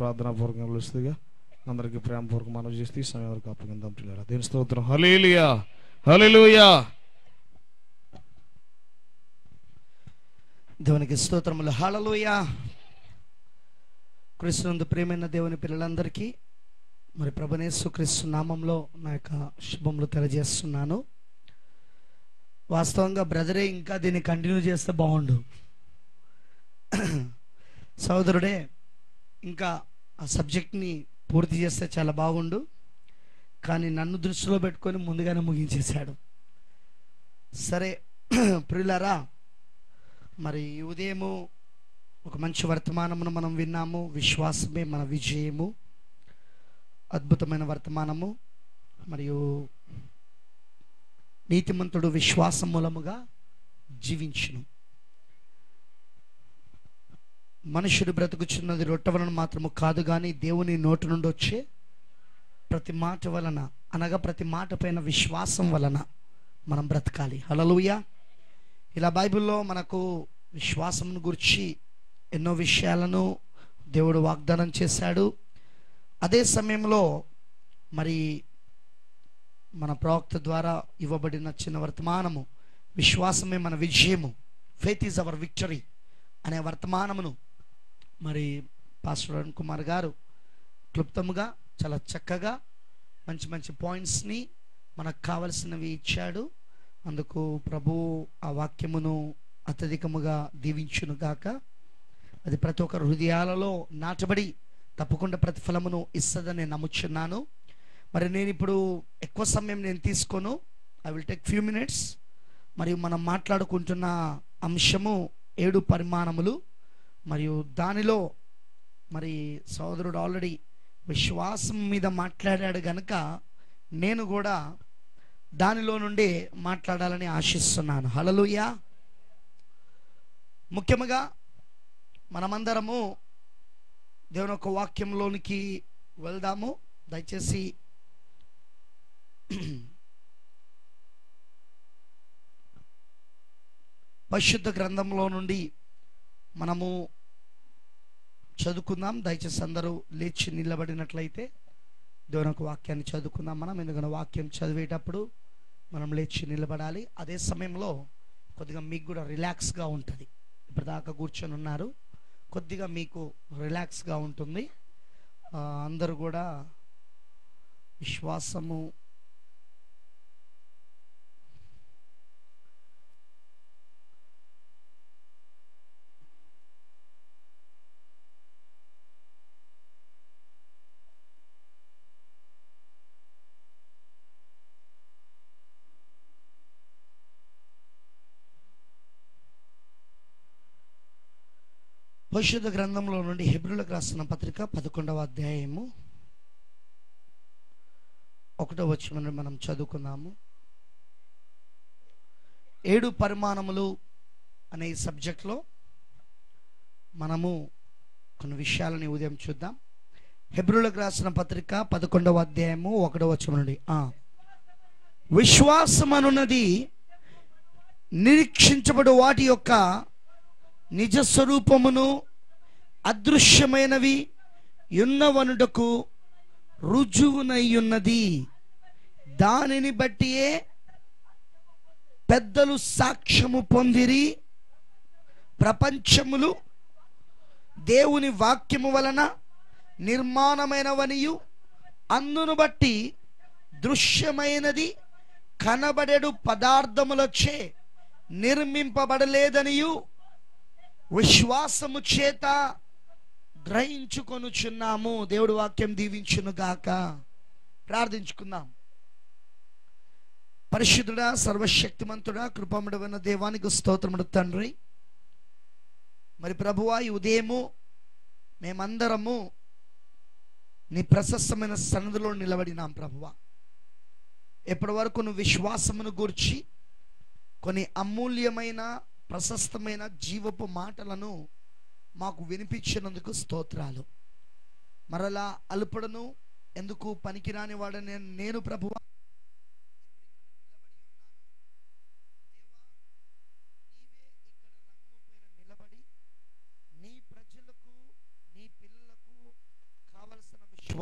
ప్రార్థనాపూర్వకంగా పిలుస్తుందిగా అందరికీ ప్రేమపూర్వక మనవి చేస్తే ఈ సమయం వరకు అప్పగిందాం పిల్లరా దేని స్తోత్రం హలేలియా హలేలుయా దేవునికి స్తోత్రములు హళలోయ కృష్ణందు ప్రేమైన దేవుని పిల్లలందరికీ మరి ప్రభునేసు క్రీస్తు నామంలో నా యొక్క శుభములు తెలియజేస్తున్నాను వాస్తవంగా బ్రదరే ఇంకా దీన్ని కంటిన్యూ చేస్తే బాగుండు సోదరుడే ఇంకా ఆ సబ్జెక్ట్ని పూర్తి చేస్తే చాలా బాగుండు కానీ నన్ను దృష్టిలో పెట్టుకొని ముందుగానే ముగించేశాడు సరే ప్రియులారా మరి ఈ ఉదయము ఒక మంచి వర్తమానమును మనం విన్నాము విశ్వాసమే మన విజయము అద్భుతమైన వర్తమానము మరియు నీతిమంతుడు విశ్వాసం మూలముగా జీవించును మనుషుడు బ్రతుకుచున్నది రొట్టె వలన మాత్రము కాదు కానీ దేవుని నోటి నుండి వచ్చే ప్రతి మాట వలన అనగా ప్రతి మాట పైన విశ్వాసం వలన మనం బ్రతకాలి హలలుయా ఇలా బైబిల్లో మనకు విశ్వాసంను గురించి ఎన్నో విషయాలను దేవుడు వాగ్దానం చేశాడు అదే సమయంలో మరి మన ప్రవక్త ద్వారా ఇవ్వబడిన చిన్న వర్తమానము విశ్వాసమే మన విజయము ఫెయిత్ ఈజ్ అవర్ విక్టరీ అనే వర్తమానమును మరి పాస్టర్ అరుణ్ కుమార్ గారు క్లుప్తముగా చాలా చక్కగా మంచి మంచి పాయింట్స్ని మనకు కావలసినవి ఇచ్చాడు అందుకు ప్రభు ఆ వాక్యమును అత్యధికముగా దీవించును గాక అది ప్రతి ఒక్కరి హృదయాలలో నాటబడి తప్పకుండా ప్రతిఫలమును ఇస్తుందని నమ్ముచున్నాను మరి నేను ఇప్పుడు ఎక్కువ సమయం నేను తీసుకోను I will take few minutes మరియు మనం మాట్లాడుకుంటున్న అంశము ఏడు పరిమాణములు మరియు దానిలో మరి సోదరుడు ఆల్రెడీ విశ్వాసం మీద మాట్లాడాడు గనుక నేను కూడా దానిలో నుండి మాట్లాడాలని ఆశిస్తున్నాను హలలుయా ముఖ్యముగా మనమందరము దేవుని యొక్క వాక్యంలోనికి వెళ్దాము దయచేసి పరిశుద్ధ గ్రంథంలో నుండి మనము చదువుకుందాం దయచేసి అందరూ లేచి నిలబడినట్లయితే దేవుని యొక్క వాక్యాన్ని చదువుకుందాం మనం ఎందుకంటే వాక్యం చదివేటప్పుడు మనం లేచి నిలబడాలి అదే సమయంలో కొద్దిగా మీకు కూడా రిలాక్స్గా ఉంటుంది ఇప్పటిదాకా కూర్చొని ఉన్నారు కొద్దిగా మీకు రిలాక్స్గా ఉంటుంది ఆ, అందరూ కూడా విశ్వాసము పరిశుద్ధ గ్రంథంలో నుండి హెబ్రులకు రాసిన పత్రిక పదకొండవ అధ్యాయము ఒకటో వచ్చిన మనం చదువుకుందాము ఏడు పరిమాణములు అనే ఈ సబ్జెక్ట్లో మనము కొన్ని విషయాలని ఉదయం చూద్దాం హెబ్రులకు రాసిన పత్రిక పదకొండవ అధ్యాయము ఒకటో వచ్చిన నుండి ఆ. విశ్వాసం అనున్నది నిరీక్షించబడు వాటి యొక్క నిజ స్వరూపమును అదృశ్యమైనవి యున్నవనుటకు రుజువునయ్యున్నది దానిని బట్టియే పెద్దలు సాక్ష్యము పొందిరి ప్రపంచములు దేవుని వాక్యము వలన నిర్మాణమైనవనియు అందును బట్టి దృశ్యమైనది కనబడెడు పదార్థములచే నిర్మింపబడలేదనియు విశ్వాసము చేత గ్రహించుకొనుచున్నాము దేవుడు వాక్యం దీవించును గాక ప్రార్థించుకుందాం పరిశుద్ధుడా సర్వశక్తిమంతుడా కృపముడవైన దేవానికి స్తోత్రముడు తండ్రి మరి ప్రభువా ఈ ఉదయము మేమందరము నీ ప్రశస్తమైన సన్నదిలో నిలబడినాం ప్రభువా ఎప్పటి వరకు నువ్వు విశ్వాసమును గూర్చి కొన్ని అమూల్యమైన ప్రశస్తమైన జీవపు మాటలను మాకు వినిపించినందుకు స్తోత్రాలు మరలా అల్పడను ఎందుకు పనికిరాని వాడని నేను ప్రభువా నిలబడి నీ ప్రజలకు నీ పిల్లలకు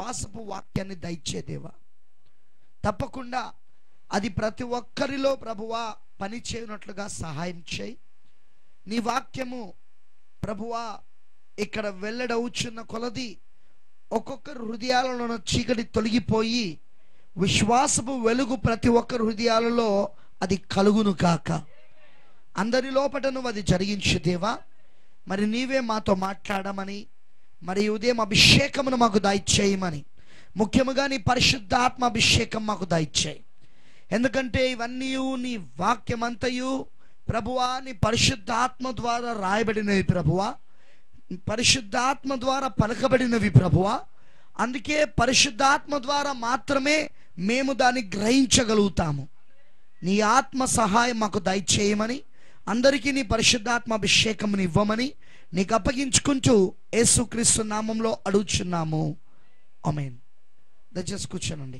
విశ్వాసపు వాక్యాన్ని దయచేదేవా తప్పకుండా అది ప్రతి ఒక్కరిలో ప్రభువా పని చేయనట్లుగా సహాయం చేయి నీ వాక్యము ప్రభువా ఇక్కడ వెల్లడవుచున్న కొలది ఒక్కొక్కరు హృదయాలలో చీకటి తొలగిపోయి విశ్వాసపు వెలుగు ప్రతి ఒక్కరి హృదయాలలో అది కలుగును కాక అందరి లోపట నువ్వు అది జరిగించు దేవా మరి నీవే మాతో మాట్లాడమని మరి ఈ ఉదయం అభిషేకమును మాకు దయచేయమని ముఖ్యముగా నీ పరిశుద్ధాత్మ అభిషేకం మాకు దయచేయి ఎందుకంటే ఇవన్నీ నీ వాక్యమంతయు ప్రభువా నీ పరిశుద్ధాత్మ ద్వారా రాయబడినవి ప్రభువా పరిశుద్ధాత్మ ద్వారా పలకబడినవి ప్రభువా అందుకే పరిశుద్ధాత్మ ద్వారా మాత్రమే మేము దాన్ని గ్రహించగలుగుతాము నీ ఆత్మ సహాయం మాకు దయచేయమని అందరికీ నీ పరిశుద్ధాత్మ అభిషేకముని ఇవ్వమని నీకు అప్పగించుకుంటూ యేసుక్రీస్తు నామంలో అడుగుచున్నాము అమేన్ దయచేసి కూర్చోనండి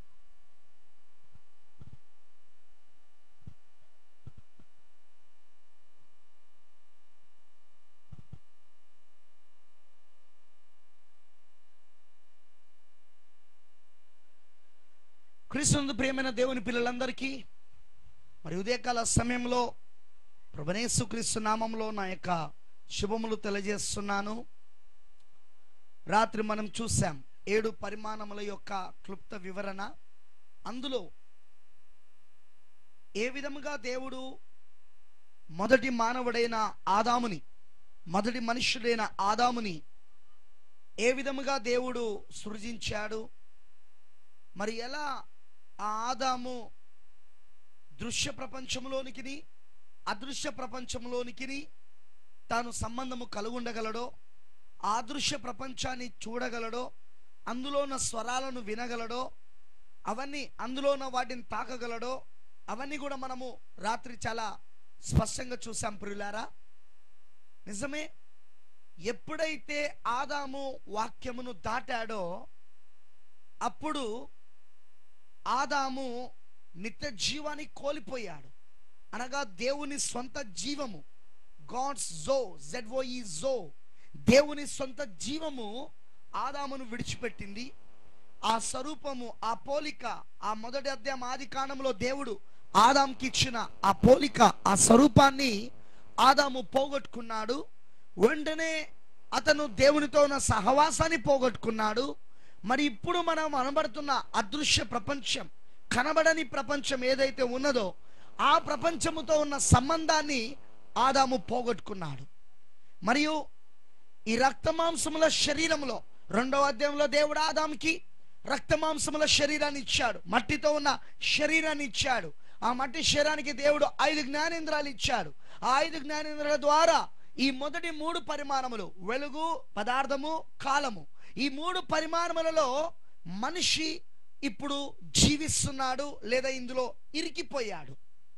క్రీస్తునందు ప్రియమైన దేవుని పిల్లలందరికీ మరి ఉదయకాల సమయంలో ప్రభనేసు క్రీస్తు నామంలో నా యొక్క శుభములు తెలియజేస్తున్నాను రాత్రి మనం చూసాం ఏడు పరిమాణముల యొక్క క్లుప్త వివరణ అందులో ఏ విధముగా దేవుడు మొదటి మానవుడైన ఆదాముని మొదటి మనుష్యుడైన ఆదాముని ఏ విధముగా దేవుడు సృజించాడు మరి ఎలా ఆ ఆదాము దృశ్య ప్రపంచంలోనికి అదృశ్య ప్రపంచంలోనికి తాను సంబంధము కలుగుండగలడో ఆ దృశ్య ప్రపంచాన్ని చూడగలడో అందులో ఉన్న స్వరాలను వినగలడో అవన్నీ అందులో ఉన్న వాటిని తాకగలడో అవన్నీ కూడా మనము రాత్రి చాలా స్పష్టంగా చూసాం ప్రియులారా నిజమే ఎప్పుడైతే ఆదాము వాక్యమును దాటాడో అప్పుడు ఆదాము నిత్య జీవాన్ని కోల్పోయాడు అనగా దేవుని సొంత జీవము గాడ్స్ జో జెడ్ఓఈ జో దేవుని సొంత జీవము ఆదామును విడిచిపెట్టింది ఆ స్వరూపము ఆ పోలిక ఆ మొదటి అధ్యాయం ఆది కాండంలో దేవుడు ఆదాంకి ఇచ్చిన ఆ పోలిక ఆ స్వరూపాన్ని ఆదాము పోగొట్టుకున్నాడు వెంటనే అతను దేవునితో ఉన్న సహవాసాన్ని పోగొట్టుకున్నాడు మరి ఇప్పుడు మనం అనబడుతున్న అదృశ్య ప్రపంచం కనబడని ప్రపంచం ఏదైతే ఉన్నదో ఆ ప్రపంచముతో ఉన్న సంబంధాన్ని ఆదాము పోగొట్టుకున్నాడు మరియు ఈ రక్తమాంసముల శరీరంలో రెండవ అధ్యాయంలో దేవుడు ఆదాముకి రక్తమాంసముల శరీరాన్ని ఇచ్చాడు మట్టితో ఉన్న శరీరాన్ని ఇచ్చాడు ఆ మట్టి శరీరానికి దేవుడు ఐదు జ్ఞానేంద్రాలు ఇచ్చాడు ఆ ఐదు జ్ఞానేంద్రాల ద్వారా ఈ మొదటి మూడు పరిమాణములు వెలుగు పదార్థము కాలము ఈ మూడు పరిమాణములలో మనిషి ఇప్పుడు జీవిస్తున్నాడు లేదా ఇందులో ఇరికిపోయాడు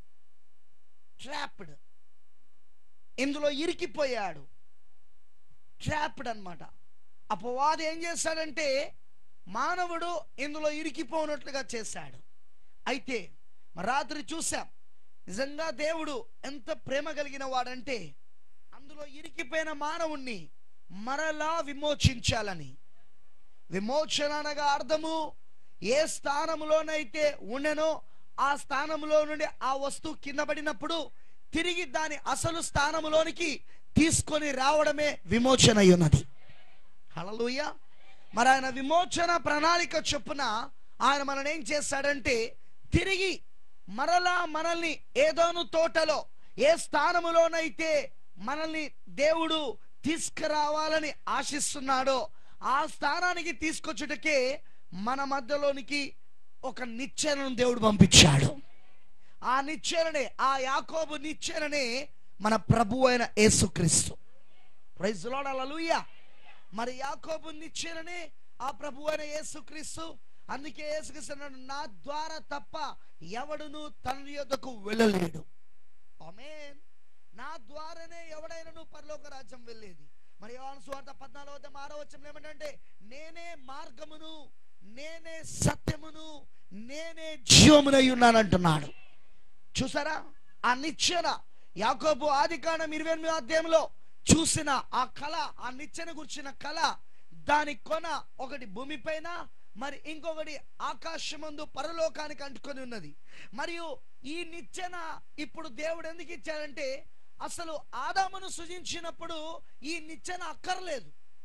ట్రాప్డ్ ఇందులో ఇరికిపోయాడు ట్రాప్డ్ అన్నమాట అపవాది ఏం చేశాడంటే మానవుడు ఇందులో ఇరికిపోనట్లుగా చేశాడు అయితే మరి రాత్రి చూసాం నిజంగా దేవుడు ఎంత ప్రేమ కలిగిన వాడంటే అందులో ఇరికిపోయిన మానవుణ్ణి మరలా విమోచించాలని విమోచన అనగా అర్థము ఏ స్థానంలోనైతే ఉండెనో ఆ స్థానంలో నుండి ఆ వస్తువు కింద పడినప్పుడు తిరిగి దాని అసలు స్థానంలోనికి తీసుకొని రావడమే విమోచన అయి ఉన్నది హలలుయ మరి ఆయన విమోచన ప్రణాళిక చొప్పున ఆయన మనల్ని ఏం చేస్తాడంటే తిరిగి మరలా మనల్ని ఏదోను తోటలో ఏ స్థానములోనైతే మనల్ని దేవుడు తీసుకురావాలని ఆశిస్తున్నాడో ఆ స్థానానికి తీసుకొచ్చుటకే మన మధ్యలోనికి ఒక నిచ్చెనను దేవుడు పంపించాడు ఆ నిచ్చెననే ఆ యాకోబు నిచ్చెననే మన ప్రభు అయిన యేసుక్రీస్తు ప్రైజ్ లార్డ్ హల్లెలూయా మరి యాకోబు నిచ్చెననే ఆ ప్రభు అయిన యేసుక్రీస్తు అందుకే యేసుక్రీస్తు అన్నాడు, నా ద్వారా తప్ప ఎవడును తండ్రి యొద్దకు వెళ్ళలేడు ఆమేన్ నా ద్వారానే ఎవడైనా పరలోక రాజ్యం వెళ్ళేది మరి యోహాను సువార్త పద్నాలుగు వద్ద ఆరో వచ్చం ఏమంటే నేనే మార్గమును నేనే సత్యమును నేనే జీవమునై ఉన్నానంటున్నాడు చూసారా ఆ నిచ్చెన యాకోబు ఆది కాండం ఇరవై ఎనిమిది అధ్యాయంలో చూసిన ఆ కళ ఆ నిచ్చెన గుర్చిన కళ దాని కొన ఒకటి భూమిపైన మరి ఇంకొకటి ఆకాశమందు పరలోకానికి అంటుకొని ఉన్నది మరియు ఈ నిచ్చెన ఇప్పుడు దేవుడు ఎందుకు ఇచ్చాడంటే అసలు ఆదామును సృజించినప్పుడు ఈ నిచ్చెన అక్కర్లేదు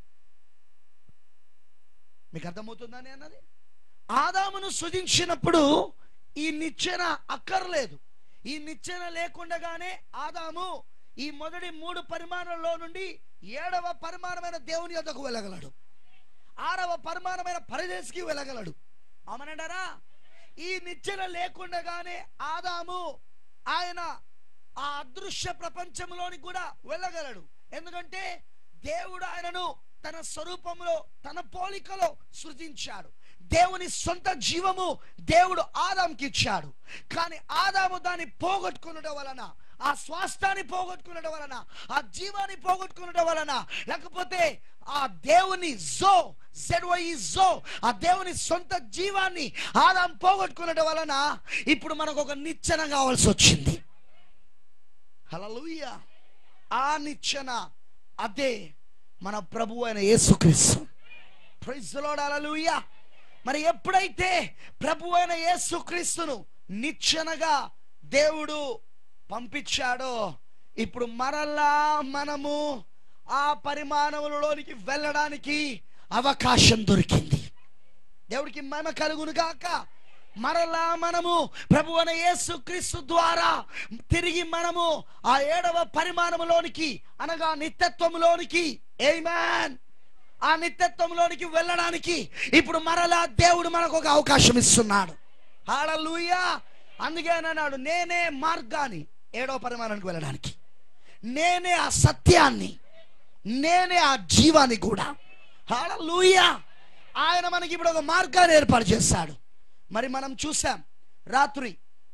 మీకు అర్థమవుతుందని అన్నది ఆదామును సృజించినప్పుడు ఈ నిచ్చెన అక్కర్లేదు ఈ నిచ్చెన లేకుండగానే ఆదాము ఈ మొదటి మూడు పరిమాణంలో నుండి ఏడవ పరిమాణమైన దేవుని యొద్దకు వెళ్ళగలడు ఆరవ పరిమాణమైన పరదేశికి వెళ్ళగలడు అవునంటారా ఈ నిచ్చెన లేకుండగానే ఆదాము ఆయన ఆ అదృశ్య ప్రపంచంలోని కూడా వెళ్ళగలడు ఎందుకంటే దేవుడు ఆయనను తన స్వరూపంలో తన పోలికలో సృజించాడు దేవుని సొంత జీవము దేవుడు ఆదాంకి ఇచ్చాడు కానీ ఆదాము దాన్ని పోగొట్టుకునడం వలన ఆ స్వాస్థాన్ని పోగొట్టుకునడం వలన ఆ జీవాన్ని పోగొట్టుకునడం వలన లేకపోతే ఆ దేవుని జో జెడ్వై జో ఆ దేవుని సొంత జీవాన్ని ఆదాం పోగొట్టుకునడం వలన ఇప్పుడు మనకు ఒక నిచ్చెన కావాల్సి వచ్చింది హలలుయ ఆ నిచ్చెన అదే మన ప్రభు అయిన యేసుక్రీస్తు ప్రైజ్ లార్డ్ హల్లెలూయా మరి ఎప్పుడైతే ప్రభు అయిన యేసుక్రీస్తును నిచ్చెనగా దేవుడు పంపించాడో ఇప్పుడు మరలా మనము ఆ పరిమాణములలోనికి వెళ్ళడానికి అవకాశం దొరికింది దేవుడికి మహిమ కలుగును గాక మరలా మనము ప్రభు అయిన యేసుక్రీస్తు ద్వారా తిరిగి మనము ఆ ఏడవ పరిమాణములోనికి అనగా నిత్యత్వములోనికి ఏమాన్ ఆ నిత్యత్వంలోనికి వెళ్ళడానికి ఇప్పుడు మరలా దేవుడు మనకు ఒక అవకాశం ఇస్తున్నాడు హాలూయా అందుకే ఆయన అన్నాడు నేనే మార్గాన్ని ఏడవ పరిమాణానికి వెళ్ళడానికి నేనే ఆ సత్యాన్ని నేనే ఆ జీవాన్ని కూడా హాలూయా ఆయన మనకి ఇప్పుడు ఒక మార్గాన్ని ఏర్పాటు చేస్తాడు మరి మనం చూసాం రాత్రి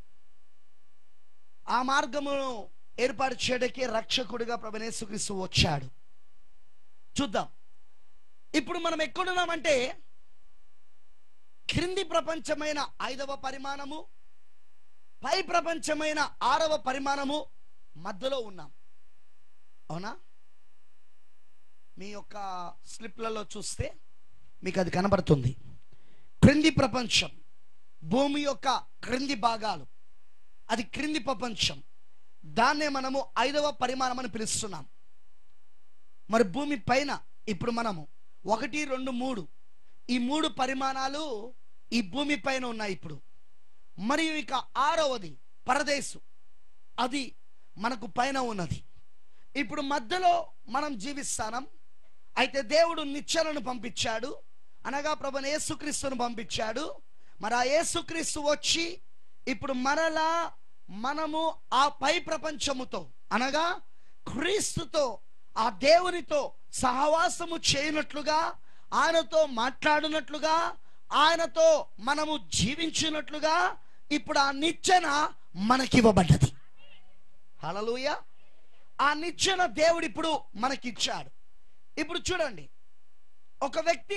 ఆ మార్గమును ఏర్పాటు చేయడానికి రక్షకుడిగా ప్రభనేసుక్రీస్తు వచ్చాడు చూద్దాం ఇప్పుడు మనం ఎక్కడున్నామంటే క్రింది ప్రపంచమైన ఐదవ పరిమాణము పై ప్రపంచమైన ఆరవ పరిమాణము మధ్యలో ఉన్నాం అవునా మీ యొక్క స్లిప్లలో చూస్తే మీకు అది కనబడుతుంది క్రింది ప్రపంచం భూమి యొక్క క్రింది భాగాలు అది క్రింది ప్రపంచం దాన్నే మనము ఐదవ పరిమాణం అని పిలుస్తున్నాం మరి భూమి పైన ఇప్పుడు మనము ఒకటి రెండు మూడు ఈ మూడు పరిమాణాలు ఈ భూమి పైన ఉన్నాయి ఇప్పుడు మరియు ఇక ఆరవది పరదేశు అది మనకు పైన ఉన్నది ఇప్పుడు మధ్యలో మనం జీవిస్తానం అయితే దేవుడు నిచ్చెనను పంపించాడు అనగా ప్రభు యేసుక్రీస్తును పంపించాడు మరి ఆ యేసుక్రీస్తు వచ్చి ఇప్పుడు మరలా మనము ఆ పై ప్రపంచముతో అనగా క్రీస్తుతో ఆ దేవునితో సహవాసము చేయనట్లుగా ఆయనతో మాట్లాడినట్లుగా ఆయనతో మనము జీవించినట్లుగా ఇప్పుడు ఆ నిచ్చెన మనకివ్వబడ్డది హలలుయ ఆ నిచ్చెన దేవుడు ఇప్పుడు మనకిచ్చాడు ఇప్పుడు చూడండి ఒక వ్యక్తి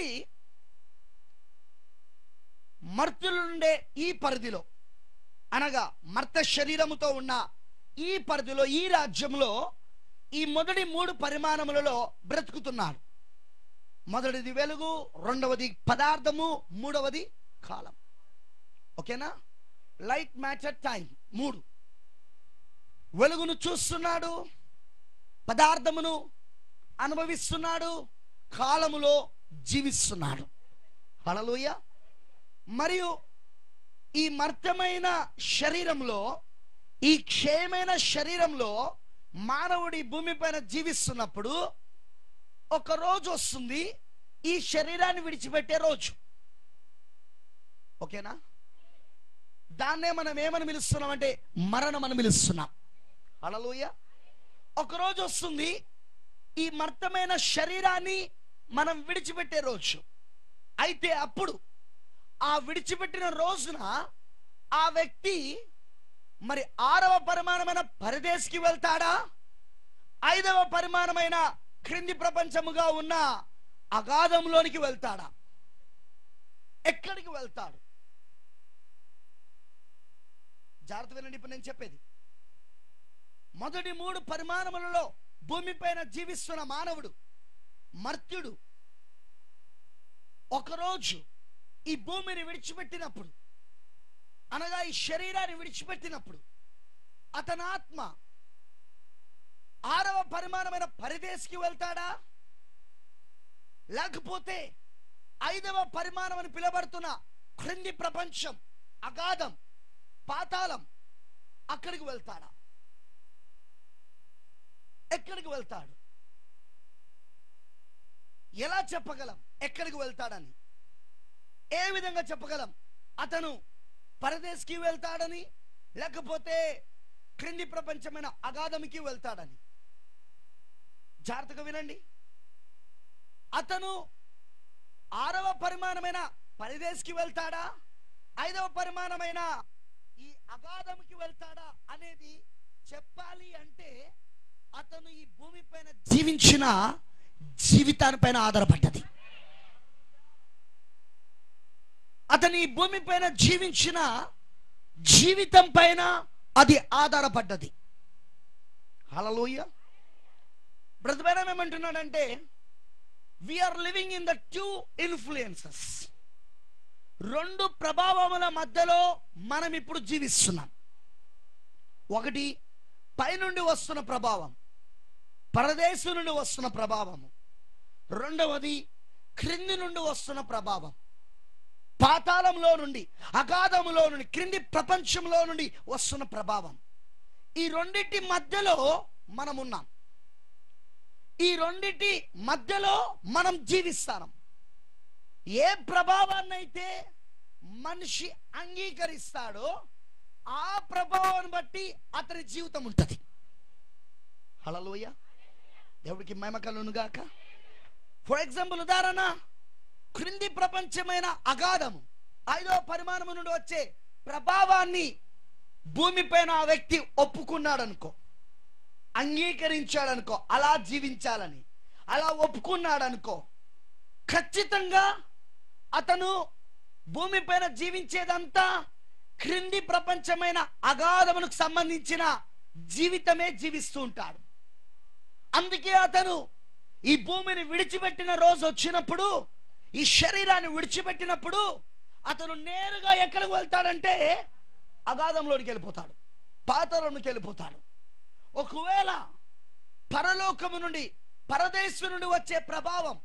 మర్తులుండే ఈ పరిధిలో అనగా మర్త శరీరముతో ఉన్న ఈ పరిధిలో ఈ రాజ్యంలో ఈ మొదటి మూడు పరిమాణములలో బ్రతుకుతున్నాడు మొదటిది వెలుగు రెండవది పదార్థము మూడవది కాలం ఓకేనా లైట్ మ్యాటర్ టైం మూడు వెలుగును చూస్తున్నాడు పదార్థమును అనుభవిస్తున్నాడు కాలములో జీవిస్తున్నాడు హలలుయ మరియు ఈ మర్తమైన శరీరంలో ఈ క్షయమైన శరీరంలో మానవుడి భూమిపైన జీవిస్తున్నప్పుడు ఒక రోజు వస్తుంది ఈ శరీరాన్ని విడిచిపెట్టే రోజు ఓకేనా దాన్నే మనం ఏమని పిలుస్తున్నాం అంటే మరణం అని పిలుస్తున్నాం అలలోయ ఒక రోజు వస్తుంది ఈ మర్తమైన శరీరాన్ని మనం విడిచిపెట్టే రోజు అయితే అప్పుడు ఆ విడిచిపెట్టిన రోజున ఆ వ్యక్తి మరి ఆరవ పరిమాణమైన పరదేశికి వెళ్తాడా ఐదవ పరిమాణమైన క్రింది ప్రపంచముగా ఉన్న అగాధంలోనికి వెళ్తాడా ఎక్కడికి వెళ్తాడు జాగ్రత్త వినండి ఇప్పుడు నేను చెప్పేది మొదటి మూడు పరిమాణములలో భూమిపైన జీవిస్తున్న మానవుడు మర్త్యుడు ఒకరోజు ఈ భూమిని విడిచిపెట్టినప్పుడు అనగా ఈ శరీరాన్ని విడిచిపెట్టినప్పుడు అతని ఆత్మ ఆరవ పరిమాణమైన పరిదేశికి వెళ్తాడా లేకపోతే ఐదవ పరిమాణం అని పిలబడుతున్న క్రింది ప్రపంచం అగాధం పాతాళం అక్కడికి వెళ్తాడా ఎక్కడికి వెళ్తాడు ఎలా చెప్పగలం ఎక్కడికి వెళ్తాడని ఏ విధంగా చెప్పగలం అతను పరదేశ్కి వెళ్తాడని లేకపోతే క్రింది ప్రపంచమైన అగాధమికి వెళ్తాడని జాగ్రత్తగా వినండి అతను ఆరవ పరిమాణమైన పరిదేశ్కి వెళ్తాడా ఐదవ పరిమాణమైన ఈ అగాధంకి వెళ్తాడా అనేది చెప్పాలి అంటే అతను ఈ భూమి పైన జీవించిన జీవితానిపైన ఆధారపడ్డది అతని ఈ భూమి పైన జీవించిన జీవితం పైన అది ఆధారపడ్డది హలలోయ బ్రతపైన ఏమంటున్నాడంటే we are living in the two influences రెండు ప్రభావముల మధ్యలో మనం ఇప్పుడు జీవిస్తున్నాం ఒకటి పైనుండి వస్తున్న ప్రభావం పరదేశం నుండి వస్తున్న ప్రభావము రెండవది క్రింది నుండి వస్తున్న ప్రభావం పాతాళంలో నుండి అగాధములో నుండి క్రింది ప్రపంచంలో నుండి వస్తున్న ప్రభావం ఈ రెండింటి మధ్యలో మనం ఉన్నాం ఈ రెండింటి మధ్యలో మనం జీవిస్తాం ఏ ప్రభావాన్నైతే మనిషి అంగీకరిస్తాడో ఆ ప్రభావాన్ని బట్టి అతని జీవితం ఉంటుంది హలలోయ దేవుడికి మహిమకలును గాక ఫర్ ఎగ్జాంపుల్ ఉదాహరణ క్రింది ప్రపంచమైన అగాధము ఐదో పరిమాణము నుండి వచ్చే ప్రభావాన్ని భూమిపైన ఆ వ్యక్తి ఒప్పుకున్నాడు అనుకో అంగీకరించాడనుకో అలా జీవించాలని అలా ఒప్పుకున్నాడు అనుకో ఖచ్చితంగా అతను భూమిపైన జీవించేదంతా క్రింది ప్రపంచమైన అగాధములకు సంబంధించిన జీవితమే జీవిస్తూ ఉంటాడు అందుకే అతను ఈ భూమిని విడిచిపెట్టిన రోజు వచ్చినప్పుడు ఈ శరీరాన్ని విడిచిపెట్టినప్పుడు అతను నేరుగా ఎక్కడికి వెళ్తాడంటే అగాధంలోనికి వెళ్ళిపోతాడు పాతలోనికి వెళ్ళిపోతాడు ఒకవేళ పరలోకము నుండి పరదేశం నుండి వచ్చే ప్రభావం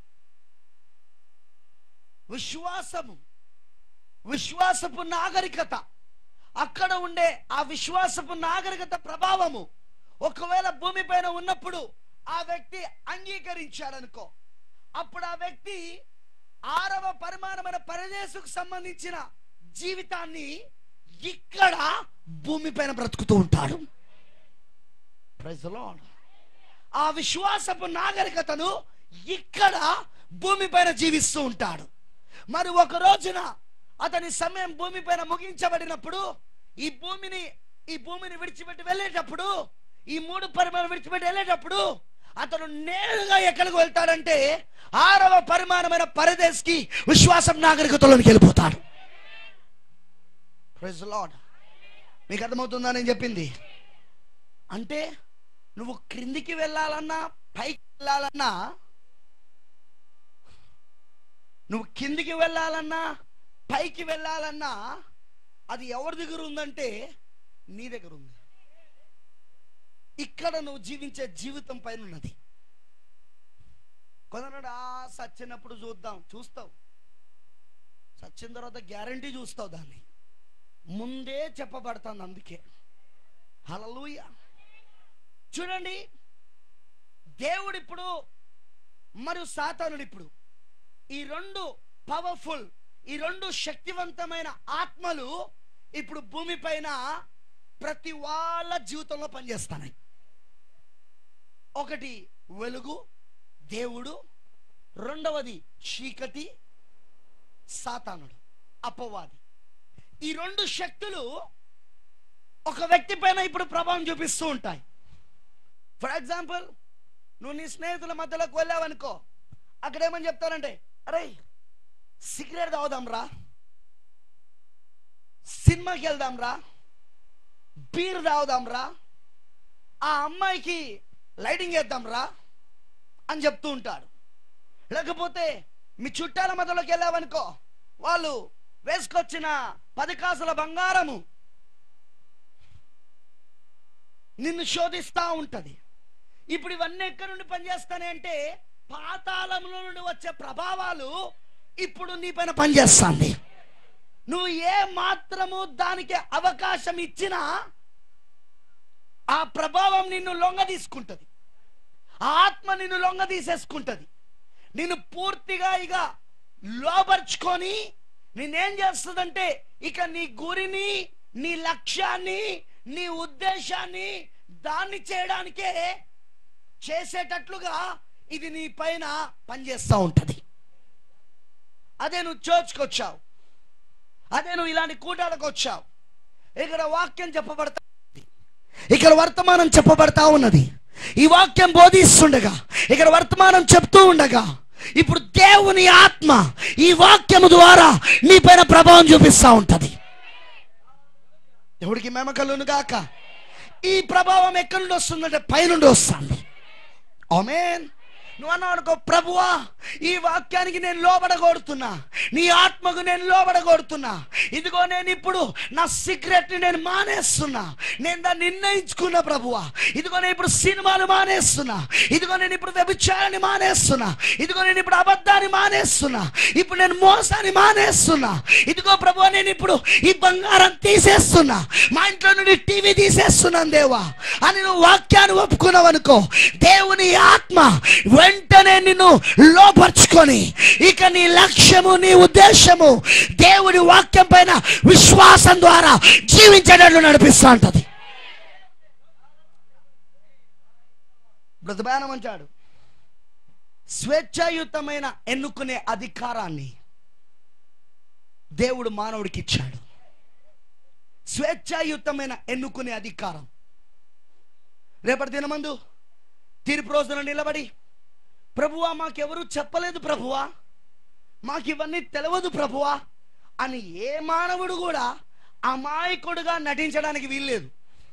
విశ్వాసము విశ్వాసపు నాగరికత అక్కడ ఉండే ఆ విశ్వాసపు నాగరికత ప్రభావము ఒకవేళ భూమిపైన ఉన్నప్పుడు ఆ వ్యక్తి అంగీకరించాడనుకో అప్పుడు ఆ వ్యక్తి ఆరవ పరిమాణమైన పరదేశకు సంబంధించిన జీవితాన్ని ఇక్కడ భూమిపైన బ్రతుకుతూ ఉంటాడు Praise the Lord. ఆ విశ్వాసపు నాగరికతను ఇక్కడ భూమిపైన జీవిస్తూ ఉంటాడు మరి ఒక రోజున అతని సమయం భూమిపైన ముగించబడినప్పుడు ఈ భూమిని ఈ భూమిని విడిచిపెట్టి వెళ్ళేటప్పుడు ఈ మూడు పరిమాణం విడిచిపెట్టి వెళ్ళేటప్పుడు అతను నేరుగా ఎక్కడికి వెళ్తాడంటే ఆరవ పరిమాణమైన పరదేశ్కి విశ్వాసం నాగరికతలోనికి వెళ్ళిపోతాడు Praise the Lord. మీకు అర్థమవుతుందా నేను చెప్పింది అంటే నువ్వు క్రిందికి వెళ్ళాలన్నా పైకి వెళ్ళాలన్నా నువ్వు కిందికి వెళ్ళాలన్నా పైకి వెళ్ళాలన్నా అది ఎవరి దగ్గర ఉందంటే నీ దగ్గర ఉంది ఇక్కడ నువ్వు జీవించే జీవితం పైన ఉన్నది కొందరు ఆ సచ్చినప్పుడు చూద్దాం చూస్తావు సచ్చిన తర్వాత గ్యారంటీ చూస్తావు దాన్ని ముందే చెప్పబడుతుంది అందుకే హలలుయ చూడండి దేవుడు ఇప్పుడు మరియు సాతానుడు ఇప్పుడు ఈ రెండు పవర్ఫుల్ ఈ రెండు శక్తివంతమైన ఆత్మలు ఇప్పుడు భూమిపైన ప్రతి వాళ్ళ జీవితంలో పనిచేస్తున్నాయి ఒకటి వెలుగు దేవుడు రెండవది చీకటి సాతానుడు అపవాది ఈ రెండు శక్తులు ఒక వ్యక్తి పైన ఇప్పుడు ప్రభావం చూపిస్తూ ఉంటాయి ఫర్ ఎగ్జాంపుల్ నువ్వు నీ స్నేహితుల మధ్యలోకి వెళ్ళావనుకో అక్కడ ఏమని చెప్తారంటే అరే సిగరెట్ తాగుదాం రా సినిమాకి వెళ్దాం రా బీర్ తాగుదాం రా ఆ అమ్మాయికి లైటింగ్ వేద్దాం రా అని చెప్తూ ఉంటాడు లేకపోతే మీ చుట్టాల మధ్యలోకి వెళ్ళావనుకో వాళ్ళు వేసుకొచ్చిన పది కాసుల బంగారము నిన్ను శోధిస్తా ఉంటది ఇప్పుడు ఇవన్నీ ఎక్కడి నుండి పనిచేస్తానే అంటే పాతాళంలో నుండి వచ్చే ప్రభావాలు ఇప్పుడు నీ పైన పనిచేస్తుంది నువ్వు ఏ మాత్రము దానికి అవకాశం ఇచ్చినా ఆ ప్రభావం నిన్ను లొంగ తీసుకుంటది ఆ ఆత్మ నిన్ను లొంగ తీసేసుకుంటది నిన్ను పూర్తిగా ఇక లోపరుచుకొని నేనేం చేస్తుందంటే ఇక నీ గురిని నీ లక్ష్యాన్ని నీ ఉద్దేశాన్ని దాన్ని చేయడానికే చేసేటట్లుగా ఇది నీ పైన పనిచేస్తూ ఉంటది అదే నువ్వు చర్చ్కి వచ్చావు అదే నువ్వు ఇలాంటి కూటాలకు వచ్చావు ఇక్కడ వాక్యం చెప్పబడతా ఉంది. ఇక్కడ వర్తమానం చెప్పబడతా ఉన్నది ఈ వాక్యం బోధిస్తుండగా ఇక్కడ వర్తమానం చెప్తూ ఉండగా ఇప్పుడు దేవుని ఆత్మ ఈ వాక్యము ద్వారా నీ పైన ప్రభావం చూపిస్తా ఉంటది దేవుడికి మెమకలును గాక ఈ ప్రభావం ఎక్కడి నుండి వస్తుందంటే పైనుండి వస్తుంది ఆమెన్ నువ్వు అన్నావు అనుకో ప్రభువా ఈ వాక్యానికి నేను లోబడగోడుతున్నా నీ ఆత్మకు నేను లోబడగోడుతున్నా ఇదిగో నేను ఇప్పుడు నా సిగరెట్ ని నేను మానేస్తున్నా నేను దాన్ని నిర్ణయించుకున్నా ప్రభువా ఇదిగో నేను ఇప్పుడు సినిమాలు మానేస్తున్నా ఇదిగో నేను ఇప్పుడు వ్యభిచారాన్ని మానేస్తున్నా ఇదిగో నేను ఇప్పుడు అబద్ధాన్ని మానేస్తున్నా ఇప్పుడు నేను మోసాన్ని మానేస్తున్నా ఇదిగో ప్రభువా నేను ఇప్పుడు ఈ బంగారం తీసేస్తున్నా మా ఇంట్లో నుండి టీవీ తీసేస్తున్నాను దేవా అని నువ్వు వాక్యాన్ని ఒప్పుకున్నావు అనుకో దేవుని ఆత్మ వెంటనే నిన్ను లోపరుచుకొని ఇక నీ లక్ష్యము నీ ఉద్దేశము దేవుని వాక్యం పైన విశ్వాసం ద్వారా జీవించేటట్లు నడిపిస్తూ ఉంటది బ్రతబానం అంటాడు స్వేచ్ఛాయుతమైన ఎన్నుకునే అధికారాన్ని దేవుడు మానవుడికి ఇచ్చాడు స్వేచ్ఛాయుతమైన ఎన్నుకునే అధికారం రేపటి దినమందు తీర్పు రోజున నిలబడి ప్రభువా మాకెవరు చెప్పలేదు ప్రభువా మాకు ఇవన్నీ తెలియదు ప్రభువా అని ఏ మానవుడు కూడా అమాయకుడుగా నటించడానికి వీల్లేదు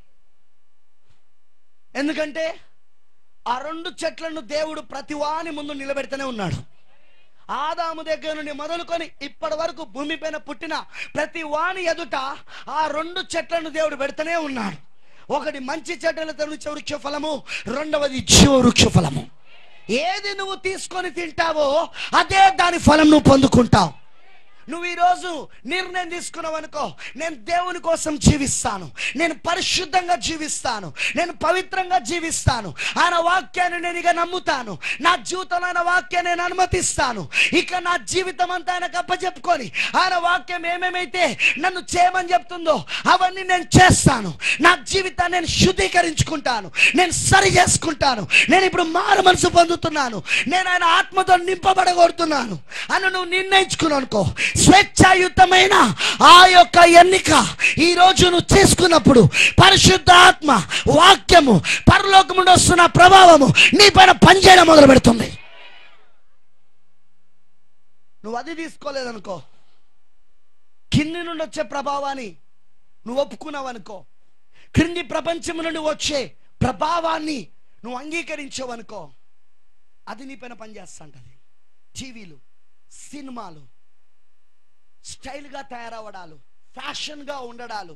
ఎందుకంటే ఆ రెండు చెట్లను దేవుడు ప్రతి వాని ముందు నిలబెడుతూనే ఉన్నాడు ఆదాము దగ్గర నుండి మొదలుకొని ఇప్పటి వరకు భూమిపైన పుట్టిన ప్రతి వాని ఎదుట ఆ రెండు చెట్లను దేవుడు పెడుతూనే ఉన్నాడు ఒకటి మంచి చెట్లతో నుంచి వృక్ష ఫలము రెండవది జీవ వృక్ష ఫలము ఏది నువ్వు తీసుకొని తింటావో అదే దాని ఫలం నువ్వు పొందుకుంటావు నువ్వు ఈరోజు నిర్ణయం తీసుకున్నావు అనుకో నేను దేవుని కోసం జీవిస్తాను నేను పరిశుద్ధంగా జీవిస్తాను నేను పవిత్రంగా జీవిస్తాను ఆయన వాక్యాన్ని నేను ఇక నమ్ముతాను నా జీవితంలో ఆయన వాక్యాన్ని నేను అనుమతిస్తాను ఇక నా జీవితం అంతా ఆయనకు అప్పచెప్పుకొని ఆయన వాక్యం ఏమేమైతే నన్ను చేయమని చెప్తుందో అవన్నీ నేను చేస్తాను నా జీవితాన్ని నేను శుద్ధీకరించుకుంటాను నేను సరి చేసుకుంటాను నేను ఇప్పుడు మారు మనసు పొందుతున్నాను నేను ఆయన ఆత్మతో నింపబడగొడుతున్నాను అని నువ్వు నిర్ణయించుకున్నావు అనుకో స్వేచ్ఛాయుతమైన ఆ యొక్క ఎన్నిక ఈ రోజు నువ్వు చేసుకున్నప్పుడు పరిశుద్ధ ఆత్మ వాక్యము పరలోకం నుండి వస్తున్న ప్రభావము నీ పైన పనిచేయడం మొదలు పెడుతుంది నువ్వు అది తీసుకోలేదనుకో కింది నుండి వచ్చే ప్రభావాన్ని నువ్వు ఒప్పుకున్నావు అనుకో క్రింది ప్రపంచం నుండి వచ్చే ప్రభావాన్ని నువ్వు అంగీకరించావు అనుకో అది నీ పైన పనిచేస్తుంటది టీవీలు సినిమాలు స్టైల్గా తయారవడాలు ఫ్యాషన్గా ఉండడాలు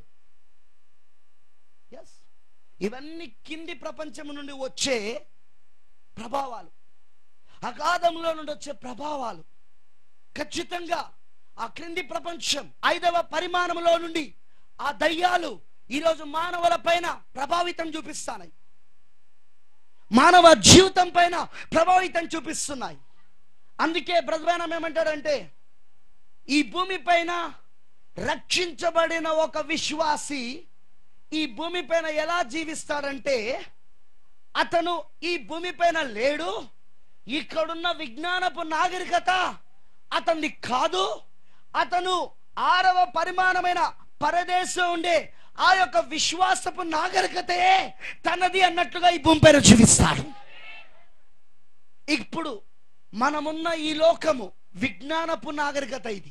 ఎస్ ఇవన్నీ కింది ప్రపంచం నుండి వచ్చే ప్రభావాలు అగాధంలో నుండి వచ్చే ప్రభావాలు ఖచ్చితంగా ఆ క్రింది ప్రపంచం ఐదవ పరిమాణంలో నుండి ఆ దయ్యాలు ఈరోజు మానవుల పైన ప్రభావితం చూపిస్తున్నాయి మానవ జీవితం పైన ప్రభావితం చూపిస్తున్నాయి అందుకే బ్రదమైనం ఏమంటాడంటే ఈ భూమి పైన రక్షించబడిన ఒక విశ్వాసి ఈ భూమి పైన ఎలా జీవిస్తాడంటే అతను ఈ భూమి పైన లేడు ఇక్కడున్న విజ్ఞానపు నాగరికత అతన్ని కాదు అతను ఆరవ పరిమాణమైన పరదేశం ఉండే ఆ యొక్క విశ్వాసపు నాగరికతే తనది అన్నట్లుగా ఈ భూమి పైన జీవిస్తాడు ఇప్పుడు మనమున్న ఈ లోకము విజ్ఞానపు నాగరికత ఇది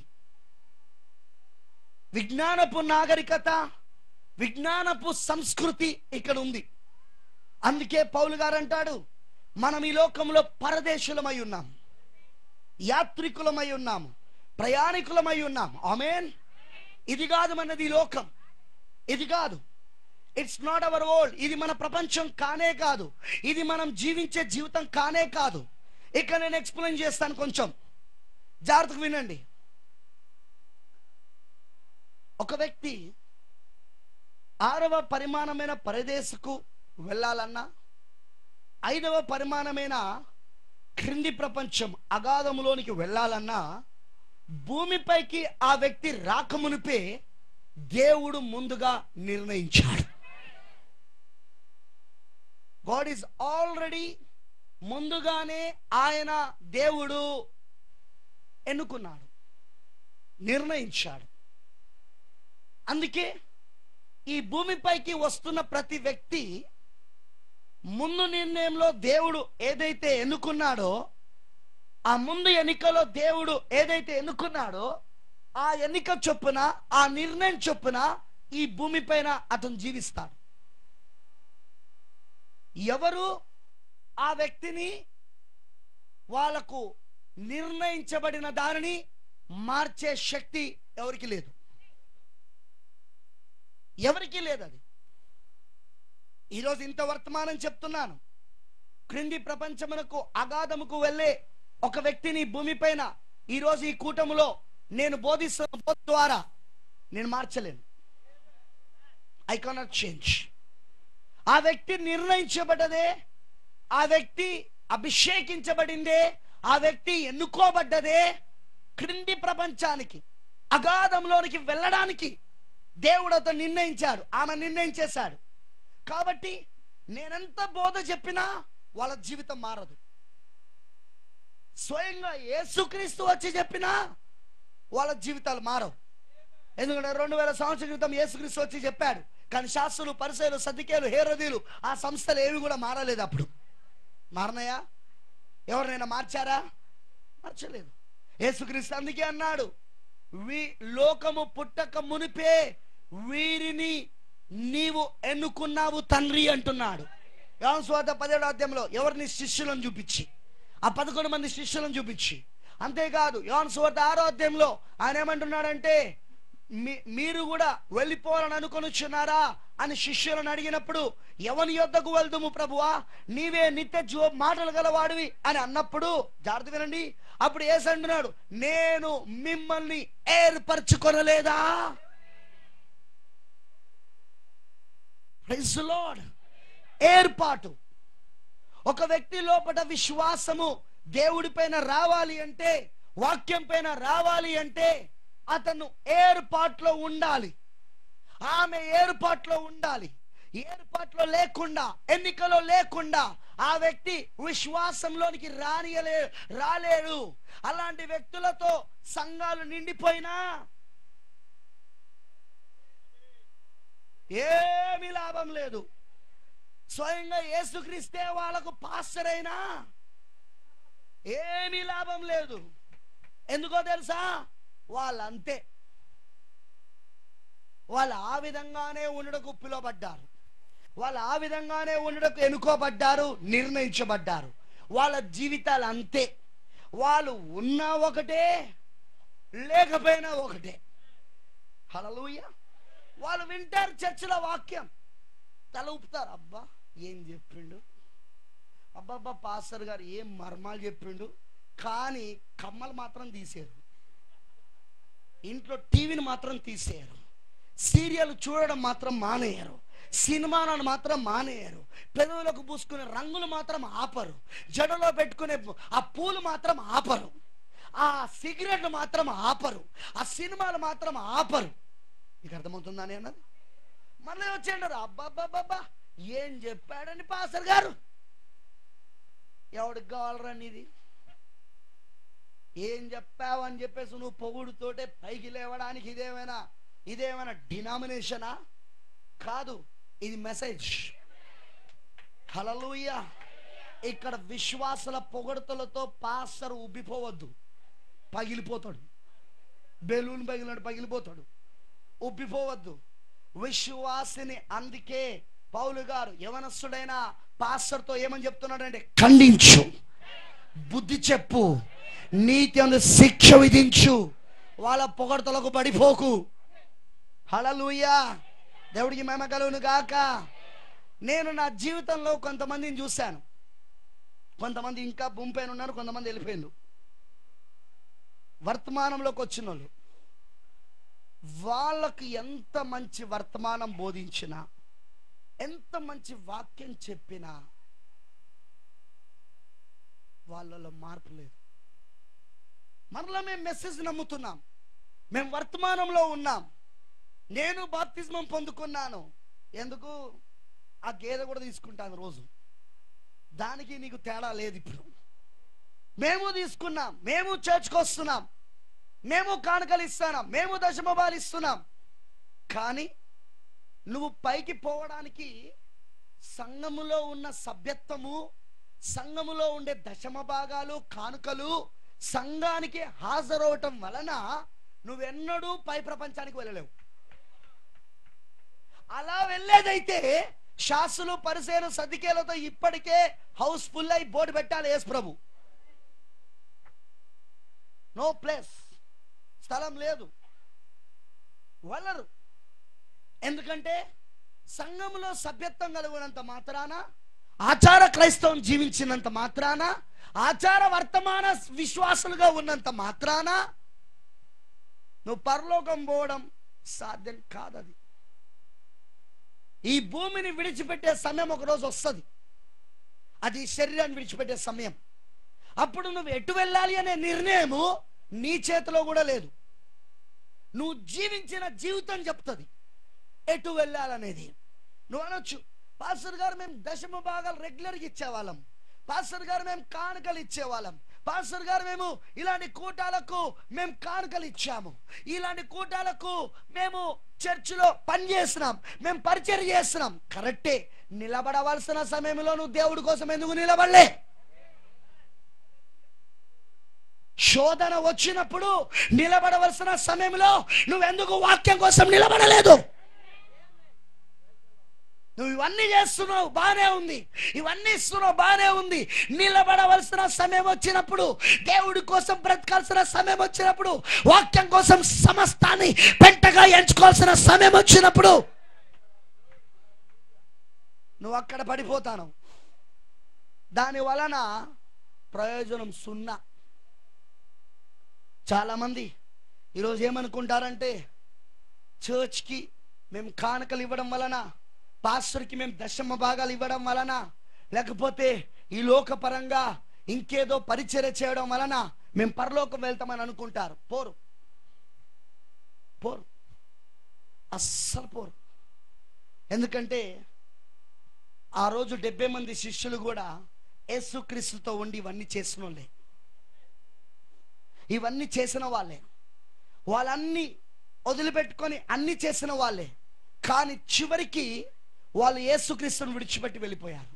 విజ్ఞానపు నాగరికత విజ్ఞానపు సంస్కృతి ఇక్కడ ఉంది అందుకే పౌలు గారు అంటాడు మనం ఈ లోకంలో పరదేశులమై ఉన్నాం యాత్రికులమై ఉన్నాము ప్రయాణికులమై ఉన్నాము ఆమెన్ ఇది కాదు మనది ఈ లోకం ఇది కాదు ఇట్స్ నాట్ అవర్ వరల్డ్ ఇది మన ప్రపంచం కానే కాదు ఇది మనం జీవించే జీవితం కానే కాదు ఇక నేను ఎక్స్ప్లెయిన్ చేస్తాను కొంచెం జాగ్రత్తగా వినండి ఒక వ్యక్తి ఆరవ పరిమాణమైన పరదేశకు వెళ్ళాలన్నా ఐదవ పరిమాణమైన క్రింది ప్రపంచం అగాధములోనికి వెళ్ళాలన్నా భూమిపైకి ఆ వ్యక్తి రాకమునిపే దేవుడు ముందుగా నిర్ణయించాడు గాడ్ ఈజ్ ఆల్రెడీ ముందుగానే ఆయన దేవుడు ఎన్నుకున్నాడు నిర్ణయించాడు అందుకే ఈ భూమిపైకి వస్తున్న ప్రతి వ్యక్తి ముందు నిర్ణయంలో దేవుడు ఏదైతే ఎన్నుకున్నాడో ఆ ముందు ఎన్నికలో దేవుడు ఏదైతే ఎన్నుకున్నాడో ఆ ఎన్నిక చొప్పున ఆ నిర్ణయం చొప్పున ఈ భూమిపైన అతను జీవిస్తాడు ఎవరు ఆ వ్యక్తిని వాళ్ళకు నిర్ణయించబడిన దానిని మార్చే శక్తి ఎవరికి లేదు ఎవరికీ లేదు అది ఈరోజు ఇంత వర్తమానం చెప్తున్నాను క్రింది ప్రపంచమునకు అగాధముకు వెళ్ళే ఒక వ్యక్తిని భూమిపైన ఈరోజు ఈ కూటములో నేను బోధిస్తున్న బోధ ద్వారా నేను మార్చలేను ఐ కెనాట్ చేంజ్ ఆ వ్యక్తి నిర్ణయించబడ్డదే ఆ వ్యక్తి అభిషేకించబడిందే ఆ వ్యక్తి ఎన్నుకోబడ్డదే క్రింది ప్రపంచానికి అగాధంలోనికి వెళ్ళడానికి దేవుడు అతను నిర్ణయించాడు ఆమె నిర్ణయించేశాడు కాబట్టి నేనెంత బోధ చెప్పినా వాళ్ళ జీవితం మారదు స్వయంగా యేసుక్రీస్తు వచ్చి చెప్పినా వాళ్ళ జీవితాలు మారవు ఎందుకంటే రెండు వేల సంవత్సరాల క్రితం యేసుక్రీస్తు వచ్చి చెప్పాడు కానీ శాస్త్రులు పరిసయలు సదికేలు హేరదీలు ఆ సంస్థలు ఏవి కూడా మారలేదు అప్పుడు మారనయా ఎవరినైనా మార్చారా మార్చలేదు యేసుక్రీస్తు అందుకే అన్నాడు వీ లోకము పుట్టక మునిపే వీరిని నీవు ఎన్నుకున్నావు తండ్రి అంటున్నాడు యోహాను సువార్త పదిహేడు అధ్యాయంలో ఎవరిని శిష్యులను చూపించి ఆ పదకొండు మంది శిష్యులను చూపించి అంతేకాదు యోహాను సువార్త ఆరో అధ్యాయంలో ఆయన ఏమంటున్నాడంటే మీ- మీరు కూడా వెళ్ళిపోవాలని అనుకొనిచున్నారా అని శిష్యులను అడిగినప్పుడు ఎవని యొద్దకు వెళ్దుము ప్రభువా నీవే నిత్య జీవ మాటలు గలవాడివి అని అన్నప్పుడు జాగ్రత్త వినండి అప్పుడు ఏసు అంటున్నాడు నేను మిమ్మల్ని ఏర్పరచుకొనలేదా Praise the Lord. ఏర్పాటు ఒక వ్యక్తి లోపల విశ్వాసము దేవుడి పైన రావాలి అంటే వాక్యం పైన రావాలి అంటే అతను ఏర్పాట్లో ఉండాలి ఆమె ఏర్పాట్లో ఉండాలి ఏర్పాట్లో లేకుండా ఎన్నికలో లేకుండా ఆ వ్యక్తి విశ్వాసంలోనికి రానియలే రాలేడు అలాంటి వ్యక్తులతో సంఘాలు నిండిపోయినా ఏమీ లాభం లేదు స్వయంగా యేసుక్రీస్తే వాళ్ళకు పాస్టర్ అయినా ఏమీ లాభం లేదు ఎందుకో తెలుసా వాళ్ళంతే వాళ్ళు ఆ విధంగానే ఉండడకు పిలువబడ్డారు వాళ్ళు ఆ విధంగానే ఉండడకు ఎన్నుకోబడ్డారు నిర్ణయించబడ్డారు వాళ్ళ జీవితాలు అంతే వాళ్ళు ఉన్నా ఒకటే లేకపోయినా ఒకటే హలలుయ వాళ్ళు వింటారు చర్చిలో వాక్యం తల ఊపుతారు అబ్బా ఏం చెప్పిండు అబ్బాబ్బా పాస్టర్ గారు ఏం మర్మాలు చెప్పిండు కానీ కమ్మలు మాత్రం తీసేరు ఇంట్లో టీవీని మాత్రం తీసేయరు సీరియల్ చూడడం మాత్రం మానేయరు సినిమాలను మాత్రం మానేయరు పెదవులకు పూసుకునే రంగులు మాత్రం ఆపరు జడలో పెట్టుకునే ఆ పూలు మాత్రం ఆపరు ఆ సిగరెట్లు మాత్రం ఆపరు ఆ సినిమాలు మాత్రం ఆపరు మీకు అర్థమవుతుందా అని అన్నది మళ్ళీ వచ్చేయండారు అబ్బాబ్బాబ్బా ఏం చెప్పాడని పాసర్ గారు ఎవడికి కావాలరా నీది ఏం చెప్పావు అని చెప్పేసి నువ్వు పొగుడుతోటే పైకి లేవడానికి ఇదేమైనా ఇదేమైనా డినామినేషనా కాదు ఇది మెసేజ్ హలలుయ ఇక్కడ విశ్వాసుల పొగడతలతో పాస్టర్ ఉబ్బిపోవద్దు పగిలిపోతాడు బెలూన్ పగిలినాడు పగిలిపోతాడు ఉబ్బిపోవద్దు విశ్వాసిని అందుకే పౌలు గారు యవనస్తుడైన పాస్టర్తో ఏమని చెప్తున్నాడంటే ఖండించు బుద్ధి చెప్పు నీతి అందు శిక్ష విధించు వాళ్ళ పొగడతలకు పడిపోకు హలలుయా దేవుడికి మేమ కలుగును గాక నేను నా జీవితంలో కొంతమందిని చూశాను కొంతమంది ఇంకా భూమి పైన ఉన్నారు కొంతమంది వెళ్ళిపోయిండు వర్తమానంలోకి వచ్చిన వాళ్ళు వాళ్ళకి ఎంత మంచి వర్తమానం బోధించినా ఎంత మంచి వాక్యం చెప్పినా వాళ్ళలో మార్పు లేదు మరలా మేము మెసేజ్ నమ్ముతున్నాం మేము వర్తమానంలో ఉన్నాం నేను బాప్తిజమం పొందుకున్నాను ఎందుకు ఆ గేదె కూడా తీసుకుంటాను రోజు దానికి నీకు తేడా లేదు ఇప్పుడు మేము తీసుకున్నాం మేము చర్చ్కి వస్తున్నాం మేము కానుకలు ఇస్తున్నాం మేము దశమభాలు ఇస్తున్నాం కానీ నువ్వు పైకి పోవడానికి సంఘములో ఉన్న సభ్యత్వము సంఘములో ఉండే దశమ భాగాలు కానుకలు సంఘానికి హాజరవటం వలన నువ్వెన్నడూ పై ప్రపంచానికి వెళ్ళలేవు అలా వెళ్ళేదైతే శాస్త్రులు పరిసేను సదికేలతో ఇప్పటికే హౌస్ ఫుల్ అయి బోర్డు పెట్టాలి యేసు ప్రభు నో ప్లేస్ స్థలం లేదు వెళ్ళరు ఎందుకంటే సంఘంలో సభ్యత్వం కలిగినంత మాత్రాన ఆచార క్రైస్తవం జీవించినంత మాత్రాన ఆచార వర్తమాన విశ్వాసులుగా ఉన్నంత మాత్రాన నువ్వు పరలోకం పోవడం సాధ్యం కాదది ఈ భూమిని విడిచిపెట్టే సమయం ఒకరోజు వస్తుంది అది శరీరాన్ని విడిచిపెట్టే సమయం అప్పుడు నువ్వు ఎటు వెళ్ళాలి అనే నిర్ణయము నీ చేతిలో కూడా లేదు నువ్వు జీవించిన జీవితం చెప్తుంది ఎటు వెళ్ళాలనేది నువ్వు అనొచ్చు పాస్టర్ గారు మేము దశమ భాగాలు రెగ్యులర్గా ఇచ్చేవాళ్ళం పాస్టర్ గారు మేము కానుకలు ఇచ్చేవాళ్ళం పాస్టర్ గారు మేము ఇలాంటి కూటాలకు మేము కానుకలు ఇచ్చాము ఇలాంటి కూటాలకు మేము చర్చిలో పని చేస్తున్నాం మేము పరిచయం చేస్తున్నాం కరెక్టే నిలబడవలసిన సమయంలో నువ్వు దేవుడి కోసం ఎందుకు నిలబడలే శోధన వచ్చినప్పుడు నిలబడవలసిన సమయంలో నువ్వెందుకు వాక్యం కోసం నిలబడలేదు నువ్వు ఇవన్నీ చేస్తున్నావు బానే ఉంది ఇవన్నీ ఇస్తున్నావు బానే ఉంది నిలబడవలసిన సమయం వచ్చినప్పుడు దేవుడి కోసం బ్రతకాల్సిన సమయం వచ్చినప్పుడు వాక్యం కోసం సమస్తాన్ని పెంటగా ఎంచుకోవాల్సిన సమయం వచ్చినప్పుడు నువ్వు అక్కడ పడిపోతాను దాని వలన ప్రయోజనం సున్నా చాలామంది ఈరోజు ఏమనుకుంటారంటే చర్చ్కి మేము కానుకలు ఇవ్వడం వలన పాస్టర్కి మేము దశమ భాగాలు ఇవ్వడం వలన లేకపోతే ఈ లోకపరంగా ఇంకేదో పరిచర్య చేయడం వలన మేము పరలోకం వెళ్తామని అనుకుంటారు పోరు పోరు అస్సలు పోరు ఎందుకంటే ఆ రోజు డెబ్బై మంది శిష్యులు కూడా యేసుక్రీస్తుతో ఉండి ఇవన్నీ చేసిన వాళ్ళే ఇవన్నీ చేసిన వాళ్ళే వాళ్ళన్నీ వదిలిపెట్టుకొని అన్ని చేసిన వాళ్ళే కానీ చివరికి వాళ్ళు యేసుక్రీస్తుని విడిచిపెట్టి వెళ్ళిపోయారు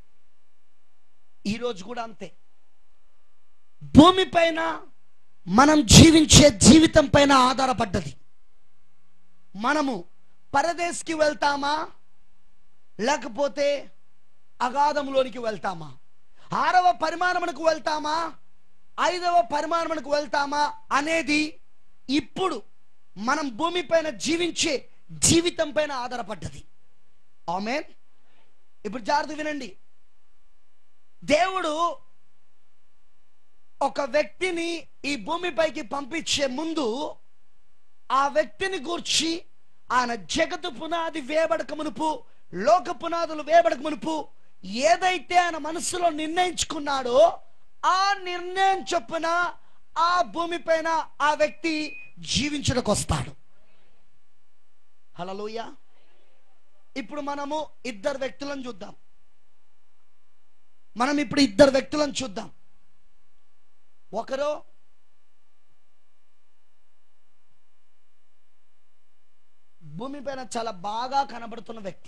ఈరోజు కూడా అంతే భూమిపైన మనం జీవించే జీవితం పైన ఆధారపడ్డది మనము పరదేశ్కి వెళ్తామా లేకపోతే అగాధంలోనికి వెళ్తామా ఆరవ పరిమాణమునకు వెళ్తామా ఐదవ పరిమాణమునకు వెళ్తామా అనేది ఇప్పుడు మనం భూమిపైన జీవించే జీవితం పైన ఆధారపడ్డది ఆమె ఇప్పుడు జాగ్రత్త వినండి దేవుడు ఒక వ్యక్తిని ఈ భూమిపైకి పంపించే ముందు ఆ వ్యక్తిని గూర్చి ఆయన జగత్తు పునాది వేయబడక మునుపు లోక పునాదులు వేయబడక మునుపు ఏదైతే ఆయన మనసులో నిర్ణయించుకున్నాడో ఆ నిర్ణయం చొప్పున ఆ భూమిపైన ఆ వ్యక్తి జీవించడానికి వస్తాడు హలోయ ఇప్పుడు మనము ఇద్దరు వ్యక్తులను చూద్దాం మనం ఇప్పుడు ఇద్దరు వ్యక్తులను చూద్దాం ఒకరు భూమి పైన చాలా బాగా కనబడుతున్న వ్యక్తి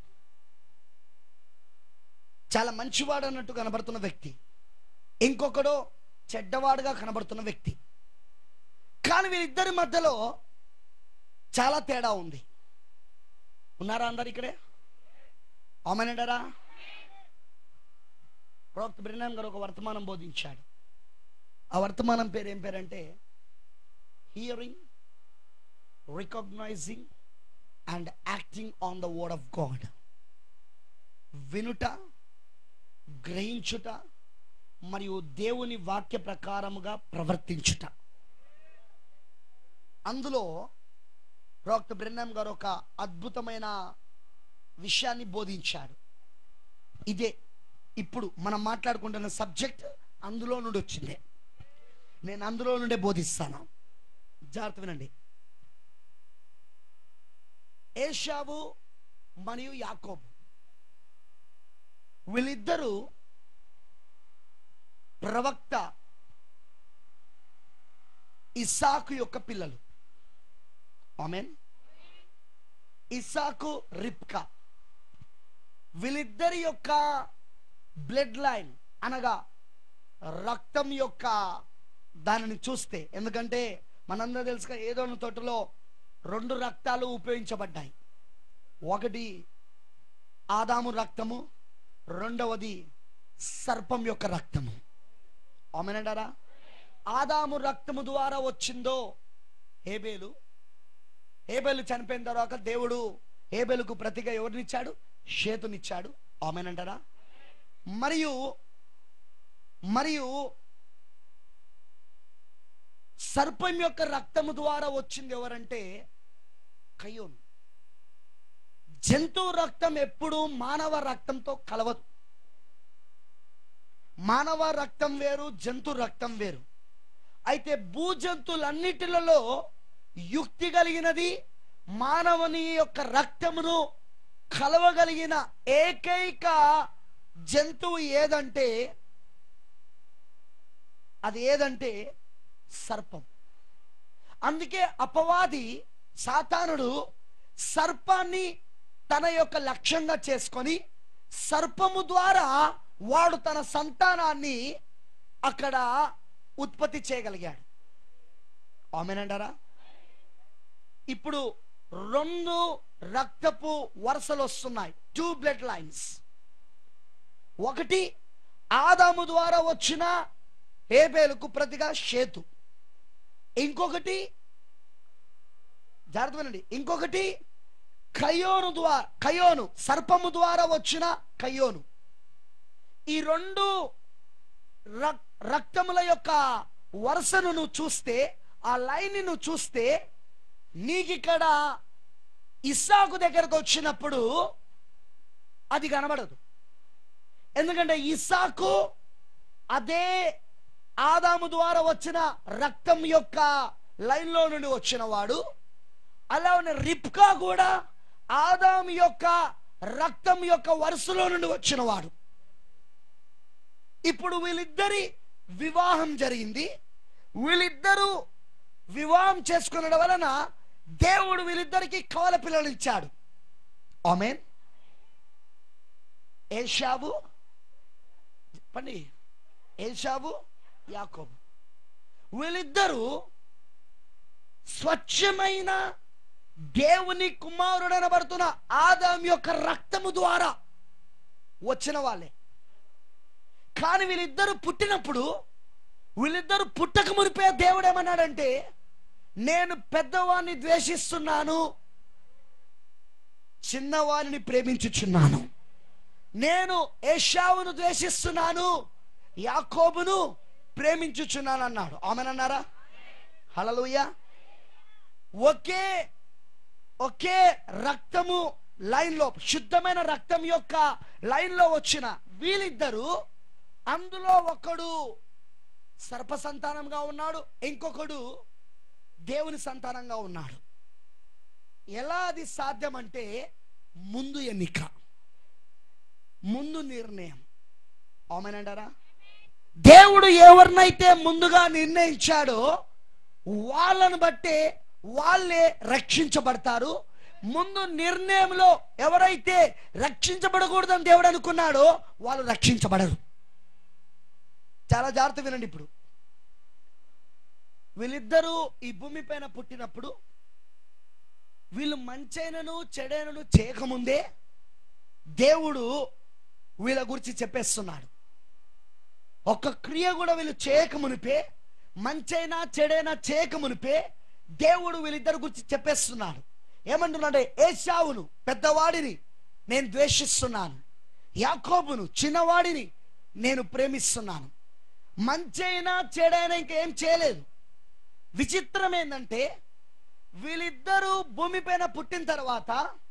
చాలా మంచివాడు అన్నట్టు కనబడుతున్న వ్యక్తి ఇంకొకడు చెడ్డవాడుగా కనబడుతున్న వ్యక్తి కానీ వీరిద్దరి మధ్యలో చాలా తేడా ఉంది ఉన్నారా అందరు ఇక్కడే ఆమెనంటారా ప్రవక్త బ్రిన్నాన్ గారు ఒక వర్తమానం బోధించాడు ఆ వర్తమానం పేరు ఏం పేరంటే hearing recognising and acting on the word of God వినుట గ్రహించుట మరియు దేవుని వాక్య ప్రకారముగా ప్రవర్తించుట అందులో ప్రవక్త బ్రెన్నం గారు ఒక అద్భుతమైన విషయాన్ని బోధించాడు ఇదే ఇప్పుడు మనం మాట్లాడుకుంటున్న సబ్జెక్ట్ అందులో నుండి వచ్చిందే నేను అందులో నుండే బోధిస్తాను జాగ్రత్త వినండి ఏషావు మరియు యాకోబు వీళ్ళిద్దరూ ప్రవక్త ఇస్సాకు యొక్క పిల్లలు ఆమెన్ ఇస్సాకు రిప్కా వీళ్ళిద్దరి యొక్క బ్లడ్ లైన్ అనగా రక్తం యొక్క దానిని చూస్తే ఎందుకంటే మనందరూ తెలుసుగా ఏదో తోటలో రెండు రక్తాలు ఉపయోగించబడ్డాయి ఒకటి ఆదాము రక్తము రెండవది సర్పం యొక్క రక్తము ఆమెనంటారా ఆదాము రక్తము ద్వారా వచ్చిందో హేబేలు హేబేలు చనిపోయిన తర్వాత దేవుడు హేబేలుకు ప్రతిగా ఎవరినిచ్చాడు షేతునిచ్చాడు ఆమెనంటారా మరియు మరియు సర్పం యొక్క రక్తము ద్వారా వచ్చింది ఎవరంటే కయ్యోను జంతువు రక్తం ఎప్పుడు మానవ రక్తంతో కలవదు మానవ రక్తం వేరు జంతు రక్తం వేరు అయితే భూజంతువులన్నిటిలలో యుక్తి కలిగినది మానవుని యొక్క రక్తమును కలవగలిగిన ఏకైక జంతువు ఏదంటే అది ఏదంటే సర్పం అందుకే అపవాది సాతానుడు సర్పాన్ని తన యొక్క లక్ష్యంగా చేసుకొని సర్పము ద్వారా వాడు తన సంతానాన్ని అక్కడ ఉత్పత్తి చేయగలిగాడు ఆమెనంటారా ఇప్పుడు రెండు రక్తపు వరుసలు వస్తున్నాయి టూ బ్లడ్ లైన్స్ ఒకటి ఆదాము ద్వారా వచ్చిన హేబేలుకు ప్రతిగా షేతు ఇంకొకటి జాగ్రత్త వినండి ఇంకొకటి కయోను ద్వారా కయోను సర్పము ద్వారా వచ్చిన కయోను ఈ రెండు రక్- రక్తముల యొక్క వరుసను నువ్వు చూస్తే ఆ లైన్ నువ్వు చూస్తే నీకిక్కడ ఇస్సాకు దగ్గరకు వచ్చినప్పుడు అది కనబడదు ఎందుకంటే ఇస్సాకు అదే ఆదాము ద్వారా వచ్చిన రక్తం యొక్క లైన్లో నుండి వచ్చిన వాడు అలానే రిప్కా కూడా ఆదాము యొక్క రక్తం యొక్క వరుసలో నుండి వచ్చిన వాడు ఇప్పుడు వీళ్ళిద్దరి వివాహం జరిగింది వీళ్ళిద్దరూ వివాహం చేసుకునడం వలన దేవుడు వీళ్ళిద్దరికి కవల పిల్లలు ఇచ్చాడు ఆమెన్ ఏషావు చెప్పండి ఏషావు యాకోబు వీళ్ళిద్దరూ స్వచ్ఛమైన దేవుని కుమారుడు అనబడుతున్న ఆదాం యొక్క రక్తము ద్వారా వచ్చిన వాళ్ళే కానీ వీళ్ళిద్దరూ పుట్టినప్పుడు వీళ్ళిద్దరూ పుట్టక మునిపే దేవుడు ఏమన్నాడంటే నేను పెద్దవాడిని ద్వేషిస్తున్నాను చిన్నవారిని ప్రేమించుచున్నాను నేను ఏషావును ద్వేషిస్తున్నాను యాకోబును ప్రేమించుచున్నాను అన్నాడు ఆమెనన్నారా హలలుయ ఒకే ఒకే రక్తము లైన్లో శుద్ధమైన రక్తం యొక్క లైన్లో వచ్చిన వీళ్ళిద్దరూ అందులో ఒకడు సర్ప సంతానంగా ఉన్నాడు ఇంకొకడు దేవుని సంతానంగా ఉన్నాడు ఎలా అది సాధ్యం అంటే ముందు ఎన్నిక ముందు నిర్ణయం ఆమెనంటారా దేవుడు ఎవరినైతే ముందుగా నిర్ణయించాడో వాళ్ళను బట్టే వాళ్ళే రక్షించబడతారు ముందు నిర్ణయంలో ఎవరైతే రక్షించబడకూడదని దేవుడు అనుకున్నాడో వాళ్ళు రక్షించబడరు చాలా జాగ్రత్త వినండి ఇప్పుడు వీళ్ళిద్దరూ ఈ భూమి పైన పుట్టినప్పుడు వీళ్ళు మంచైనను చెడైనను చేయకముందే దేవుడు వీళ్ళ గురించి చెప్పేస్తున్నాడు ఒక క్రియ కూడా వీళ్ళు చేయకమునిపే మంచైనా చెడైనా చేయక మునిపే దేవుడు వీళ్ళిద్దరి గురించి చెప్పేస్తున్నాడు ఏమంటున్నాడే ఏషావును పెద్దవాడిని నేను ద్వేషిస్తున్నాను యాకోబును చిన్నవాడిని నేను ప్రేమిస్తున్నాను మంచైనా చెడైనా ఇంకేం చేయలేదు విచిత్రం ఏంటంటే వీళ్ళిద్దరూ భూమిపైన పుట్టిన తర్వాత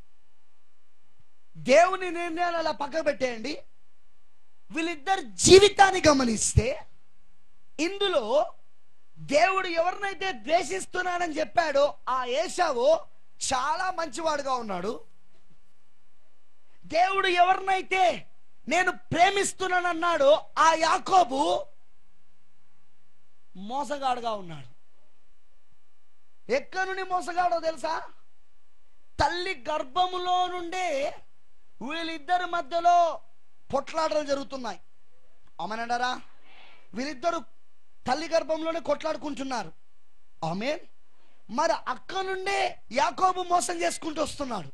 దేవుని నిర్ణయాలు అలా పక్కకు పెట్టేయండి వీళ్ళిద్దరి జీవితాన్ని గమనిస్తే ఇందులో దేవుడు ఎవరినైతే ద్వేషిస్తున్నానని చెప్పాడో ఆ ఏషావు చాలా మంచివాడుగా ఉన్నాడు దేవుడు ఎవరినైతే నేను ప్రేమిస్తున్నానన్నాడో ఆ యాకోబు మోసగాడుగా ఉన్నాడు ఎక్కడి నుండి మోసగాడో తెలుసా తల్లి గర్భములో నుండే వీళ్ళిద్దరి మధ్యలో పొట్లాటలు జరుగుతున్నాయి అమనంటారా వీళ్ళిద్దరు తల్లి గర్భంలోనే కొట్లాడుకుంటున్నారు ఆమె మరి అక్క నుండే యాకోబు మోసం చేసుకుంటూ వస్తున్నాడు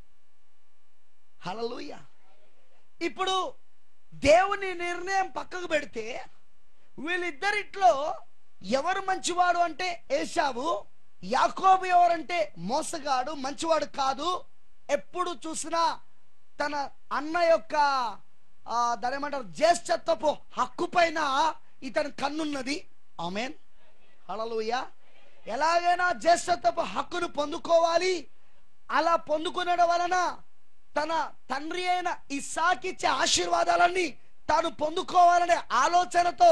హలలుయ ఇప్పుడు దేవుని నిర్ణయం పక్కకు పెడితే వీళ్ళిద్దరిట్లో ఎవరు మంచివాడు అంటే ఏషావు యాకోబు ఎవరంటే మోసగాడు మంచివాడు కాదు ఎప్పుడు చూసినా తన అన్న యొక్క ఆ, దాని ఏమంటారు జ్యేష్ఠత్వపు హక్కు పైన ఇతని కన్నున్నది ఆమెన్ హలలుయ ఎలాగైనా జ్యేష్ఠత్వపు హక్కును పొందుకోవాలి అలా పొందుకునడం వలన తన తండ్రి అయిన ఇస్సాకిచ్చే ఆశీర్వాదాలన్నీ తాను పొందుకోవాలనే ఆలోచనతో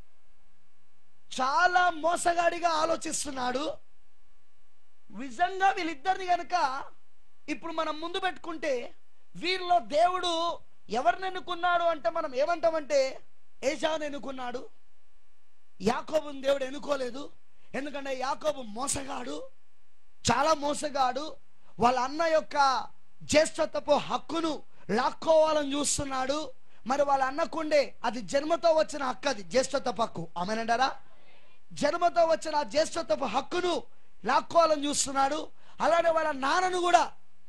చాలా మోసగాడిగా ఆలోచిస్తున్నాడు నిజంగా వీళ్ళిద్దరిని గనుక ఇప్పుడు మనం ముందు పెట్టుకుంటే వీళ్ళలో దేవుడు ఎవరిని ఎన్నుకున్నాడు అంటే మనం ఏమంటామంటే ఏషాను ఎన్నుకున్నాడు యాకోబుని దేవుడు ఎన్నుకోలేదు ఎందుకంటే యాకోబు మోసగాడు చాలా మోసగాడు వాళ్ళ అన్న యొక్క జ్యేష్ఠత్వపు హక్కును లాక్కోవాలని చూస్తున్నాడు మరి వాళ్ళ అన్నకుండే అది జన్మతో వచ్చిన హక్కు అది జ్యేష్ఠత్వపు హక్కు ఆమెనంటారా జన్మతో వచ్చిన ఆ జ్యేష్ఠత్వపు హక్కును లాక్కోవాలని చూస్తున్నాడు అలానే వాళ్ళ నాన్నను కూడా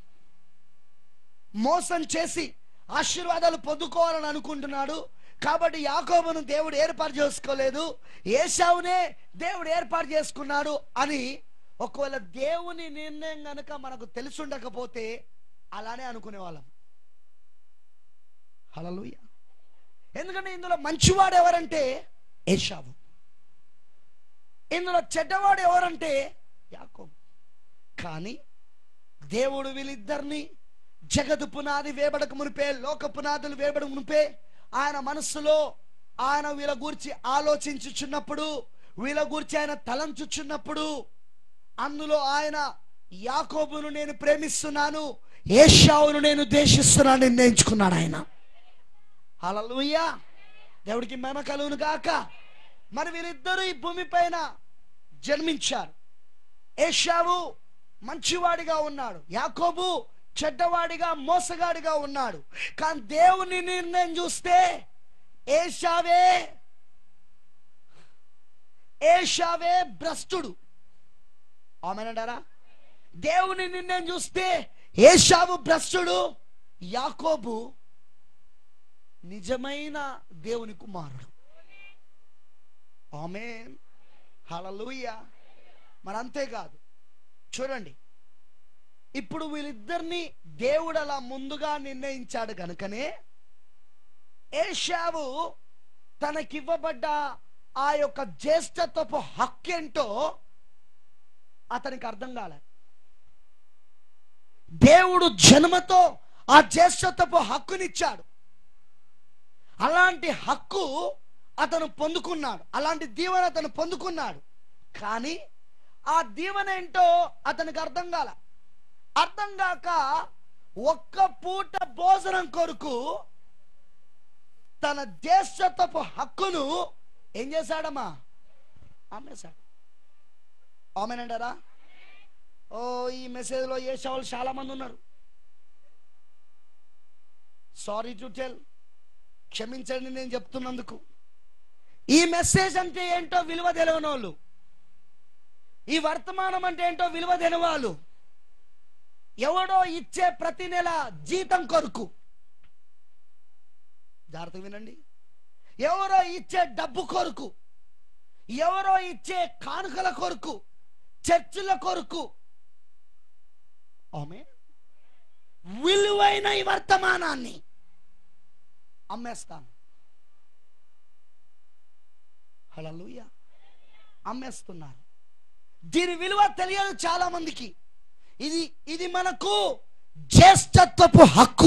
మోసం చేసి ఆశీర్వాదాలు పొందుకోవాలని అనుకుంటున్నాడు కాబట్టి యాకోబును దేవుడు ఏర్పాటు చేసుకోలేదు ఏషావునే దేవుడు ఏర్పాటు చేసుకున్నాడు అని ఒకవేళ దేవుని నిర్ణయం గనుక మనకు తెలుసుండకపోతే అలానే అనుకునే వాళ్ళం హలలుయ ఎందుకంటే ఇందులో మంచివాడు ఎవరంటే ఏషావు ఇందులో చెడ్డవాడు ఎవరంటే యాకోబు కానీ దేవుడు వీళ్ళిద్దరిని జగదు పునాది వేబడక మునిపే లోక పునాదులు వేబడక మునిపే ఆయన మనస్సులో ఆయన వీళ్ళ గూర్చి ఆలోచించుచున్నప్పుడు వీళ్ళ గూర్చి ఆయన తలంచుచున్నప్పుడు అందులో ఆయన యాకోబును నేను ప్రేమిస్తున్నాను ఏషావును నేను ద్వేషిస్తున్నాను నిర్ణయించుకున్నాడు ఆయన హల్లెలూయా దేవుడికి మేమ కలుగును గాక మరి వీరిద్దరూ ఈ భూమి పైన జన్మించారు ఏషావు మంచివాడిగా ఉన్నాడు యాకోబు చెడ్డవాడిగా మోసగాడిగా ఉన్నాడు కానీ దేవుని నిర్ణయం చూస్తే ఏషావే ఏషావే భ్రష్టుడు ఆమెనంటారా దేవుని నిర్ణయం చూస్తే ఏషావు భ్రష్టుడు యాకోబు నిజమైన దేవుని కుమారుడు ఆమె హలలుయ మరి అంతేకాదు చూడండి ఇప్పుడు వీళ్ళిద్దరిని దేవుడు అలా ముందుగా నిర్ణయించాడు కనుకనే ఏషావు తనకివ్వబడ్డ ఆ యొక్క జ్యేష్ఠత్వపు హక్కేంటో అతనికి అర్థం కాలే దేవుడు జన్మతో ఆ జ్యేష్ఠత్వపు హక్కునిచ్చాడు అలాంటి హక్కు అతను పొందుకున్నాడు అలాంటి దీవెన అతను పొందుకున్నాడు కానీ ఆ దీవెన ఏంటో అతనికి అర్థం కాల అర్థం కాక ఒక్క పూట భోజనం కొరకు తన జ్యేష్ఠత్వపు హక్కును ఏం చేశాడమ్మా అమ్మేశాడు ఆమెనంటారా ఓ ఈ మెసేజ్లో ఏ వాళ్ళు చాలా మంది ఉన్నారు సారీ టు టెల్ క్షమించండి నేను చెప్తున్నందుకు ఈ మెసేజ్ అంటే ఏంటో విలువ తెలియని వాళ్ళు ఈ వర్తమానం అంటే ఏంటో విలువ తెలియని వాళ్ళు ఎవడో ఇచ్చే ప్రతి నెల జీతం కొరకు జాగ్రత్త వినండి ఎవరో ఇచ్చే డబ్బు కొరకు ఎవరో ఇచ్చే కానుకల కొరకు చర్చిల కొరకు ఆమె విలువైన ఈ వర్తమానాన్ని అమ్మేస్తాను హలలుయ అమ్మేస్తున్నారు దీని విలువ తెలియదు చాలా మందికి ఇది ఇది మనకు జ్యేష్ఠత్వపు హక్కు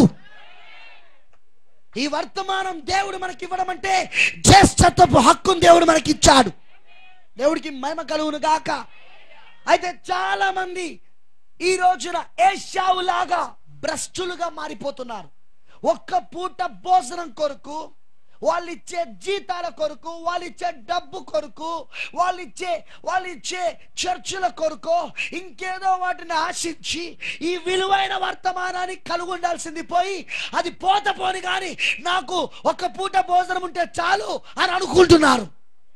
ఈ వర్తమానం దేవుడు మనకి ఇవ్వడం అంటే జ్యేష్ఠత్వపు హక్కును దేవుడు మనకి ఇచ్చాడు దేవుడికి మహిమ కలుగును గాక అయితే చాలా మంది ఈ రోజున ఏషావులాగా భ్రష్టులుగా మారిపోతున్నారు ఒక్క పూట భోజనం కొరకు వాళ్ళు ఇచ్చే జీతాల కొరకు వాళ్ళు ఇచ్చే డబ్బు కొరకు వాళ్ళు ఇచ్చే వాళ్ళు ఇచ్చే చర్చిల కొరకు ఇంకేదో వాటిని ఆశించి ఈ విలువైన వర్తమానాన్ని కలిగి ఉండాల్సింది పోయి అది పోత పోని కానీ నాకు ఒక పూట భోజనం ఉంటే చాలు అని అనుకుంటున్నారు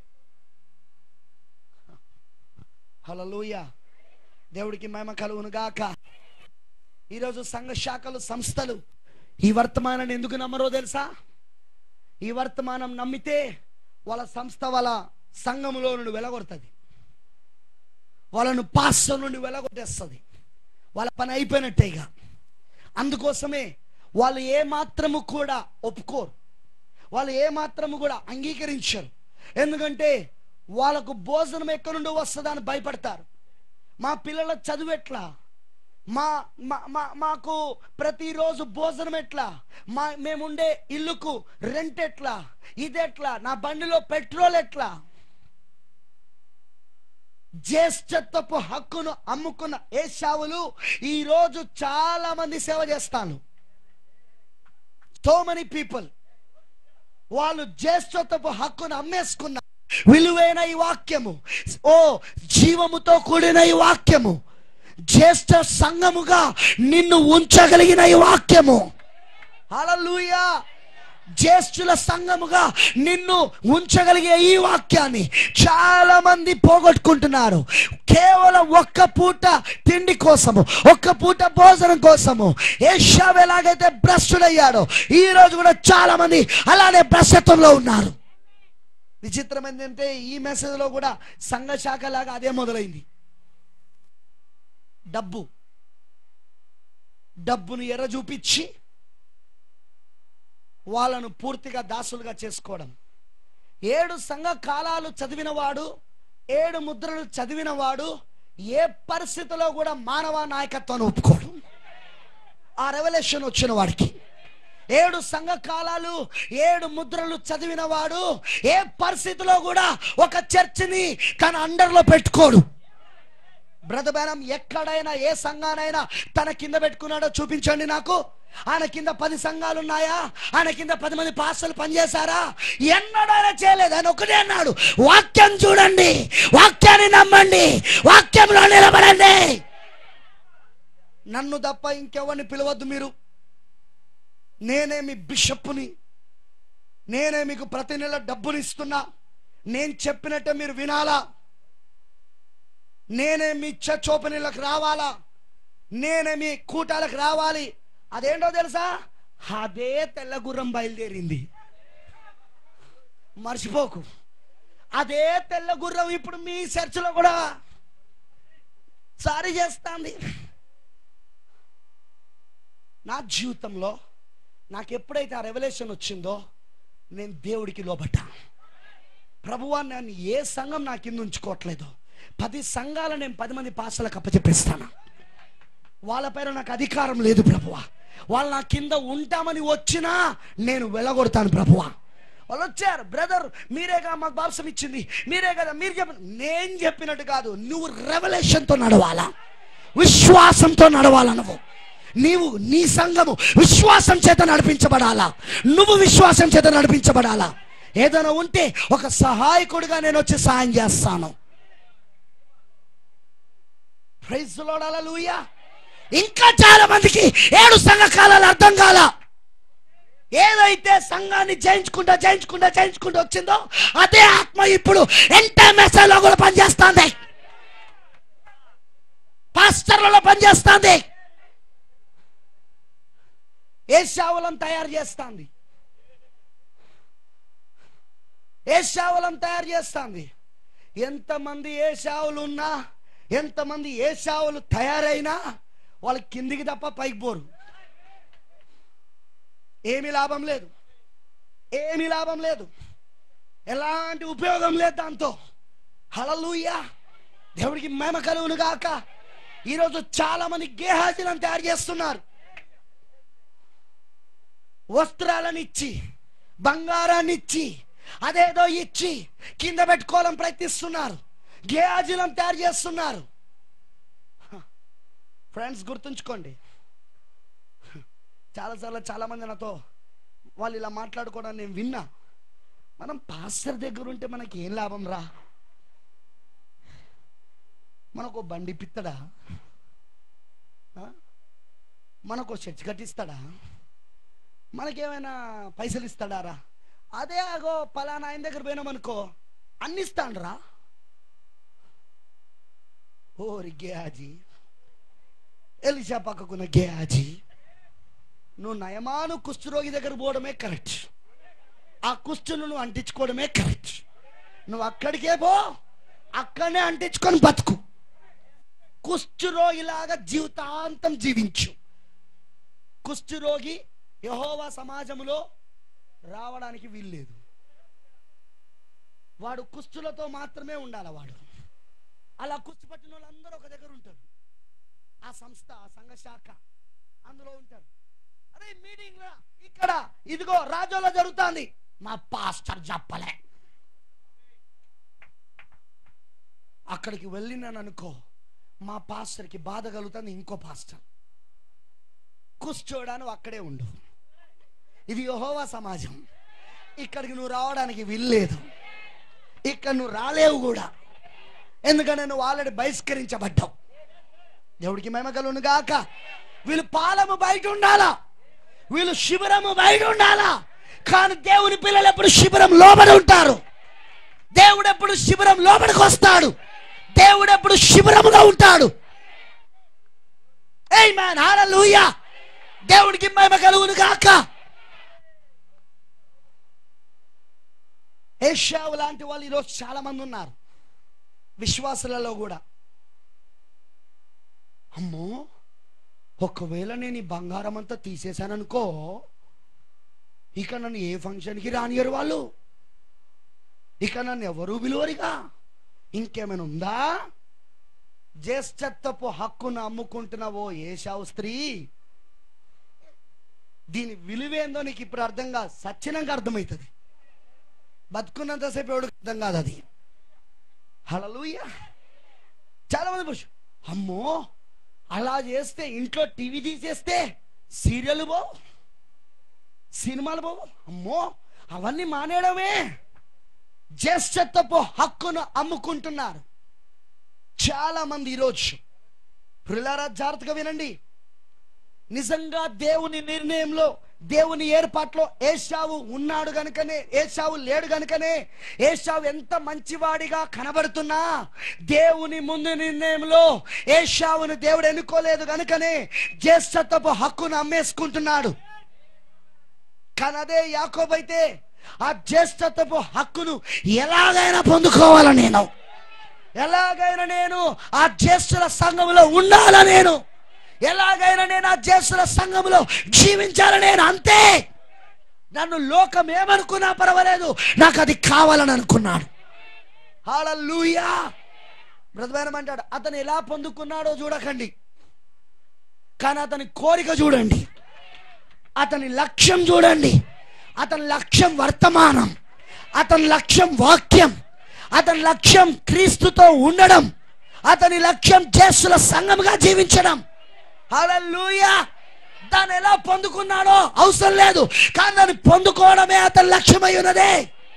హలలుయ దేవుడికి మహిమ కలుగును గాక ఈరోజు సంఘ శాఖలు సంస్థలు ఈ వర్తమానాన్ని ఎందుకు నమ్మరో తెలుసా ఈ వర్తమానం నమ్మితే వాళ్ళ సంస్థ వాళ్ళ సంఘములో నుండి వెలగొడుతుంది వాళ్ళను పాస్టర్ నుండి వెలగొట్టేస్తుంది వాళ్ళ పని అయిపోయినట్టే ఇక అందుకోసమే వాళ్ళు ఏ మాత్రము కూడా ఒప్పుకోరు వాళ్ళు ఏ మాత్రము కూడా అంగీకరించరు ఎందుకంటే వాళ్ళకు భోజనం ఎక్కడి నుండి వస్తుందని భయపడతారు మా పిల్లల చదువు ఎట్లా మా మా- మా- మాకు ప్రతిరోజు భోజనం ఎట్లా మా మేముండే ఇల్లుకు రెంట్ ఎట్లా ఇది ఎట్లా నా బండిలో పెట్రోల్ ఎట్లా జ్యేష్ఠత్వపు హక్కును అమ్ముకున్న ఏషావులు ఈ రోజు చాలా మంది సేవ చేస్తాను సో మెనీ పీపుల్ వాళ్ళు జ్యేష్ఠత్వపు హక్కును అమ్మేసుకున్న విలువైన ఈ వాక్యము ఓ జీవముతో కూడిన ఈ వాక్యము జ్యేష్ఠ సంఘముగా నిన్ను ఉంచగలిగిన ఈ వాక్యము హల్లెలూయా జ్యేష్ఠుల సంఘముగా నిన్ను ఉంచగలిగే ఈ వాక్యాన్ని చాలా మంది పోగొట్టుకుంటున్నారు కేవలం ఒక్క పూట తిండి కోసము ఒక్క పూట భోజనం కోసము ఏషావు ఎలాగైతే భ్రష్టుడయ్యాడో ఈ రోజు కూడా చాలా మంది అలానే భ్రష్టత్వంలో ఉన్నారు విచిత్రం ఏంటంటే ఈ మెసేజ్ లో కూడా సంఘ శాఖ లాగా అదే మొదలైంది డబ్బు డబ్బును ఎర్ర చూపించి వాళ్ళను పూర్తిగా దాసులుగా చేసుకోవడం ఏడు సంఘ కాలాలు చదివినవాడు ఏడు ముద్రలు చదివినవాడు ఏ పరిస్థితిలో కూడా మానవ నాయకత్వాన్ని ఒప్పుకోడు ఆ రెవల్యూషన్ వచ్చిన వాడికి ఏడు సంఘ కాలాలు ఏడు ముద్రలు చదివిన వాడు ఏ పరిస్థితిలో కూడా ఒక చర్చిని తన అండర్లో పెట్టుకోడు బ్రదబేనం ఎక్కడైనా ఏ సంఘానైనా తన కింద పెట్టుకున్నాడో చూపించండి నాకు ఆయన కింద పది సంఘాలు ఉన్నాయా ఆయన కింద పది మంది పాస్టర్లు పనిచేశారా ఎన్నడైనా చేయలేదు ఆయన ఒకటే అన్నాడు వాక్యం చూడండి వాక్యాన్ని నమ్మండి వాక్యంలో నిలబడండి నన్ను తప్ప ఇంకెవరిని పిలవద్దు మీరు నేనే మీ బిషప్ని నేనే మీకు ప్రతి నెల డబ్బులు ఇస్తున్నా నేను చెప్పినట్టే మీరు వినాలా నేనే మీ చర్చ్ ఓపెనింగ్లకు రావాలా నేనే మీ కూటాలకు రావాలి అదేంటో తెలుసా అదే తెల్ల గుర్రం బయలుదేరింది మర్చిపోకు అదే తెల్ల గుర్రం ఇప్పుడు మీ చర్చిలో కూడా సారీ చేస్తాంది నా జీవితంలో నాకు ఎప్పుడైతే ఆ రెవల్యూషన్ వచ్చిందో నేను దేవుడికి లోబట్టా ప్రభువా నేను ఏ సంఘం నా కింద ఉంచుకోవట్లేదు పది సంఘాలు నేను పది మంది పాసలకు అప్పచెప్పిస్తాను వాళ్ళపైన నాకు అధికారం లేదు ప్రభువా వాళ్ళు నా కింద ఉంటామని వచ్చినా నేను వెళ్ళగొడతాను ప్రభువా వాళ్ళు వచ్చారు బ్రదర్ మీరేగా మాకు బాప్సం ఇచ్చింది మీరే కదా మీరు చెప్పిన నేను చెప్పినట్టు కాదు నువ్వు రెవల్యూషన్తో నడవాలా విశ్వాసంతో నడవాలా నువ్వు నీవు నీ సంఘము విశ్వాసం చేత నడిపించబడాలా నువ్వు విశ్వాసం చేత నడిపించబడాలా ఏదైనా ఉంటే ఒక సహాయకుడిగా నేను వచ్చి సహాయం చేస్తాను ప్రైజ్ లోడాలూయా ఇంకా చాలా మందికి ఏడు సంఘ కాలాలు అర్థం కాల ఏదైతే సంఘాన్ని జయించుకుంటా జయించుకుంటా జయించుకుంటూ వచ్చిందో అదే ఆత్మ ఇప్పుడు ఎంటైమెస్లో కూడా పనిచేస్తుంది పాస్టర్లలో పనిచేస్తుంది ఏ శావలను తయారు చేస్తుంది ఏ శావలను తయారు చేస్తుంది ఎంతమంది ఏషావులు ఉన్నా ఎంతమంది ఏషావులు తయారైనా వాళ్ళు కిందికి తప్ప పైకి పోరు ఏమీ లాభం లేదు ఏమీ లాభం లేదు ఎలాంటి ఉపయోగం లేదు దాంతో హలలుయ్యా దేవుడికి మేమ కలుగును గాక ఈరోజు చాలా మంది గేహాజీలను తయారు చేస్తున్నారు వస్త్రాలను ఇచ్చి బంగారాన్ని ఇచ్చి అదేదో ఇచ్చి కింద పెట్టుకోవాలని ప్రయత్నిస్తున్నారు గేహాజీలను తయారు చేస్తున్నారు ఫ్రెండ్స్ గుర్తుంచుకోండి చాలాసార్లు చాలామంది నాతో వాళ్ళు ఇలా మాట్లాడుకోవడం నేను విన్నా మనం పాస్టర్ దగ్గర ఉంటే మనకి ఏం లాభం రా మనకు బండి పిత్తడా ఆ? మనకు చర్చి కట్టిస్తాడా మనకేమైనా పైసలు ఇస్తాడా రా అదే అగో పలానా ఆయన దగ్గర పోయినామనుకో అన్ని ఇస్తాండ్రా ఓరి గేహాజీ ఎలిషా పక్కకున్న గేహాజీ నువ్వు నయమాను కుష్ఠరోగి దగ్గర పోవడమే కరెక్ట్ ఆ కుష్ఠును నువ్వు అంటించుకోవడమే కరెక్ట్ నువ్వు అక్కడికే పో అక్కడనే అంటించుకొని బతుకు కుష్ఠరోగిలాగా జీవితాంతం జీవించు కుష్ఠరోగి యహోవా సమాజంలో రావడానికి వీల్లేదు వాడు కుష్ఠులతో మాత్రమే ఉండాలి వాడు అలా కుష్టి పట్టిన వాళ్ళందరూ ఒక దగ్గర ఉంటారు ఆ సంస్థ ఆ సంఘ శాఖ అందులో ఉంటారు అరే మీటింగ్ రా ఇక్కడ ఇదిగో రాజోలో జరుగుతుంది మా పాస్టర్ చెప్పలే అక్కడికి వెళ్ళినాను అనుకో మా పాస్టర్కి బాధ కలుగుతుంది ఇంకో పాస్టర్ కూర్చోడాను అక్కడే ఉండు ఇది యెహోవా సమాజం ఇక్కడికి నువ్వు రావడానికి వీల్లేదు ఇక్కడ నువ్వు రాలేవు కూడా ఎందుకంటే నువ్వు ఆల్రెడీ బహిష్కరించబడ్డావు దేవుడికి మేమకలును గాక వీళ్ళు పాలము బయట ఉండాలా వీళ్ళు శిబిరము బయట ఉండాలా కానీ దేవుని పిల్లలు ఎప్పుడు శిబిరం లోబడి ఉంటారు దేవుడు ఎప్పుడు శిబిరం లోపలికి వస్తాడు దేవుడు ఎప్పుడు శిబిరములో ఉంటాడు ఏయ్ మ్యాన్ హల్లెలూయా దేవుడికి మహిమ కలుగును గాక ఏషావు లాంటి వాళ్ళు ఈరోజు చాలా మంది ఉన్నారు విశ్వాసులలో కూడా అమ్మో ఒకవేళ నేను ఈ బంగారం అంతా తీసేశాననుకో ఇక నన్ను ఏ ఫంక్షన్కి రానియరు వాళ్ళు ఇక నన్ను ఎవరు విలువరిగా ఇంకేమైనా ఉందా జ్యేష్ఠత్వపు హక్కును అమ్ముకుంటున్నావో ఏషావు స్త్రీ దీని విలువేందో నీకు ఇప్పుడు అర్థం కాదు సచ్చినంగా అర్థమవుతుంది బతుకున్నంతసేపు ఎవడికి అర్థం కాదు అది హలలుయ చాలా మంది పురుషులు అమ్మో అలా చేస్తే ఇంట్లో టీవీ తీసేస్తే సీరియల్ పోవు సినిమాలు పోవు అమ్మో అవన్నీ మానేయడమే జ్యేష్ఠత్వపు హక్కును అమ్ముకుంటున్నారు చాలా మంది ఈరోజు ప్రిలారా జాగ్రత్తగా వినండి నిజంగా దేవుని నిర్ణయంలో దేవుని ఏర్పాట్లో ఏషావు ఉన్నాడు గనుకనే ఏషావు లేడు గనుకనే ఏషావు ఎంత మంచివాడిగా కనబడుతున్నా దేవుని ముందు నిర్ణయంలో ఏషావును దేవుడు ఎన్నుకోలేదు గనుకనే జ్యేష్ఠత్వపు హక్కును అమ్మేసుకుంటున్నాడు కానీ అదే యాకోబైతే ఆ జ్యేష్ఠత్వపు హక్కును ఎలాగైనా పొందుకోవాల నేను ఎలాగైనా నేను ఆ జ్యేష్ఠుల సంఘములో ఉండాల నేను ఎలాగైనా నేను ఆ జ్యేష్ఠుల సంఘములో జీవించాల నేను అంతే నన్ను లోకం ఏమనుకున్నా పర్వాలేదు నాకు అది కావాలని అనుకున్నాను హాలూయా బ్రతమైన అంటాడు అతను ఎలా పొందుకున్నాడో చూడకండి కానీ అతని కోరిక చూడండి అతని లక్ష్యం చూడండి అతని లక్ష్యం వర్తమానం అతని లక్ష్యం వాక్యం అతని లక్ష్యం క్రీస్తుతో ఉండడం అతని లక్ష్యం జేసుల సంఘముగా జీవించడం హల్లెలూయా దాన్ని ఎలా పొందుకున్నాడో అవసరం లేదు కానీ దాన్ని పొందుకోవడమే అతని లక్ష్యమై ఉన్నదే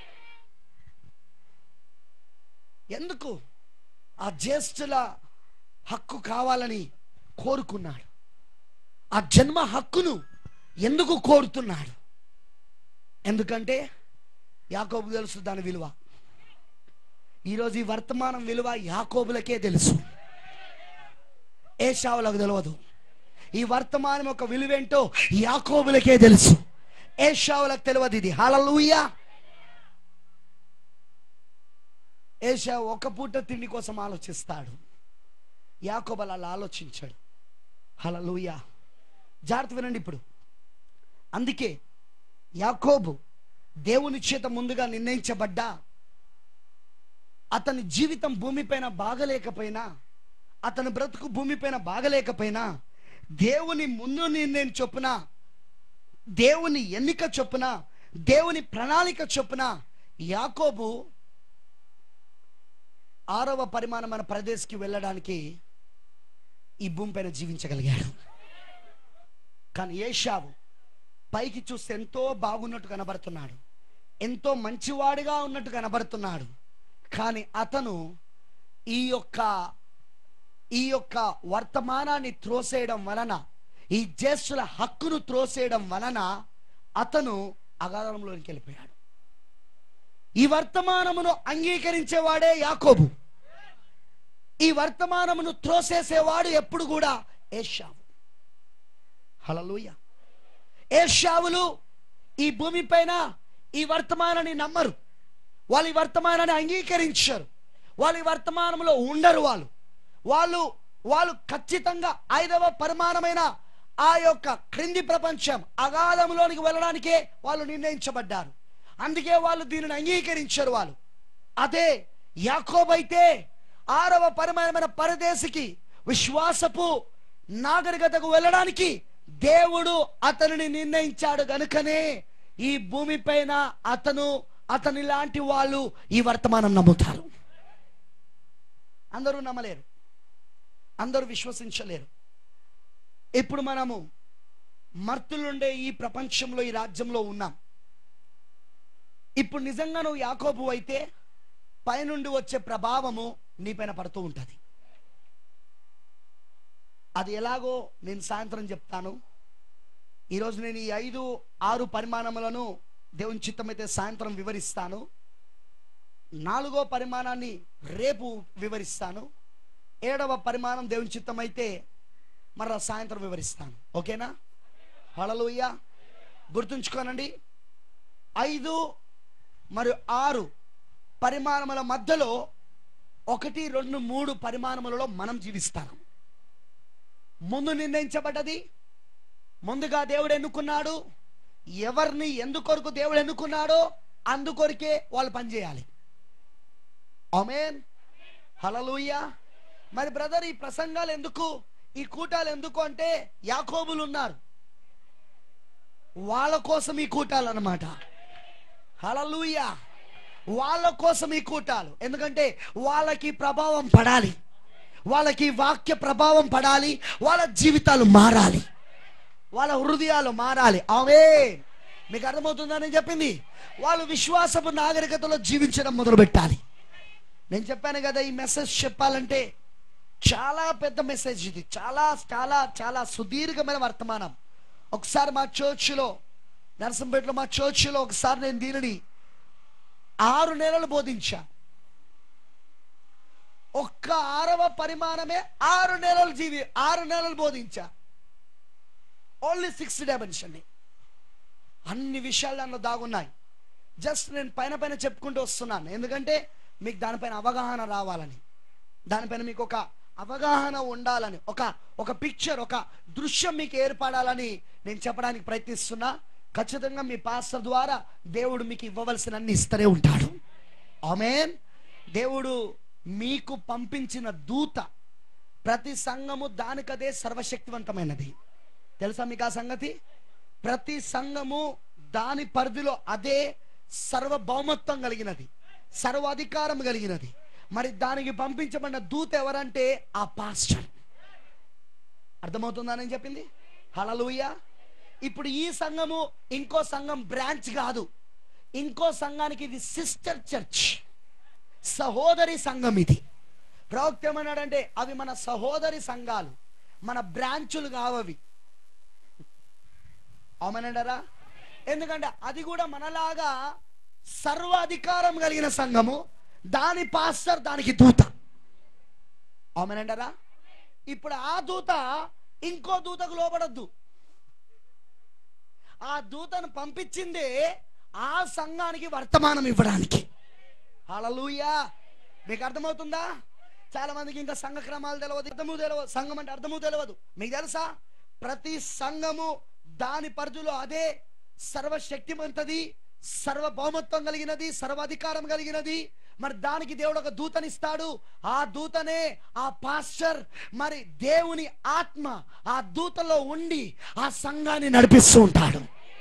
ఎందుకు ఆ జ్యేష్ఠుల హక్కు కావాలని కోరుకున్నాడు ఆ జన్మ హక్కును ఎందుకు కోరుతున్నాడు ఎందుకంటే యాకోబు తెలుసు దాని విలువ ఈరోజు ఈ వర్తమానం విలువ యాకోబులకే తెలుసు ఏషావులకు తెలియదు ఈ వర్తమానం యొక్క విలువేంటో యాకోబులకే తెలుసు ఏషావులకు తెలియదు ఇది హలలుయా ఏషా ఒక పూట తిండి కోసం ఆలోచిస్తాడు యాకోబు అలా ఆలోచించాడు హలలుయ జాగ్రత్త వినండి ఇప్పుడు అందుకే యాకోబు దేవుని చేత ముందుగా నిర్ణయించబడ్డా అతని జీవితం భూమిపైన బాగలేకపోయినా అతని బ్రతుకు భూమిపైన బాగలేకపోయినా దేవుని ముందు నిర్ణయం చొప్పున దేవుని ఎన్నిక చొప్పున దేవుని ప్రణాళిక చొప్పున యాకోబు ఆరవ పరిమాణమైన ప్రదేశ్కి వెళ్ళడానికి ఈ భూమిపైన జీవించగలిగాడు కానీ ఏషావు పైకి చూస్తే ఎంతో బాగున్నట్టు కనబడుతున్నాడు ఎంతో మంచివాడిగా ఉన్నట్టు కనబడుతున్నాడు కానీ అతను ఈ యొక్క ఈ యొక్క వర్తమానాన్ని త్రోసేయడం వలన ఈ జ్యేష్ఠుల హక్కును త్రోసేయడం వలన అతను అగాధంలోనికి వెళ్ళిపోయాడు ఈ వర్తమానమును అంగీకరించేవాడే యాకోబు ఈ వర్తమానమును త్రోసేసేవాడు ఎప్పుడు కూడా ఏషావు హలలుయ ఏషావులు ఈ భూమిపైన ఈ వర్తమానాన్ని నమ్మరు వాళ్ళు ఈ వర్తమానాన్ని అంగీకరించరు వాళ్ళు ఈ వర్తమానంలో ఉండరు వాళ్ళు వాళ్ళు వాళ్ళు ఖచ్చితంగా ఐదవ పరిమాణమైన ఆ యొక్క క్రింది ప్రపంచం అగాధంలోనికి వెళ్ళడానికే వాళ్ళు నిర్ణయించబడ్డారు అందుకే వాళ్ళు దీనిని అంగీకరించరు వాళ్ళు అదే యాకోబైతే ఆరవ పరిమాణమైన పరదేశికి విశ్వాసపు నాగరికతకు వెళ్ళడానికి దేవుడు అతనిని నిర్ణయించాడు గనుకనే ఈ భూమిపైన అతను అతని లాంటి వాళ్ళు ఈ వర్తమానం నమ్ముతారు అందరూ నమ్మలేరు అందరూ విశ్వసించలేరు ఇప్పుడు మనము మర్తులుండే ఈ ప్రపంచంలో ఈ రాజ్యంలో ఉన్నాం ఇప్పుడు నిజంగా నువ్వు యాకోబు అయితే పైనుండి వచ్చే ప్రభావము నీపైన పడుతూ ఉంటుంది అది ఎలాగో నేను సాయంత్రం చెప్తాను ఈరోజు నేను ఈ ఐదు ఆరు పరిమాణములను దేవుని చిత్తమైతే సాయంత్రం వివరిస్తాను నాలుగో పరిమాణాన్ని రేపు వివరిస్తాను ఏడవ పరిమాణం దేవుని చిత్తమైతే మరలా సాయంత్రం వివరిస్తాను ఓకేనా హళలుయ్య గుర్తుంచుకోనండి ఐదు మరియు ఆరు పరిమాణముల మధ్యలో ఒకటి రెండు మూడు పరిమాణములలో మనం జీవిస్తాము ముందు నిర్ణయించబడ్డది ముందుగా దేవుడు ఎన్నుకున్నాడు ఎవరిని ఎందుకొరకు దేవుడు ఎన్నుకున్నాడో అందుకొరికే వాళ్ళు పనిచేయాలి ఆమెన్ హలలుయ్య మరి బ్రదర్ ఈ ప్రసంగాలు ఎందుకు ఈ కూటాలు ఎందుకు అంటే యాకోబులు ఉన్నారు వాళ్ళ కోసం ఈ కూటాలు అన్నమాట హలలుయ్య వాళ్ళ కోసం ఈ కూటాలు ఎందుకంటే వాళ్ళకి ప్రభావం పడాలి వాళ్ళకి వాక్య ప్రభావం పడాలి వాళ్ళ జీవితాలు మారాలి వాళ్ళ హృదయాలు మారాలి అవే మీకు అర్థమవుతుందని చెప్పింది వాళ్ళు విశ్వాసపు నాగరికతలో జీవించడం మొదలు పెట్టాలి నేను చెప్పాను కదా ఈ మెసేజ్ చెప్పాలంటే చాలా పెద్ద మెసేజ్ ఇది చాలా చాలా చాలా సుదీర్ఘమైన వర్తమానం ఒకసారి మా చర్చిలో నరసింపేటలో మా చర్చిలో ఒకసారి నేను దీనిని ఆరు నెలలు బోధించా ఒక్క ఆరవ పరిమాణమే ఆరు నెలలు జీవి ఆరు నెలలు బోధించా ఓన్లీ సిక్స్ డైమెన్షన్ అన్ని విషయాలు అందులో దాగున్నాయి జస్ట్ నేను పైన పైన చెప్పుకుంటూ వస్తున్నాను ఎందుకంటే మీకు దానిపైన అవగాహన రావాలని దానిపైన మీకు ఒక అవగాహన ఉండాలని ఒక ఒక పిక్చర్ ఒక దృశ్యం మీకు ఏర్పడాలని నేను చెప్పడానికి ప్రయత్నిస్తున్నా ఖచ్చితంగా మీ పాస్టర్ ద్వారా దేవుడు మీకు ఇవ్వవలసిన అన్ని ఇస్తూనే ఉంటాడు ఆమెన్ దేవుడు మీకు పంపించిన దూత ప్రతి సంఘము దానికదే సర్వశక్తివంతమైనది తెలుసా మీకు ఆ సంగతి ప్రతి సంఘము దాని పరిధిలో అదే సర్వభౌమత్వం కలిగినది సర్వ అధికారం కలిగినది మరి దానికి పంపించబడిన దూత ఎవరంటే ఆ పాస్టర్ అర్థమవుతుందా నేను చెప్పింది హలలుయ ఇప్పుడు ఈ సంఘము ఇంకో సంఘం బ్రాంచ్ కాదు ఇంకో సంఘానికి ఇది సిస్టర్ చర్చ్ సహోదరి సంఘం ఇది ప్రవక్త ఏమన్నాడంటే అవి మన సహోదరి సంఘాలు మన బ్రాంచులు కావవి అవుమనంటారా ఎందుకంటే అది కూడా మనలాగా సర్వాధికారం కలిగిన సంఘము దాని పాస్టర్ దానికి దూత అవుమనంటారా ఇప్పుడు ఆ దూత ఇంకో దూతకు లోపడద్దు ఆ దూతను పంపించిందే ఆ సంఘానికి వర్తమానం ఇవ్వడానికి హలలుయా మీకు అర్థమవుతుందా చాలా మందికి ఇంకా సంఘ క్రమాలు తెలియదు అర్థము తెలియదు సంఘం అంటే అర్థము తెలియదు మీకు తెలుసా ప్రతి సంఘము దాని పరిధిలో అదే సర్వశక్తిమంతది సర్వభౌమత్వం కలిగినది సర్వాధికారం కలిగినది మరి దానికి దేవుడు ఒక దూతనిస్తాడు ఆ దూతనే ఆ పాస్టర్ మరి దేవుని ఆత్మ ఆ దూతలో ఉండి ఆ సంఘాన్ని నడిపిస్తూ ఉంటాడు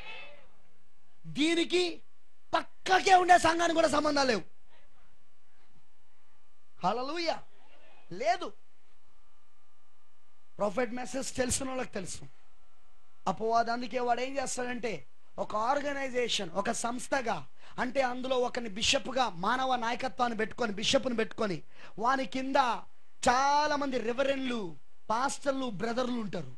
దీనికి పక్కకే ఉండే సంఘానికి కూడా సంబంధాలు లేవు హలలుయ లేదు ప్రొఫెట్ మెసేజ్ తెలిసిన వాళ్ళకి తెలుసు అపవాది అందుకే వాడు ఏం చేస్తాడంటే ఒక ఆర్గనైజేషన్ ఒక సంస్థగా అంటే అందులో ఒకని బిషప్గా మానవ నాయకత్వాన్ని పెట్టుకొని బిషప్ని పెట్టుకొని వాని కింద చాలా మంది రెవరెన్లు పాస్టర్లు బ్రదర్లు ఉంటారు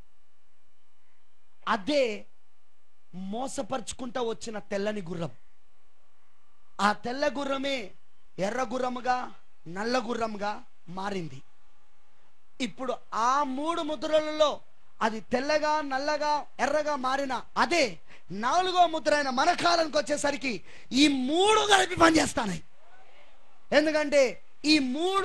అదే మోసపరుచుకుంటా వచ్చిన తెల్లని గుర్రం ఆ తెల్ల గుర్రమే ఎర్ర గుర్రముగా నల్ల గుర్రంగా మారింది ఇప్పుడు ఆ మూడు ముద్రలలో అది తెల్లగా నల్లగా ఎర్రగా మారిన అదే నాలుగో ముద్ర అయిన మన కాలానికి వచ్చేసరికి ఈ మూడు కలిపి పనిచేస్తాయి ఎందుకంటే ఈ మూడు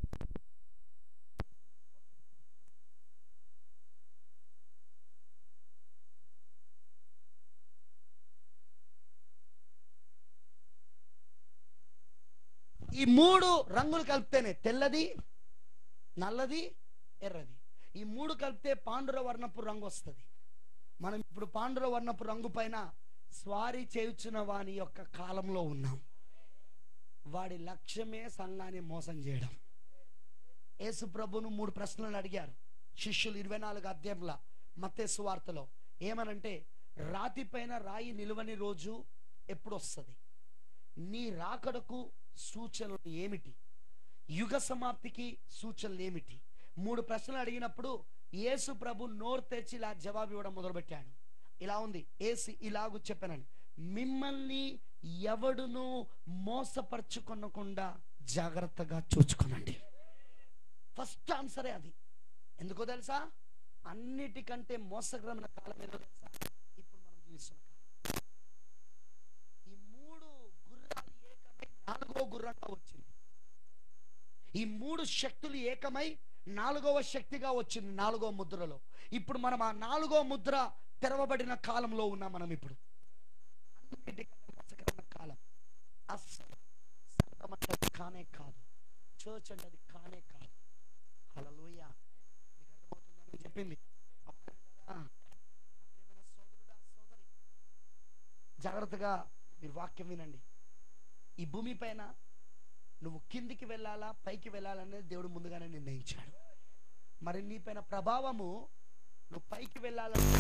ఈ మూడు రంగులు కలిపితేనే తెల్లది నల్లది ఎర్రది ఈ మూడు కలిపితే పాండుర వర్ణపు రంగు వస్తుంది మనం ఇప్పుడు పాండుర వర్ణపు రంగు పైన స్వారీ చేయుచున్న వాని యొక్క కాలంలో ఉన్నాం వాడి లక్ష్యమే సంఘాన్ని మోసం చేయడం యేసు ప్రభును మూడు ప్రశ్నలు అడిగారు శిష్యులు ఇరవై నాలుగు అధ్యాయంలో మత్తేసు వార్తలో ఏమనంటే రాతి పైన రాయి నిలువని రోజు ఎప్పుడు వస్తుంది నీ రాకడకు సూచనలు ఏమిటి యుగ సమాప్తికి సూచనలు ఏమిటి మూడు ప్రశ్నలు అడిగినప్పుడు యేసు ప్రభు నోరు తెచ్చి ఇలా జవాబు ఇవ్వడం మొదలుపెట్టాడు ఇలా ఉంది ఏసి ఇలాగు చెప్పానండి మిమ్మల్ని ఎవడును మోసపరచుకొనకుండా జాగ్రత్తగా చూచుకోనండి ఫస్ట్ ఆన్సరే అది ఎందుకో తెలుసా అన్నిటికంటే మోసకరమైన కాలం ఏదో తెలుసా ఇప్పుడు మనం జీవిస్తున్న కాలం ఈ మూడు గుర్రాలు ఏకమై నాలుగో గుర్రంగా వచ్చింది ఈ మూడు శక్తులు ఏకమై నాలుగవ శక్తిగా వచ్చింది నాలుగో ముద్రలో ఇప్పుడు మనం ఆ నాలుగో ముద్ర తెరవబడిన కాలంలో ఉన్నాం మనం ఇప్పుడు అన్నిటికంటే మోసకరమైన కాలం అస్సలు సంఘం అంటే అది కానే కాదు చర్చ్ అంటే అది కానే కాదు హల్లెలూయా మీకు అర్థమవుతుందా నేను చెప్పింది అవునంటారా? ప్రియమైన సోదరుడా, సోదరి, జాగ్రత్తగా మీరు వాక్యం వినండి ఈ భూమి పైన నువ్వు కిందికి వెళ్ళాలా పైకి వెళ్ళాలనేది దేవుడు ముందుగానే నిర్ణయించాడు మరి నీ పైన ప్రభావము నువ్వు పైకి వెళ్ళాలంటే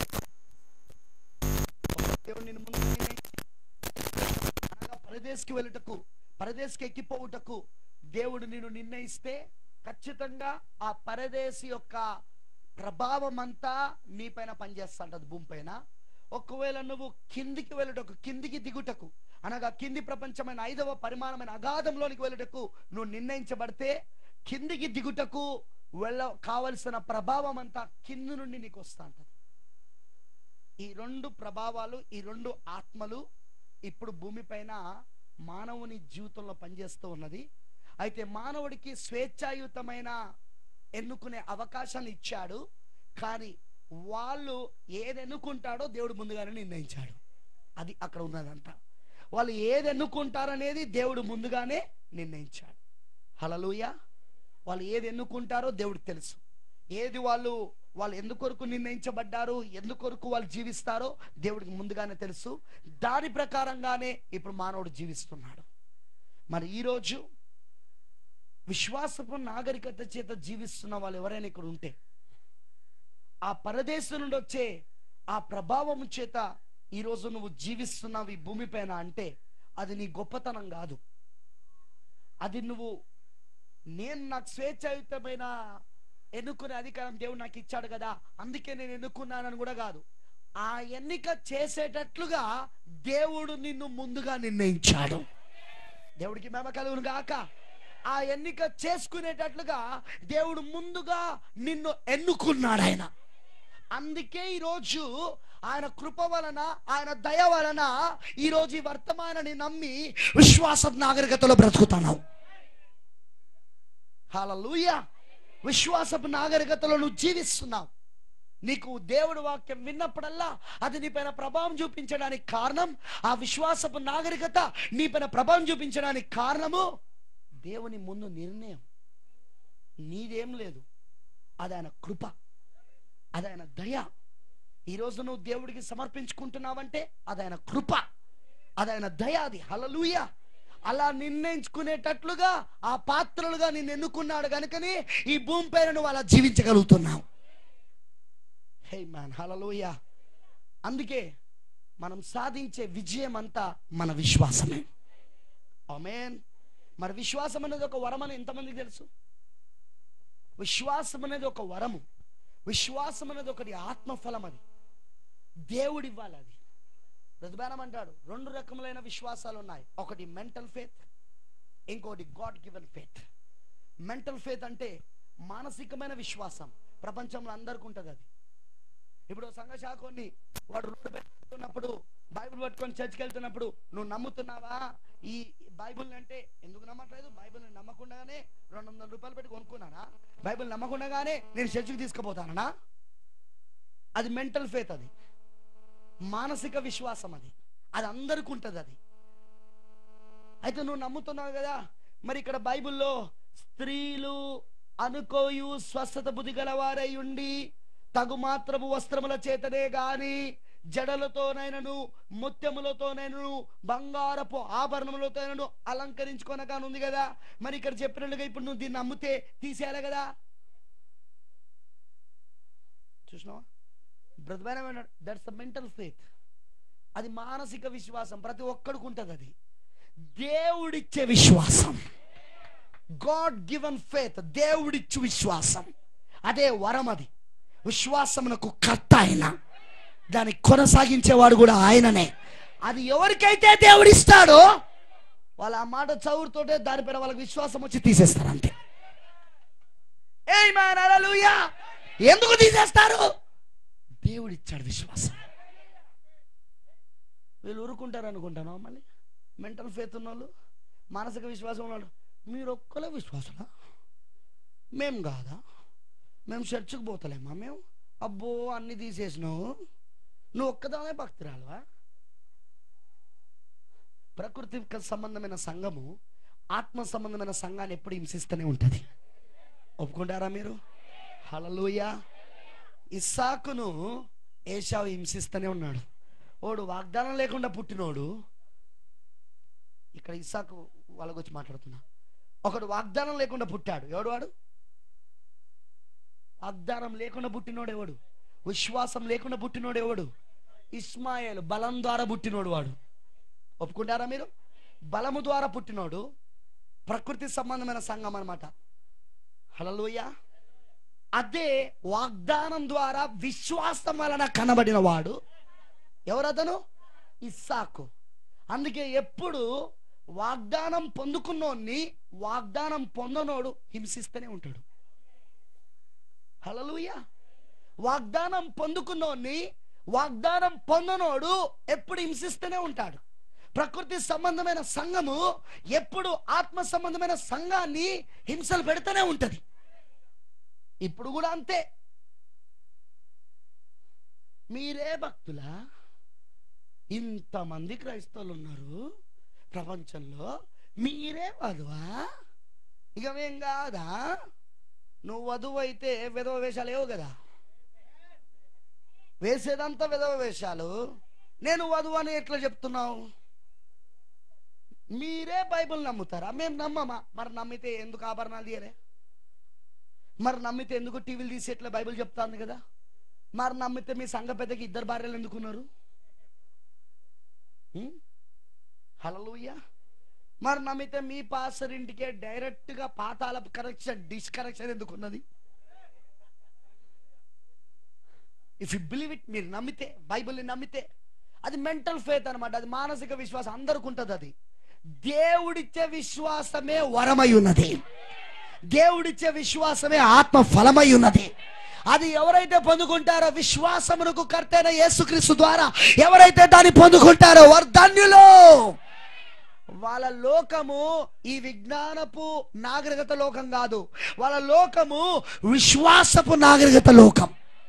ఒక దేవుడు నిన్ను ముందుగా నిర్ణయించాడు. అనగా పరదేశకి వెళ్ళుటకు పరదేశకి ఎక్కిపోవుటకు దేవుడు నిన్ను నిర్ణయిస్తే ఖచ్చితంగా ఆ పరదేశి యొక్క ప్రభావం అంతా నీ పైన పనిచేస్తుంటది భూమి పైన ఒకవేళ నువ్వు కిందికి వెళ్ళుటకు కిందికి దిగుటకు అనగా కింది ప్రపంచమైన ఐదవ పరిమాణమైన అగాధంలోనికి వెళ్ళుటకు నువ్వు నిర్ణయించబడితే కిందికి దిగుటకు వెళ్ళ కావలసిన ప్రభావం అంతా కింది నుండి నీకు వస్తా ఉంటది ఈ రెండు ప్రభావాలు ఈ రెండు ఆత్మలు ఇప్పుడు భూమిపైన మానవుని జీవితంలో పనిచేస్తూ ఉన్నది అయితే మానవుడికి స్వేచ్ఛాయుతమైన ఎన్నుకునే అవకాశాన్ని ఇచ్చాడు కానీ వాళ్ళు ఏది ఎన్నుకుంటాడో దేవుడు ముందుగానే నిర్ణయించాడు అది అక్కడ ఉన్నదంతా వాళ్ళు ఏది ఎన్నుకుంటారనేది దేవుడు ముందుగానే నిర్ణయించాడు హలలుయ వాళ్ళు ఏది ఎన్నుకుంటారో దేవుడికి తెలుసు ఏది వాళ్ళు వాళ్ళు ఎందుకొరకు నిర్ణయించబడ్డారు ఎందుకొరకు వాళ్ళు జీవిస్తారో దేవుడికి ముందుగానే తెలుసు దాని ప్రకారంగానే ఇప్పుడు మానవుడు జీవిస్తున్నాడు మరి ఈరోజు విశ్వాసపు నాగరికత చేత జీవిస్తున్న వాళ్ళు ఎవరైనా ఇక్కడ ఉంటే ఆ పరదేశం నుండి వచ్చే ఆ ప్రభావం చేత ఈరోజు నువ్వు జీవిస్తున్నావు ఈ భూమిపైన అంటే అది నీ గొప్పతనం కాదు అది నువ్వు నేను నాకు స్వేచ్ఛాయుతమైన ఎన్నుకునే అధికారం దేవుడు నాకు ఇచ్చాడు కదా అందుకే నేను ఎన్నుకున్నానని కూడా కాదు ఆ ఎన్నిక చేసేటట్లుగా దేవుడు నిన్ను ముందుగా నిర్ణయించాడు దేవుడికి మేమ కలుగును గాక ఆ ఎన్నిక చేసుకునేటట్లుగా దేవుడు ముందుగా నిన్ను ఎన్నుకున్నాడు ఆయన అందుకే ఈరోజు ఆయన కృప వలన ఆయన దయ వలన ఈరోజు ఈ వర్తమానాన్ని నమ్మి విశ్వాస నాగరికతలో బ్రతుకుతున్నావు హల్లెలూయా విశ్వాసపు నాగరికతలో నువ్వు జీవిస్తున్నావు నీకు దేవుడు వాక్యం విన్నప్పుడల్లా అది నీపైన ప్రభావం చూపించడానికి కారణం ఆ విశ్వాసపు నాగరికత నీపైన ప్రభావం చూపించడానికి కారణము దేవుని ముందు నిర్ణయం నీదేం లేదు అది ఆయన కృప అది ఆయన దయ ఈరోజు నువ్వు దేవుడికి సమర్పించుకుంటున్నావంటే అది ఆయన కృప అది ఆయన దయ అది హలలుయ అలా నిర్ణయించుకునేటట్లుగా ఆ పాత్రలుగా నిన్ను ఎన్నుకున్నాడు కనుకని ఈ భూమి పైన నువ్వు అలా జీవించగలుగుతున్నావు హే మ్యాన్ హలలుయ అందుకే మనం సాధించే విజయం అంతా మన విశ్వాసమే ఆమేన్ మరి విశ్వాసం అనేది ఒక వరం అని ఎంతమందికి తెలుసు విశ్వాసం అనేది ఒక వరము విశ్వాసం అనేది ఒకటి ఆత్మఫలం అది దేవుడి ఇవ్వాలి అది ప్రతిభానం అంటాడు రెండు రకములైన విశ్వాసాలు ఉన్నాయి ఒకటి మెంటల్ ఫేత్ ఇంకోటి God given faith mental faith అంటే మానసికమైన విశ్వాసం ప్రపంచంలో అందరికి ఉంటుంది అది ఇప్పుడు సంఘ శాఖని వాడు రోడ్డు పెట్టుకున్నప్పుడు బైబిల్ పట్టుకొని చర్చికి వెళ్తున్నప్పుడు నువ్వు నమ్ముతున్నావా ఈ బైబిల్ అంటే ఎందుకు నమ్మట్లేదు బైబిల్ నమ్మకుండానే రెండు వందల రూపాయలు పెట్టి కొనుక్కున్నానా బైబిల్ నమ్మకుండానే నేను చర్చికి తీసుకుపోతానా అది మెంటల్ ఫేత్ అది మానసిక విశ్వాసం అది అది అందరికి ఉంటుంది అది అయితే నువ్వు నమ్ముతున్నావు కదా మరి ఇక్కడ బైబిల్లో స్త్రీలు అనుకోయు స్వస్థత బుద్ధి గలవారై ఉండి తగు మాత్రము వస్త్రముల చేతనే గాని జడలతోనైనను ముత్యములతోనైనను బంగారపు ఆభరణములతోనైనను అలంకరించుకొనగాని ఉంది కదా మరి ఇక్కడ చెప్పినట్లుగా ఇప్పుడు నువ్వు దీన్ని అమ్మితే తీసేయాలి కదా చూసినావా బ్రతమైన దట్స్ ద మెంటల్ ఫేత్ అది మానసిక విశ్వాసం ప్రతి ఒక్కడికి ఉంటుంది అది దేవుడిచ్చే విశ్వాసం గాడ్ గివెన్ ఫేత్ దేవుడిచ్చు విశ్వాసం అదే వరం అది విశ్వాసమునకు కర్త ఆయన దాన్ని కొనసాగించేవాడు కూడా ఆయననే అది ఎవరికైతే దేవుడిస్తాడో వాళ్ళ ఆ మాట చదువుతోటే దానిపైన వాళ్ళకి విశ్వాసం వచ్చి తీసేస్తారు అంతే Amen, hallelujah. ఎందుకు తీసేస్తారు దేవుడిచ్చాడు విశ్వాసం వీళ్ళు ఊరుకుంటారు అనుకుంటాను మళ్ళీ మెంటల్ ఫేత్ ఉన్న వాళ్ళు మానసిక విశ్వాసం ఉన్నాడు మీరు ఒక్కలే విశ్వాసులా మేం కాదా మేము చర్చికి పోతలేమా మేము అబ్బో అన్ని తీసేసినావు నువ్వు ఒక్కదానే భక్తురాలువా ప్రకృతి సంబంధమైన సంఘము ఆత్మ సంబంధమైన సంఘాన్ని ఎప్పుడు హింసిస్తూనే ఉంటుంది ఒప్పుకుంటారా మీరు హలలుయ ఇస్సాకును ఏషావు హింసిస్తూనే ఉన్నాడు ఓడు వాగ్దానం లేకుండా పుట్టినోడు ఇక్కడ ఇస్సాకు వాళ్ళ గురించి మాట్లాడుతున్నా ఒకడు వాగ్దానం లేకుండా పుట్టాడు ఎవడు వాడు వాగ్దానం లేకుండా పుట్టినోడు ఎవడు విశ్వాసం లేకుండా పుట్టినోడు ఎవడు ఇస్మాయేల్ బలం ద్వారా పుట్టినోడు వాడు ఒప్పుకుంటారా మీరు బలము ద్వారా పుట్టినోడు ప్రకృతి సంబంధమైన సంఘం అన్నమాట హలలోయ అదే వాగ్దానం ద్వారా విశ్వాసం వలన కనబడిన వాడు ఎవరతను ఇస్సాకు అందుకే ఎప్పుడు వాగ్దానం పొందుకున్నోన్ని వాగ్దానం పొందనోడు హింసిస్తూనే ఉంటాడు హలలుయ వాగ్దానం పొందుకున్నోన్ని వాగ్దానం పొందనోడు ఎప్పుడు హింసిస్తూనే ఉంటాడు ప్రకృతి సంబంధమైన సంఘము ఎప్పుడు ఆత్మ సంబంధమైన సంఘాన్ని హింసలు పెడుతూనే ఉంటది ఇప్పుడు కూడా అంతే మీరే భక్తులా ఇంతమంది క్రైస్తవులు ఉన్నారు ప్రపంచంలో మీరే వధువా ఇక మేం కాదా నువ్వు వధువు అయితే విధవ వేషాలు ఏవో కదా వేసేదంతా విధవ వేషాలు నేను వధువు అని ఎట్లా చెప్తున్నావు మీరే బైబిల్ నమ్ముతారా మేము నమ్మమా మరి నమ్మితే ఎందుకు ఆభరణాలు తీయలే మరి నమ్మితే ఎందుకు టీవీలు తీసి ఎట్లా బైబిల్ చెప్తాంది కదా మరి నమ్మితే మీ సంఘ పెద్దకి ఇద్దరు భార్యలు ఎందుకున్నారు హలలుయ్య మరి నమ్మితే మీ పాస్టర్ ఇంటికే డైరెక్ట్ గా పాతాల కరెక్షన్ డిస్ కరెక్షన్ ఎందుకున్నది ఇఫ్ యు బిలీవ్ ఇట్ మీరు నమ్మితే బైబిల్ని నమ్మితే అది మెంటల్ ఫేత్ అన్నమాట అది మానసిక విశ్వాసం అందరికి ఉంటుంది అది దేవుడిచ్చే విశ్వాసమే వరమై ఉన్నది దేవుడిచ్చే విశ్వాసమే ఆత్మ ఫలమై ఉన్నది అది ఎవరైతే పొందుకుంటారో విశ్వాసమునకు కర్తైన యేసుక్రీస్తు ద్వారా ఎవరైతే దాన్ని పొందుకుంటారో వారు ధన్యులు వాళ్ళ లోకము ఈ విజ్ఞానపు నాగరికత లోకం కాదు వాళ్ళ లోకము విశ్వాసపు నాగరికత లోకం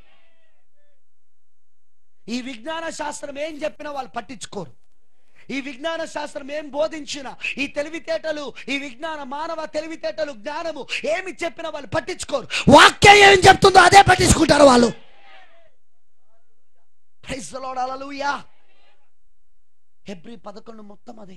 ఈ విజ్ఞాన శాస్త్రం ఏం చెప్పినా వాళ్ళు పట్టించుకోరు ఈ విజ్ఞాన శాస్త్రం ఏం బోధించినా ఈ తెలివితేటలు ఈ విజ్ఞాన మానవ తెలివితేటలు జ్ఞానము ఏమి చెప్పినా వాళ్ళు పట్టించుకోరు వాక్యం ఏం చెప్తుందో అదే పట్టించుకుంటారు వాళ్ళు Praise the Lord, hallelujah. హెబ్రి పదకొండు మొత్తం అదే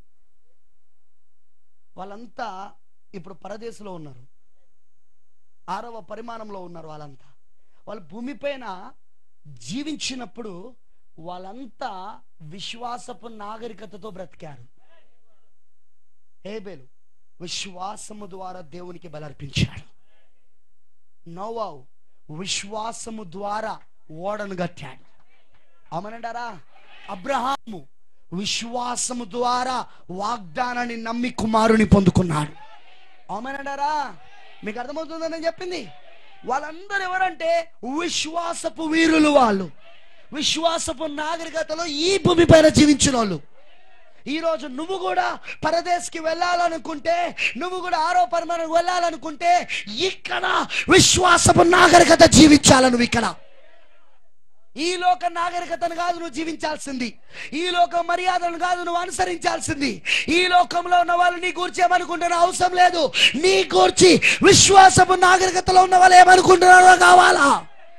వాళ్ళంతా ఇప్పుడు పరదేశంలో ఉన్నారు ఆరవ పరిమాణంలో ఉన్నారు వాళ్ళంతా వాళ్ళు భూమిపైన జీవించినప్పుడు వాళ్ళంతా విశ్వాసపు నాగరికతతో బ్రతికారు హేబేలు విశ్వాసము ద్వారా దేవునికి బలర్పించాడు నోవావు విశ్వాసము ద్వారా ఓడను కట్టాడు అమనంటారా అబ్రహాము విశ్వాసము ద్వారా వాగ్దానాన్ని నమ్మి కుమారుని పొందుకున్నాడు అమనంటారా మీకు అర్థమవుతుందని నేను చెప్పింది వాళ్ళందరూ ఎవరంటే విశ్వాసపు వీరులు వాళ్ళు విశ్వాసపు నాగరికతలో ఈ భూమి పైన జీవించిన వాళ్ళు ఈ రోజు నువ్వు కూడా పరదేశ్కి వెళ్ళాలనుకుంటే నువ్వు కూడా ఆరో పరిమాణం వెళ్ళాలనుకుంటే ఇక్కడ విశ్వాసపు నాగరికత జీవించాలి నువ్వు ఇక్కడ ఈ లోక నాగరికతను కాదు నువ్వు జీవించాల్సింది ఈ లోక మర్యాదలను కాదు నువ్వు అనుసరించాల్సింది ఈ లోకంలో ఉన్న వాళ్ళు నీ గురించి ఏమనుకుంటున్నా అవసరం లేదు నీ గురించి విశ్వాసపు నాగరికతలో ఉన్న వాళ్ళు ఏమనుకుంటున్నారో కావాలా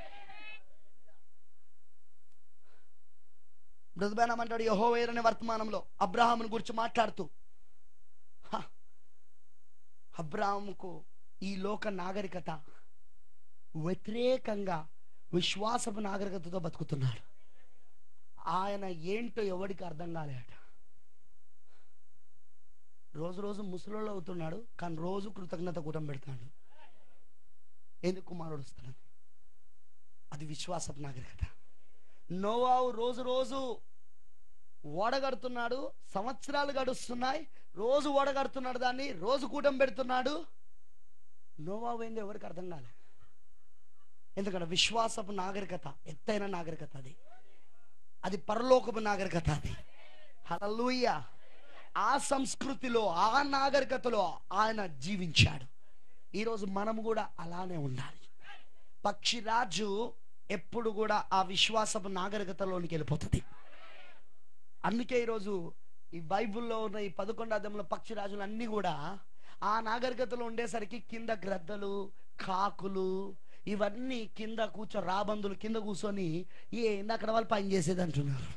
మృదుబేనం అంటాడు యహోవేర్ అనే వర్తమానంలో అబ్రహాముని గురించి మాట్లాడుతూ హ, అబ్రహాముకు ఈ లోక నాగరికత వ్యతిరేకంగా విశ్వాసపు నాగరికతతో బతుకుతున్నాడు ఆయన ఏంటో ఎవడికి అర్థం కాలేట రోజు రోజు ముసలోళ్ళు అవుతున్నాడు కానీ రోజు కృతజ్ఞత కూటం పెడతాడు ఎందుకు కుమారుడు వస్తాడు అది విశ్వాసపు నాగరికత నోవావు రోజు రోజు ఓడగడుతున్నాడు సంవత్సరాలు గడుస్తున్నాయి రోజు ఓడగడుతున్నాడు దాన్ని రోజు కూటం పెడుతున్నాడు నోవావు ఏందో ఎవరికి అర్థం కాలే ఎందుకంటే విశ్వాసపు నాగరికత ఎత్తైన నాగరికత అది అది పరలోకపు నాగరికత అది హల్లెలూయా ఆ సంస్కృతిలో ఆ నాగరికతలో ఆయన జీవించాడు ఈరోజు మనం కూడా అలానే ఉండాలి పక్షిరాజు ఎప్పుడు కూడా ఆ విశ్వాసపు నాగరికతలోనికి వెళ్ళిపోతుంది అందుకే ఈరోజు ఈ బైబిల్లో ఉన్న ఈ పదకొండు అధ్యాయంలో పక్షిరాజులు అన్నీ కూడా ఆ నాగరికతలో ఉండేసరికి కింద గ్రద్దలు కాకులు ఇవన్నీ కింద కూర్చో రాబందులు కింద కూర్చొని ఏంది అక్కడ వాళ్ళు పని చేసేది అంటున్నారు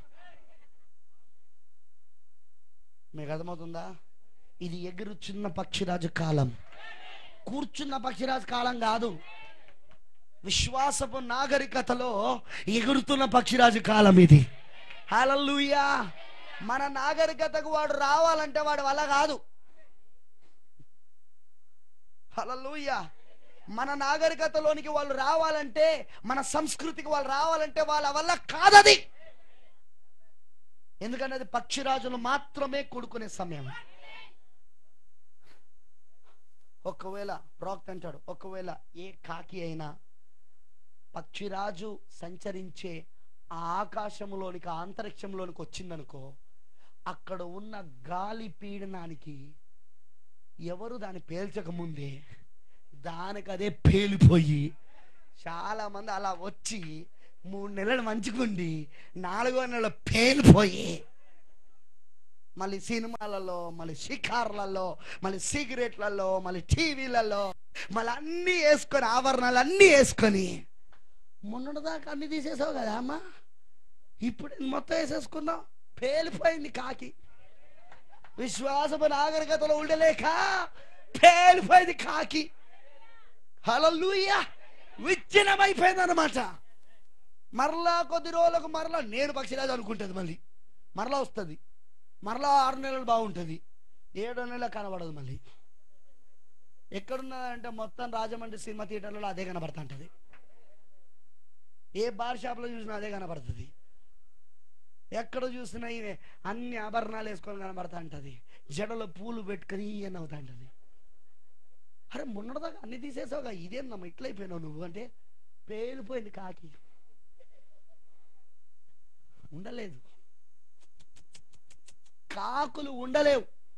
మీకు అర్థమవుతుందా ఇది ఎగురుచున్న పక్షిరాజు కాలం కూర్చున్న పక్షిరాజు కాలం కాదు విశ్వాసపు నాగరికతలో ఎగురుతున్న పక్షిరాజు కాలం ఇది హల్లెలూయా మన నాగరికతకు వాడు రావాలంటే వాడు వల్ల కాదు హల్లెలూయా మన నాగరికతలోనికి వాళ్ళు రావాలంటే మన సంస్కృతికి వాళ్ళు రావాలంటే వాళ్ళ వల్ల కాదది ఎందుకంటే అది పక్షిరాజులు మాత్రమే కూడుకునే సమయం ఒకవేళ ప్రాక్ట్ అంటాడు ఒకవేళ ఏ కాకి అయినా పక్షిరాజు సంచరించే ఆ ఆకాశంలోనికి ఆ అంతరిక్షంలోనికి వచ్చిందనుకో అక్కడ ఉన్న గాలి పీడనానికి ఎవరు దాన్ని పేల్చక ముందే దానికి అదే పేలిపోయి చాలా మంది అలా వచ్చి మూడు నెలలు మంచుకుండి నాలుగో నెల పేలిపోయి మళ్ళీ సినిమాలలో మళ్ళీ షికార్లలో మళ్ళీ సిగరెట్లలో మళ్ళీ టీవీలలో మళ్ళీ అన్నీ వేసుకొని ఆభరణాలు అన్నీ వేసుకొని మొన్నటిదాకా అన్ని తీసేసావు కదా అమ్మా ఇప్పుడు మొత్తం వేసేసుకున్నావు పేలిపోయింది కాకి విశ్వాసపు నాగరికతలో ఉండలేక పేలిపోయింది కాకి హలలుయ విచ్ఛిన్నమైపోయింది అనమాట మరలా కొద్ది రోజులకు మరలా నేను పక్షిరాజు అనుకుంటుంది మళ్ళీ మరలా వస్తుంది మరలా ఆరు నెలలు బాగుంటుంది ఏడో నెల కనబడదు మళ్ళీ ఎక్కడున్నదంటే మొత్తం రాజమండ్రి సినిమా థియేటర్లలో అదే కనబడుతుంటది ఏ బార్ షాప్లో చూసినా అదే కనబడుతుంది ఎక్కడ చూసినా ఇవే అన్ని ఆభరణాలు వేసుకొని కనబడతా ఉంటుంది జడలో పూలు పెట్టుకొని అని అవుతా ఉంటుంది అరే మొన్నటిదాకా అన్ని తీసేసావుగా ఇదేందమ్మా ఇట్లయిపోయినావు నువ్వు అంటే పేలిపోయింది కాకి ఉండలేదు కాకులు ఉండలేవు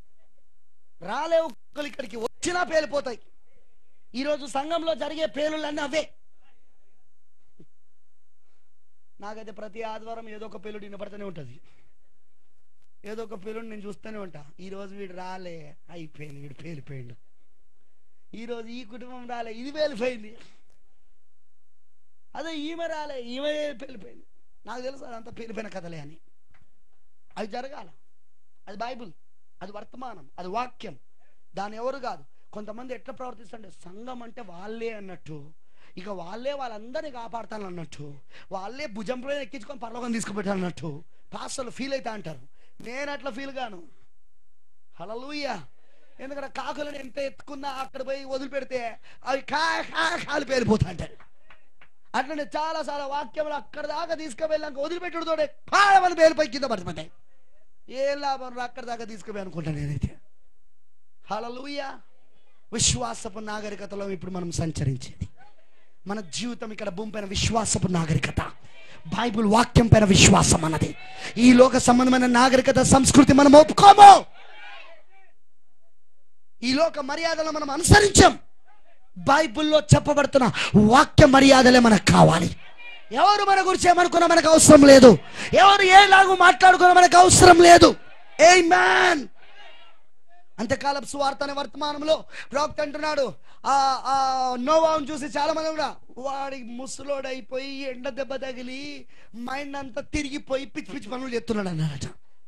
రాలేవు కుక్కలు ఇక్కడికి వచ్చినా పేలిపోతాయి ఈరోజు సంఘంలో జరిగే పేలులన్నీ అవే నాకైతే ప్రతి ఆదివారం ఏదో ఒక పేలుడు వినపడుతూనే ఉంటుంది ఏదో ఒక పేలుడు నేను చూస్తూనే ఉంటా ఈ రోజు వీడు రాలే అయిపోయింది వీడు పేలిపోయిండు ఈరోజు ఈ కుటుంబం రాలే ఇది పేలిపోయింది అదే ఈమె రాలే ఈమె పేలిపోయింది నాకు తెలుసు అదంతా పేలిపోయిన కథలే అని అది జరగాల అది బైబుల్ అది వర్తమానం అది వాక్యం దాని ఎవరు కాదు కొంతమంది ఎట్లా ప్రవర్తిస్తుంటే సంఘం అంటే వాళ్ళే అన్నట్టు ఇక వాళ్ళే వాళ్ళందరినీ కాపాడతాను అన్నట్టు వాళ్ళే భుజంపై ఎక్కించుకొని పరలోకం తీసుకుపెట్టాను అన్నట్టు పాస్టర్లు ఫీల్ అవుతా అంటారు నేను అట్లా ఫీల్ గాను హలలుయ్య ఎందుకంటే కాకులను ఎంత ఎత్తుకున్నా అక్కడ పోయి వదిలిపెడితే అవి కా కా కాలు పేలిపోతా అంటారు అట్లనే చాలా చాలా వాక్యములు అక్కడ దాకా తీసుకువెళ్ళాక వదిలిపెట్టుడుతోనే పాడమని పేలిపోయి కింద పడిపోతాయి ఏం లాభం రా అక్కడ దాకా తీసుకుపోయి అనుకుంటాను నేనైతే హలలుయ విశ్వాసపు నాగరికతలో ఇప్పుడు మనం సంచరించేది మన జీవితం ఇక్కడ భూమి పైన విశ్వాసపు నాగరికత బైబిల్ వాక్యం పైన విశ్వాసం అన్నది ఈ లోక సంబంధమైన నాగరికత సంస్కృతి మనం ఒప్పుకోము ఈ లోక మర్యాదలు మనం అనుసరించాం బైబిల్లో చెప్పబడుతున్న వాక్య మర్యాదలే మనకు కావాలి ఎవరు మన గురించి ఏమనుకున్నా మనకు అవసరం లేదు ఎవరు ఏలాగూ మాట్లాడుకున్నా మనకు అవసరం లేదు ఏ మ్యాన్ అంతకాలం సువార్త అనే వర్తమానంలో ప్రవక్త అంటున్నాడు ఆ ఆ నోవాను చూసి చాలా మంది కూడా వాడి ముసలోడైపోయి ఎండ దెబ్బ తగిలి మైండ్ అంతా తిరిగిపోయి పిచ్చి పిచ్చి పనులు చేస్తున్నాడు అన్నారట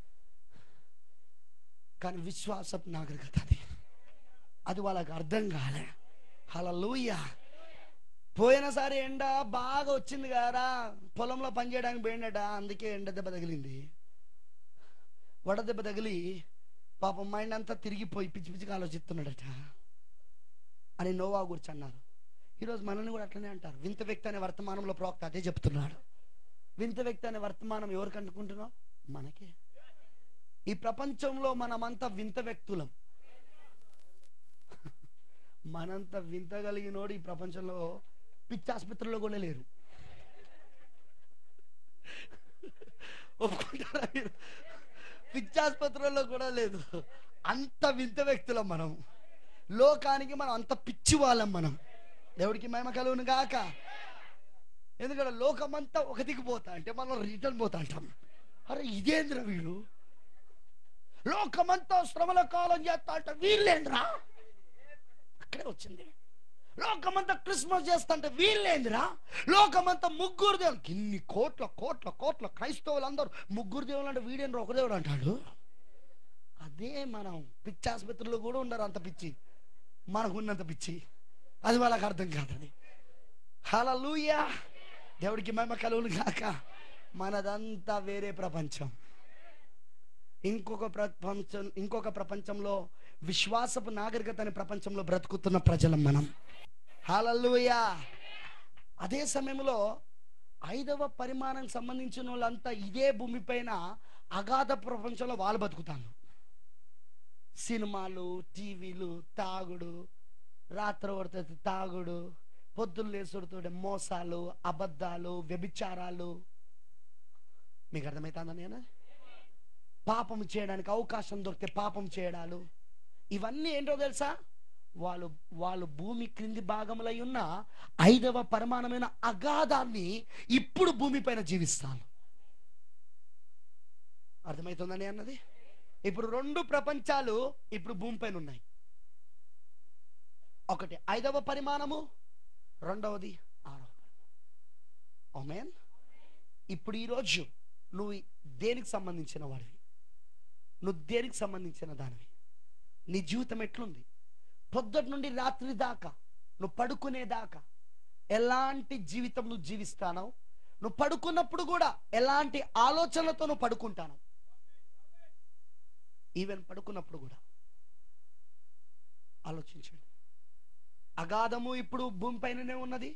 కానీ విశ్వాసపు నాగరికత అది అది వాళ్ళకి అర్థం కాలే హలలుయ పోయినసారి ఎండ బాగా వచ్చింది కదా పొలంలో పని చేయడానికి పోయిండట అందుకే ఎండ దెబ్బ తగిలింది వడ దెబ్బ తగిలి పాపం మైండ్ అంతా తిరిగిపోయి పిచ్చి పిచ్చిగా ఆలోచిస్తున్నాడట అని నోవా గురించి అన్నారు ఈరోజు మనల్ని కూడా అట్లనే అంటారు వింత వ్యక్తి అనే వర్తమానంలో ప్రోక్త అదే చెప్తున్నాడు వింత వ్యక్తి అనే వర్తమానం ఎవరికి అనుకుంటున్నాం మనకే ఈ ప్రపంచంలో మనమంతా వింత వ్యక్తులం మనంత వింత కలిగినోడు ఈ ప్రపంచంలో పిచ్చి ఆసుపత్రిలో కూడా లేరు ఒప్పుకుంటారా మీరు పిచ్చి ఆసుపత్రుల్లో కూడా లేదు అంత వింత వ్యక్తులం మనం లోకానికి మనం అంత పిచ్చి వాళ్ళం మనం దేవుడికి మహిమ కలుగును గాక ఎందుకంటే లోకమంతా ఒక దిక్కు పోతా అంటే మనం రిటర్న్ పోతా అంటాం అరే ఇదేంద్ర వీడు లోకమంతా శ్రమల కాలం చేస్తా అంటే వీళ్ళేంద్రా అక్కడే వచ్చింది లోకమంతా క్రిస్మస్ చేస్తుంటే వీళ్ళేందిరా లోకమంతా ముగ్గురు దేవులు ఇన్ని కోట్ల కోట్ల కోట్ల క్రైస్తవులు అందరూ ముగ్గురు దేవులు అంటే వీడేంద్ర ఒక దేవుడు అంటాడు అదే మనం పిచ్చి ఆసుపత్రిలో కూడా ఉండరు అంత పిచ్చి మనకు ఉన్నంత పిచ్చి అది వాళ్ళకి అర్థం కాదని హలలుయా దేవుడికి మహిమ కలుగును కాక మనదంతా వేరే ప్రపంచం ఇంకొక ప్రపంచం ఇంకొక ప్రపంచంలో విశ్వాసపు నాగరికత అనే ప్రపంచంలో బ్రతుకుతున్న ప్రజలం మనం హలలుయా అదే సమయంలో ఐదవ పరిమాణం సంబంధించిన వాళ్ళంతా ఇదే భూమిపైన అగాధ ప్రపంచంలో వాళ్ళు బతుకుతాను సినిమాలు టీవీలు తాగుడు రాత్రి పడుతుంది తాగుడు పొద్దున్న లేసుడుతోటి మోసాలు అబద్ధాలు వ్యభిచారాలు మీకు అర్థమవుతుందా నేను పాపం చేయడానికి అవకాశం దొరికితే పాపం చేయడాలు ఇవన్నీ ఏంటో తెలుసా వాళ్ళు వాళ్ళు భూమి క్రింది భాగములై ఉన్న ఐదవ పరిమాణమైన అగాధాన్ని ఇప్పుడు భూమిపైన జీవిస్తాను అర్థమవుతుందని అన్నది ఇప్పుడు రెండు ప్రపంచాలు ఇప్పుడు భూమిపైన ఉన్నాయి ఒకటి ఐదవ పరిమాణము రెండవది ఆరవ పరిమాణం ఇప్పుడు ఈరోజు నువ్వు దేనికి సంబంధించిన వాడివి నువ్వు దేనికి సంబంధించిన దానివి నీ జీవితం ఎట్లుంది పొద్దుటి నుండి రాత్రి దాకా నువ్వు పడుకునే దాకా ఎలాంటి జీవితం నువ్వు జీవిస్తానో నువ్వు పడుకున్నప్పుడు కూడా ఎలాంటి ఆలోచనలతో నువ్వు పడుకుంటాను ఈవెన్ పడుకున్నప్పుడు కూడా ఆలోచించండి అగాధము ఇప్పుడు భూమి పైననే ఉన్నది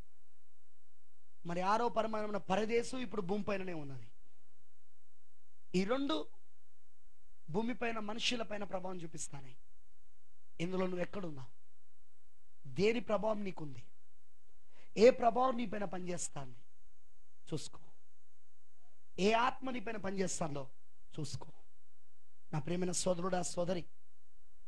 మరి ఆరో పరమాణమైన పరదేశం ఇప్పుడు భూమి పైననే ఉన్నది ఈ రెండు భూమిపైన మనుషుల పైన ప్రభావం చూపిస్తానే ఇందులో నువ్వు ఎక్కడున్నావు దేని ప్రభావం నీకుంది ఏ ప్రభావం నీ పైన పనిచేస్తాంది చూసుకో ఏ ఆత్మ నీ పైన పనిచేస్తాందో చూసుకో నా ప్రేమైన సోదరుడా సోదరి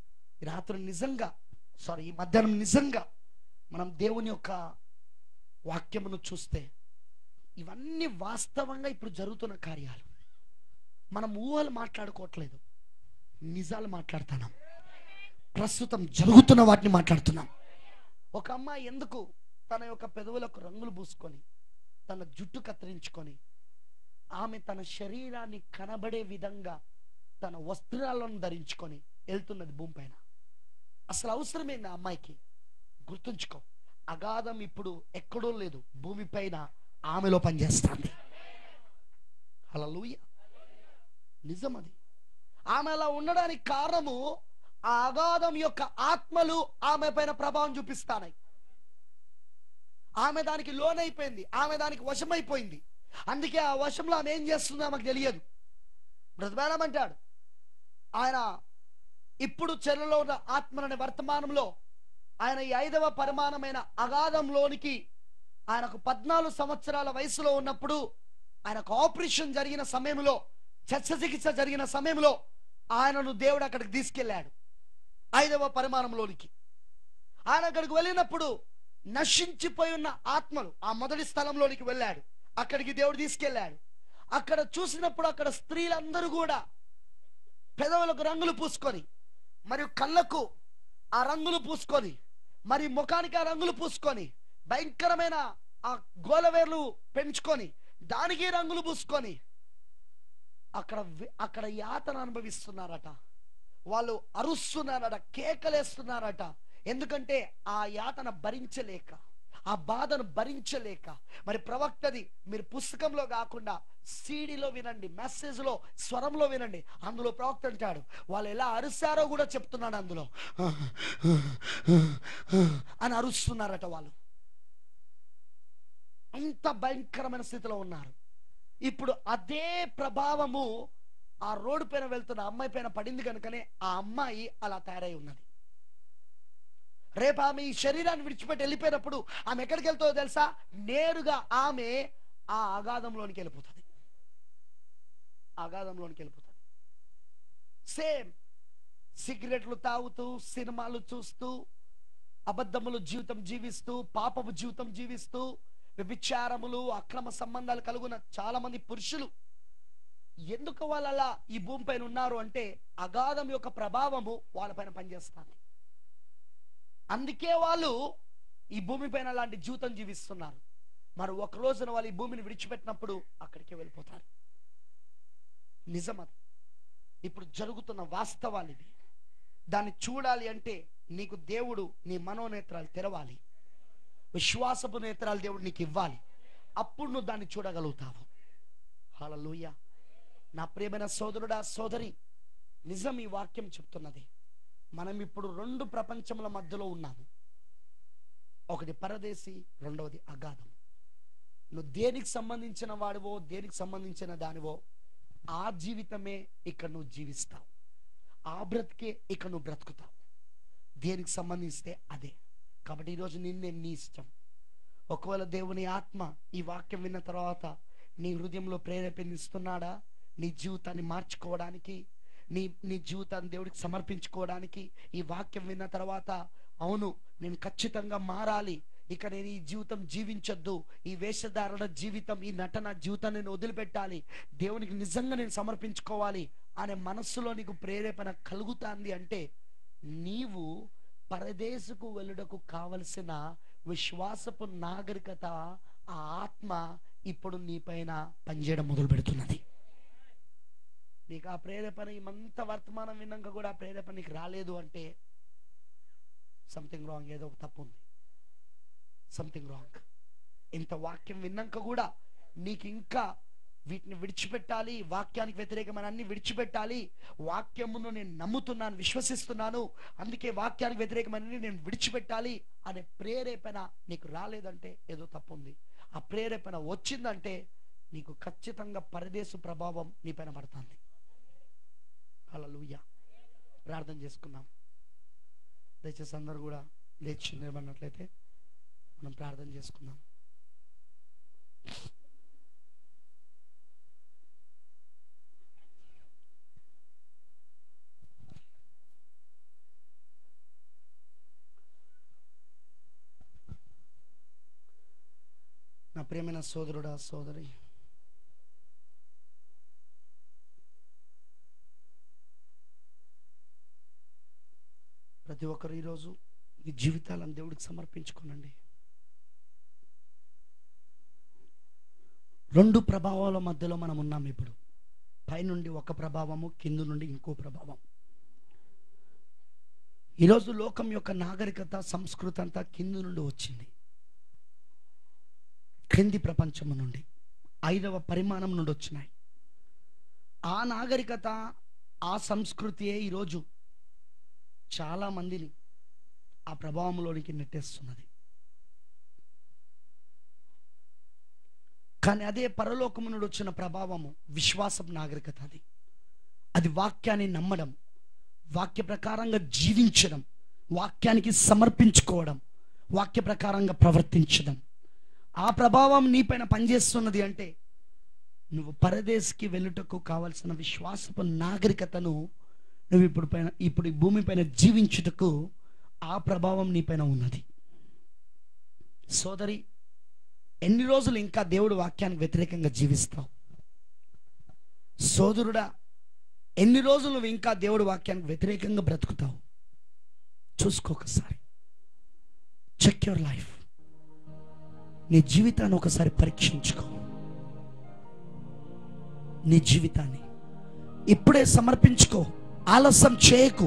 ఈ రాత్రి నిజంగా సారీ ఈ మధ్యాహ్నం నిజంగా మనం దేవుని యొక్క వాక్యమును చూస్తే ఇవన్నీ వాస్తవంగా ఇప్పుడు జరుగుతున్న కార్యాలు మనం ఊహలు మాట్లాడుకోవట్లేదు నిజాలు మాట్లాడుతున్నాం ప్రస్తుతం జరుగుతున్న వాటిని మాట్లాడుతున్నాం ఒక అమ్మాయి ఎందుకు తన యొక్క పెదవులకు రంగులు పూసుకొని తన జుట్టు కత్తిరించుకొని ఆమె తన శరీరాన్ని కనబడే విధంగా తన వస్త్రాలను ధరించుకొని వెళ్తున్నది భూమిపైన అసలు అవసరమైంది ఆ అమ్మాయికి గుర్తుంచుకో అగాధం ఇప్పుడు ఎక్కడో లేదు భూమిపైన ఆమెలో పనిచేస్తుంది అలా నిజం అది ఆమె అలా ఉండడానికి కారణము ఆ అగాధం యొక్క ఆత్మలు ఆమె పైన ప్రభావం చూపిస్తానాయి ఆమె దానికి లోనైపోయింది ఆమె దానికి వశమైపోయింది అందుకే ఆ వశంలో ఆమె ఏం చేస్తుందో ఆమెకు తెలియదు బ్రతమేళం అంటాడు ఆయన ఇప్పుడు చెరలో ఉన్న ఆత్మలనే వర్తమానంలో ఆయన ఈ ఐదవ పరిమాణమైన అగాధంలోనికి ఆయనకు పద్నాలుగు సంవత్సరాల వయసులో ఉన్నప్పుడు ఆయనకు ఆపరేషన్ జరిగిన సమయంలో శస్త్రచికిత్స జరిగిన సమయంలో ఆయనను దేవుడు అక్కడికి తీసుకెళ్ళాడు ఐదవ పరిమాణంలోనికి ఆయన అక్కడికి వెళ్ళినప్పుడు నశించిపోయి ఉన్న ఆత్మలు ఆ మొదటి స్థలంలోనికి వెళ్ళాడు అక్కడికి దేవుడు తీసుకెళ్ళాడు అక్కడ చూసినప్పుడు అక్కడ స్త్రీలందరూ కూడా పెదవులకు రంగులు పూసుకొని మరియు కళ్ళకు ఆ రంగులు పూసుకొని మరి ముఖానికి ఆ రంగులు పూసుకొని భయంకరమైన ఆ గోలవేర్లు పెంచుకొని దానికి రంగులు పూసుకొని అక్కడ వి- అక్కడ యాతన అనుభవిస్తున్నారట వాళ్ళు అరుస్తున్నారట కేకలేస్తున్నారట ఎందుకంటే ఆ యాతన భరించలేక ఆ బాధను భరించలేక మరి ప్రవక్తది మీరు పుస్తకంలో కాకుండా సీడీలో వినండి మెసేజ్లో స్వరంలో వినండి అందులో ప్రవక్త అంటాడు వాళ్ళు ఎలా అరుస్తారో కూడా చెప్తున్నాడు అందులో అని అరుస్తున్నారట వాళ్ళు అంత భయంకరమైన స్థితిలో ఉన్నారు ఇప్పుడు అదే ప్రభావము ఆ రోడ్డు పైన వెళ్తున్న అమ్మాయి పైన పడింది కనుకనే ఆ అమ్మాయి అలా తయారై ఉన్నది రేపు ఆమె ఈ శరీరాన్ని విడిచిపెట్టి వెళ్ళిపోయినప్పుడు ఆమె ఎక్కడికి వెళ్తుందో తెలుసా నేరుగా ఆమె ఆ అగాధంలోనికి వెళ్ళిపోతుంది అగాధంలోనికి వెళ్ళిపోతుంది సేమ్ సిగరెట్లు తాగుతూ సినిమాలు చూస్తూ అబద్ధములు జీవితం జీవిస్తూ పాపపు జీవితం జీవిస్తూ వ్యభిచారములు అక్రమ సంబంధాలు కలుగున చాలా మంది పురుషులు ఎందుకు వాళ్ళు అలా ఈ భూమిపైన ఉన్నారు అంటే అగాధం యొక్క ప్రభావము వాళ్ళపైన పనిచేస్తుంది అందుకే వాళ్ళు ఈ భూమిపైన అలాంటి జీవితం జీవిస్తున్నారు మరి ఒక రోజున వాళ్ళు ఈ భూమిని విడిచిపెట్టినప్పుడు అక్కడికే వెళ్ళిపోతారు నిజం అది ఇప్పుడు జరుగుతున్న వాస్తవాలు ఇది దాన్ని చూడాలి అంటే నీకు దేవుడు నీ మనోనేత్రాలు తెరవాలి విశ్వాసపు నేత్రాలు దేవుడు నీకు ఇవ్వాలి అప్పుడు నువ్వు దాన్ని చూడగలుగుతావు హల్లెలూయా నా ప్రియమైన సోదరుడా సోదరి నిజం ఈ వాక్యం చెప్తున్నది మనం ఇప్పుడు రెండు ప్రపంచముల మధ్యలో ఉన్నాము ఒకటి పరదేశి రెండవది అగాధం నువ్వు దేనికి సంబంధించిన వాడివో దేనికి సంబంధించిన దానివో ఆ జీవితమే ఇక్కడ నువ్వు జీవిస్తావు ఆ బ్రతికే ఇక్కడ నువ్వు బ్రతుకుతావు దేనికి సంబంధిస్తే అదే కాబట్టి ఈరోజు నిన్నే నీ ఇష్టం ఒకవేళ దేవుని ఆత్మ ఈ వాక్యం విన్న తర్వాత నీ హృదయంలో ప్రేరేపణిస్తున్నాడా నీ జీవితాన్ని మార్చుకోవడానికి నీ నీ జీవితాన్ని దేవుడికి సమర్పించుకోవడానికి ఈ వాక్యం విన్న తర్వాత అవును నేను ఖచ్చితంగా మారాలి ఇక నేను ఈ జీవితం జీవించొద్దు ఈ వేషధారణ జీవితం ఈ నటన జీవితాన్ని నేను వదిలిపెట్టాలి దేవునికి నిజంగా నేను సమర్పించుకోవాలి అనే మనస్సులో నీకు ప్రేరేపణ కలుగుతాంది అంటే నీవు పరదేశకు వెళ్ళుటకు కావలసిన విశ్వాసపు నాగరికత ఆ ఆత్మ ఇప్పుడు నీ పైన పనిచేయడం మొదలు పెడుతున్నది నీకు ఆ ప్రేరేపణ ఇమంత వర్తమానం విన్నాక కూడా ఆ ప్రేరేపణ నీకు రాలేదు అంటే సంథింగ్ రాంగ్ ఏదో ఒక తప్పు ఉంది సంథింగ్ రాంగ్ ఇంత వాక్యం విన్నాక కూడా నీకు ఇంకా వీటిని విడిచిపెట్టాలి వాక్యానికి వ్యతిరేకమైన అన్ని విడిచిపెట్టాలి వాక్యమును నేను నమ్ముతున్నాను విశ్వసిస్తున్నాను అందుకే వాక్యానికి వ్యతిరేకమైన నేను విడిచిపెట్టాలి అనే ప్రేరేపణ నీకు రాలేదంటే ఏదో తప్పు ఉంది ఆ ప్రేరేపణ వచ్చిందంటే నీకు ఖచ్చితంగా పరదేశు ప్రభావం నీ పైన పడుతుంది అలా ప్రార్థన చేసుకుందాం దయచేసి అందరు కూడా లేచి నిలబడినట్లయితే మనం ప్రార్థన చేసుకుందాం ప్రేమైన సోదరుడా సోదరి ప్రతి ఒక్కరు ఈరోజు మీ జీవితాలను దేవుడికి సమర్పించుకోనండి రెండు ప్రభావాల మధ్యలో మనం ఉన్నాం ఇప్పుడు పైనుండి ఒక ప్రభావము కింద నుండి ఇంకో ప్రభావం ఈరోజు లోకం యొక్క నాగరికత సంస్కృతి అంతా కింద నుండి వచ్చింది క్రింది ప్రపంచము నుండి ఐదవ పరిమాణం నుండి వచ్చినాయి ఆ నాగరికత ఆ సంస్కృతియే ఈరోజు చాలా మందిని ఆ ప్రభావంలోనికి నెట్టేస్తున్నది కానీ అదే పరలోకము నుండి వచ్చిన ప్రభావము విశ్వాసం నాగరికత అది అది వాక్యాన్ని నమ్మడం వాక్య ప్రకారంగా జీవించడం వాక్యానికి సమర్పించుకోవడం వాక్య ప్రకారంగా ప్రవర్తించడం ఆ ప్రభావం నీపైన పనిచేస్తున్నది అంటే నువ్వు పరదేశికి వెళ్ళుటకు కావలసిన విశ్వాసపు నాగరికతను నువ్వు ఇప్పుడు పైన ఇప్పుడు ఈ భూమి పైన జీవించుటకు ఆ ప్రభావం నీపైన ఉన్నది సోదరి ఎన్ని రోజులు ఇంకా దేవుడు వాక్యానికి వ్యతిరేకంగా జీవిస్తావు సోదరుడా ఎన్ని రోజులు నువ్వు ఇంకా దేవుడు వాక్యానికి వ్యతిరేకంగా బ్రతుకుతావు చూసుకో ఒకసారి చెక్ యువర్ లైఫ్ నీ జీవితాన్ని ఒకసారి పరీక్షించుకో నీ జీవితాన్ని ఇప్పుడే సమర్పించుకో ఆలస్యం చేయకు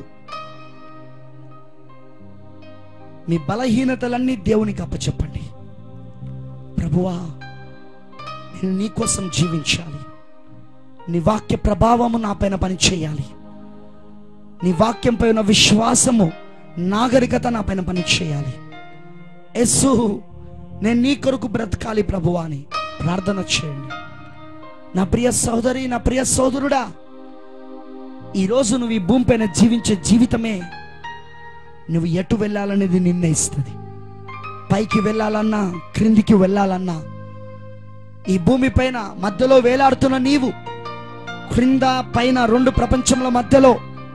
మీ బలహీనతలన్నీ దేవునికి అప్పచెప్పండి ప్రభువా నేను నీ కోసం జీవించాలి నీ వాక్య ప్రభావము నా పైన పని చేయాలి నీ వాక్యం పైన విశ్వాసము నాగరికత నా పైన పని చేయాలి ఎస్సు నేను నీ కొరకు బ్రతకాలి ప్రభువా అని ప్రార్థన చేయండి నా ప్రియ సోదరి నా ప్రియ సోదరుడా ఈరోజు నువ్వు ఈ భూమి పైన జీవించే జీవితమే నువ్వు ఎటు వెళ్ళాలనేది నిర్ణయిస్తుంది పైకి వెళ్ళాలన్నా క్రిందికి వెళ్ళాలన్నా ఈ భూమి పైన మధ్యలో వేలాడుతున్న నీవు క్రింద పైన రెండు ప్రపంచముల మధ్యలో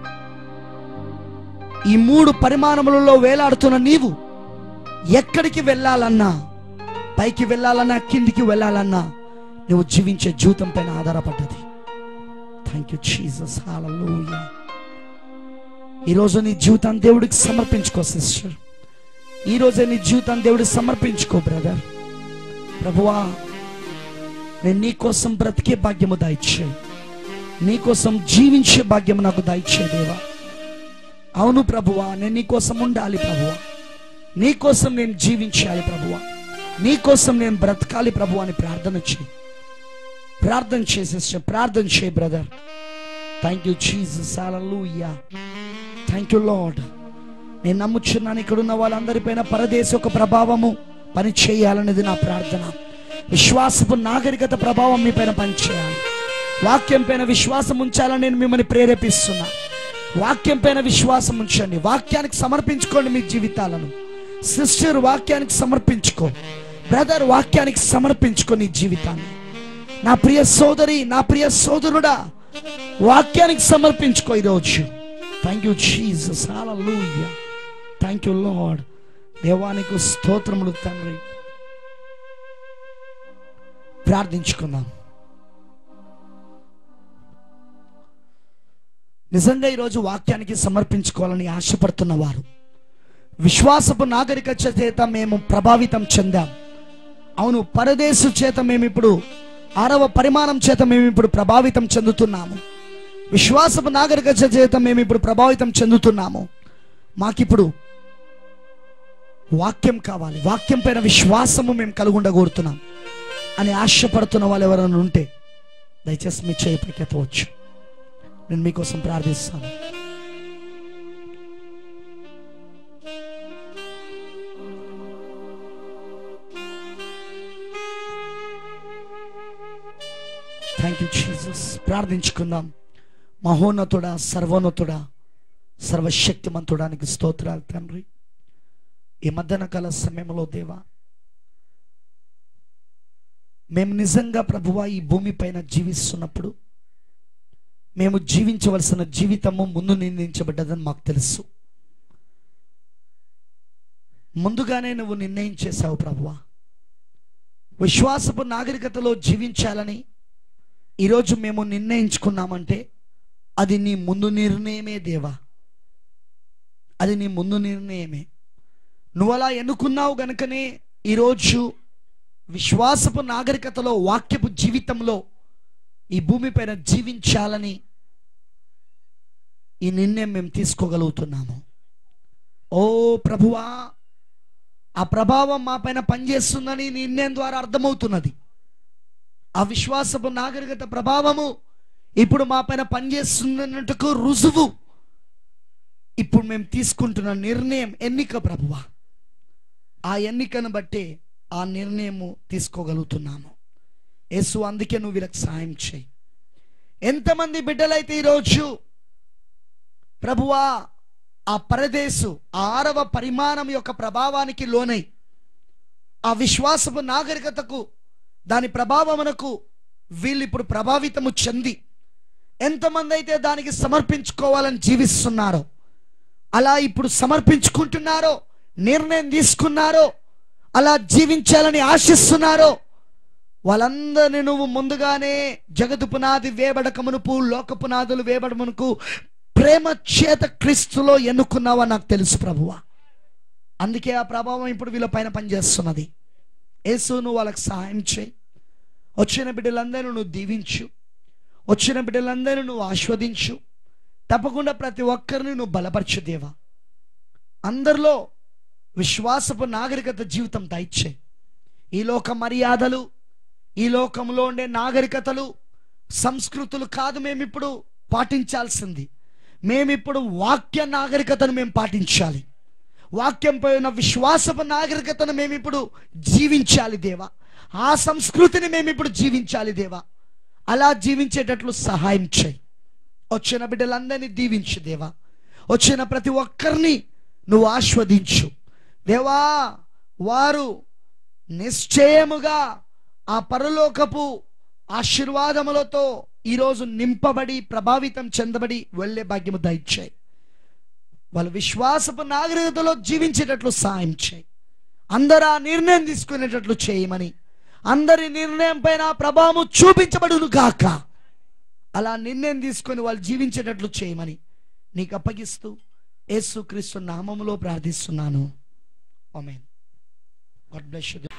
ఈ మూడు పరిమాణములలో వేలాడుతున్న నీవు ఎక్కడికి వెళ్ళాలన్నా పైకి వెళ్ళాలన్నా కిందికి వెళ్ళాలన్నా నువ్వు జీవించే జీవితం పైన ఆధారపడ్డది థ్యాంక్ యూ జీసస్ హల్లెలూయా ఈరోజు నీ జీవితాన్ని దేవుడికి సమర్పించుకో సిస్టర్ ఈరోజే నీ జీవితాన్ని దేవుడికి సమర్పించుకో బ్రదర్ ప్రభువా నేను నీ కోసం బ్రతికే భాగ్యము దాయిచ్చే నీ కోసం జీవించే భాగ్యము నాకు దాయిచ్చే దేవా అవును ప్రభువా నేను నీ కోసం ఉండాలి ప్రభువా నీ కోసం నేను జీవించాలి ప్రభువా నీ కోసం నేను బ్రతకాలి ప్రభు అని ప్రార్థన చేయి ప్రార్థన చేసేస్తే ప్రార్థన చేయి brother thank you Jesus hallelujah thank you lord నేను నమ్ముచున్నాను ఇక్కడ ఉన్న వాళ్ళందరిపైన పరదేశ ఒక ప్రభావము పని చేయాలనేది నా ప్రార్థన విశ్వాసపు నాగరికత ప్రభావం మీ పైన పనిచేయాలి వాక్యం పైన విశ్వాసం ఉంచాలని నేను మిమ్మల్ని ప్రేరేపిస్తున్నా వాక్యం పైన విశ్వాసం ఉంచండి వాక్యానికి సమర్పించుకోండి మీ జీవితాలను సిస్టర్ వాక్యానికి సమర్పించుకో బ్రదర్ వాక్యానికి సమర్పించుకో నీ జీవితాన్ని నా ప్రియ సోదరి నా ప్రియ సోదరుడా వాక్యానికి సమర్పించుకో ఈరోజు thank you Jesus hallelujah thank you lord దేవానికి స్తోత్రములు తండ్రి ప్రార్థించుకుందాం నిజంగా ఈరోజు వాక్యానికి సమర్పించుకోవాలని ఆశపడుతున్న వారు విశ్వాసపు నాగరికత చేత మేము ప్రభావితం చెందాం అవును పరదేశు చేత మేము ఇప్పుడు ఆరవ పరిమాణం చేత మేము ఇప్పుడు ప్రభావితం చెందుతున్నాము విశ్వాసపు నాగరికత చేత మేము ఇప్పుడు ప్రభావితం చెందుతున్నాము మాకిప్పుడు వాక్యం కావాలి వాక్యం పైన విశ్వాసము మేము కలుగుండగోరుతున్నాం అని ఆశపడుతున్న వాళ్ళు ఎవరైనా ఉంటే దయచేసి మీ చేయి పైకెత్తవచ్చు నేను మీకోసం ప్రార్థిస్తాను థ్యాంక్ యూ జీసస్ ప్రార్థించుకుందాం మహోన్నతుడా సర్వోన్నతుడా సర్వశక్తిమంతుడానికి స్తోత్రాలు తండ్రి ఈ మధ్యాహ్న కాల సమయంలో దేవా మేము నిజంగా ప్రభువా ఈ భూమి పైన జీవిస్తున్నప్పుడు మేము జీవించవలసిన జీవితము ముందు నిర్ణయించబడ్డదని మాకు తెలుసు ముందుగానే నువ్వు నిర్ణయం చేశావు ప్రభువా విశ్వాసపు నాగరికతలో జీవించాలని ఈరోజు మేము నిర్ణయించుకున్నామంటే అది నీ ముందు నిర్ణయమే దేవా అది నీ ముందు నిర్ణయమే నువ్వు అలా ఎన్నుకున్నావు గనుకనే ఈరోజు విశ్వాసపు నాగరికతలో వాక్యపు జీవితంలో ఈ భూమిపైన జీవించాలని ఈ నిర్ణయం మేము తీసుకోగలుగుతున్నాము ఓ ప్రభువా ఆ ప్రభావం మా పైన పనిచేస్తుందని ఈ నిర్ణయం ద్వారా అర్థమవుతున్నది ఆ విశ్వాసపు నాగరికత ప్రభావము ఇప్పుడు మా పైన పనిచేస్తున్నట్టుకు రుజువు ఇప్పుడు మేము తీసుకుంటున్న నిర్ణయం ఎన్నిక ప్రభువా ఆ ఎన్నికను బట్టి ఆ నిర్ణయము తీసుకోగలుగుతున్నాము యేసు అందుకే నువ్వు వీళ్ళకి సాయం చేయి ఎంతమంది బిడ్డలైతే ఈరోజు ప్రభువా ఆ పరదేశు ఆ ఆరవ పరిమాణం యొక్క ప్రభావానికి లోనై ఆ విశ్వాసపు నాగరికతకు దాని ప్రభావమునకు వీళ్ళు ఇప్పుడు ప్రభావితము చెంది ఎంతమంది అయితే దానికి సమర్పించుకోవాలని జీవిస్తున్నారో అలా ఇప్పుడు సమర్పించుకుంటున్నారో నిర్ణయం తీసుకున్నారో అలా జీవించాలని ఆశిస్తున్నారో వాళ్ళందరినీ నువ్వు ముందుగానే జగదు పునాది వేబడక మునుపు లోక పునాదులు వేబడమునుకు ప్రేమ చేత క్రీస్తులో ఎన్నుకున్నావా నాకు తెలుసు ప్రభువా అందుకే ఆ ప్రభావం ఇప్పుడు వీళ్ళ పైన పనిచేస్తున్నది యేసు నువ్వు వాళ్ళకి సహాయం చేయి వచ్చిన బిడ్డలందరూ నువ్వు దీవించు వచ్చిన బిడ్డలందరూ నువ్వు ఆస్వాదించు తప్పకుండా ప్రతి ఒక్కరిని నువ్వు బలపరచు దేవా అందరిలో విశ్వాసపు నాగరికత జీవితం దయచేయి ఈ లోక మర్యాదలు ఈ లోకంలో ఉండే నాగరికతలు సంస్కృతులు కాదు మేమిప్పుడు పాటించాల్సింది మేమిప్పుడు వాక్య నాగరికతను మేము పాటించాలి వాక్యం పైన విశ్వాసపు నాగరికతను మేమిప్పుడు జీవించాలి దేవా ఆ సంస్కృతిని మేమిప్పుడు జీవించాలి దేవా అలా జీవించేటట్లు సహాయం చేయి వచ్చిన బిడ్డలందరినీ దీవించు దేవా వచ్చిన ప్రతి ఒక్కరిని నువ్వు ఆస్వాదించు దేవా వారు నిశ్చయముగా ఆ పరలోకపు ఆశీర్వాదములతో ఈరోజు నింపబడి ప్రభావితం చెందబడి వెళ్ళే భాగ్యము దయచేయి వాళ్ళు విశ్వాసపు నాగరికతలో జీవించేటట్లు సాయం చేయి అందరు ఆ నిర్ణయం తీసుకునేటట్లు చేయమని అందరి నిర్ణయం పైన ప్రభావం చూపించబడును గాక అలా నిర్ణయం తీసుకొని వాళ్ళు జీవించేటట్లు చేయమని నీకు అప్పగిస్తూ యేసుక్రీస్తు నామములో ప్రార్థిస్తున్నాను ఆమేన్ గాడ్ బ్లెస్ యు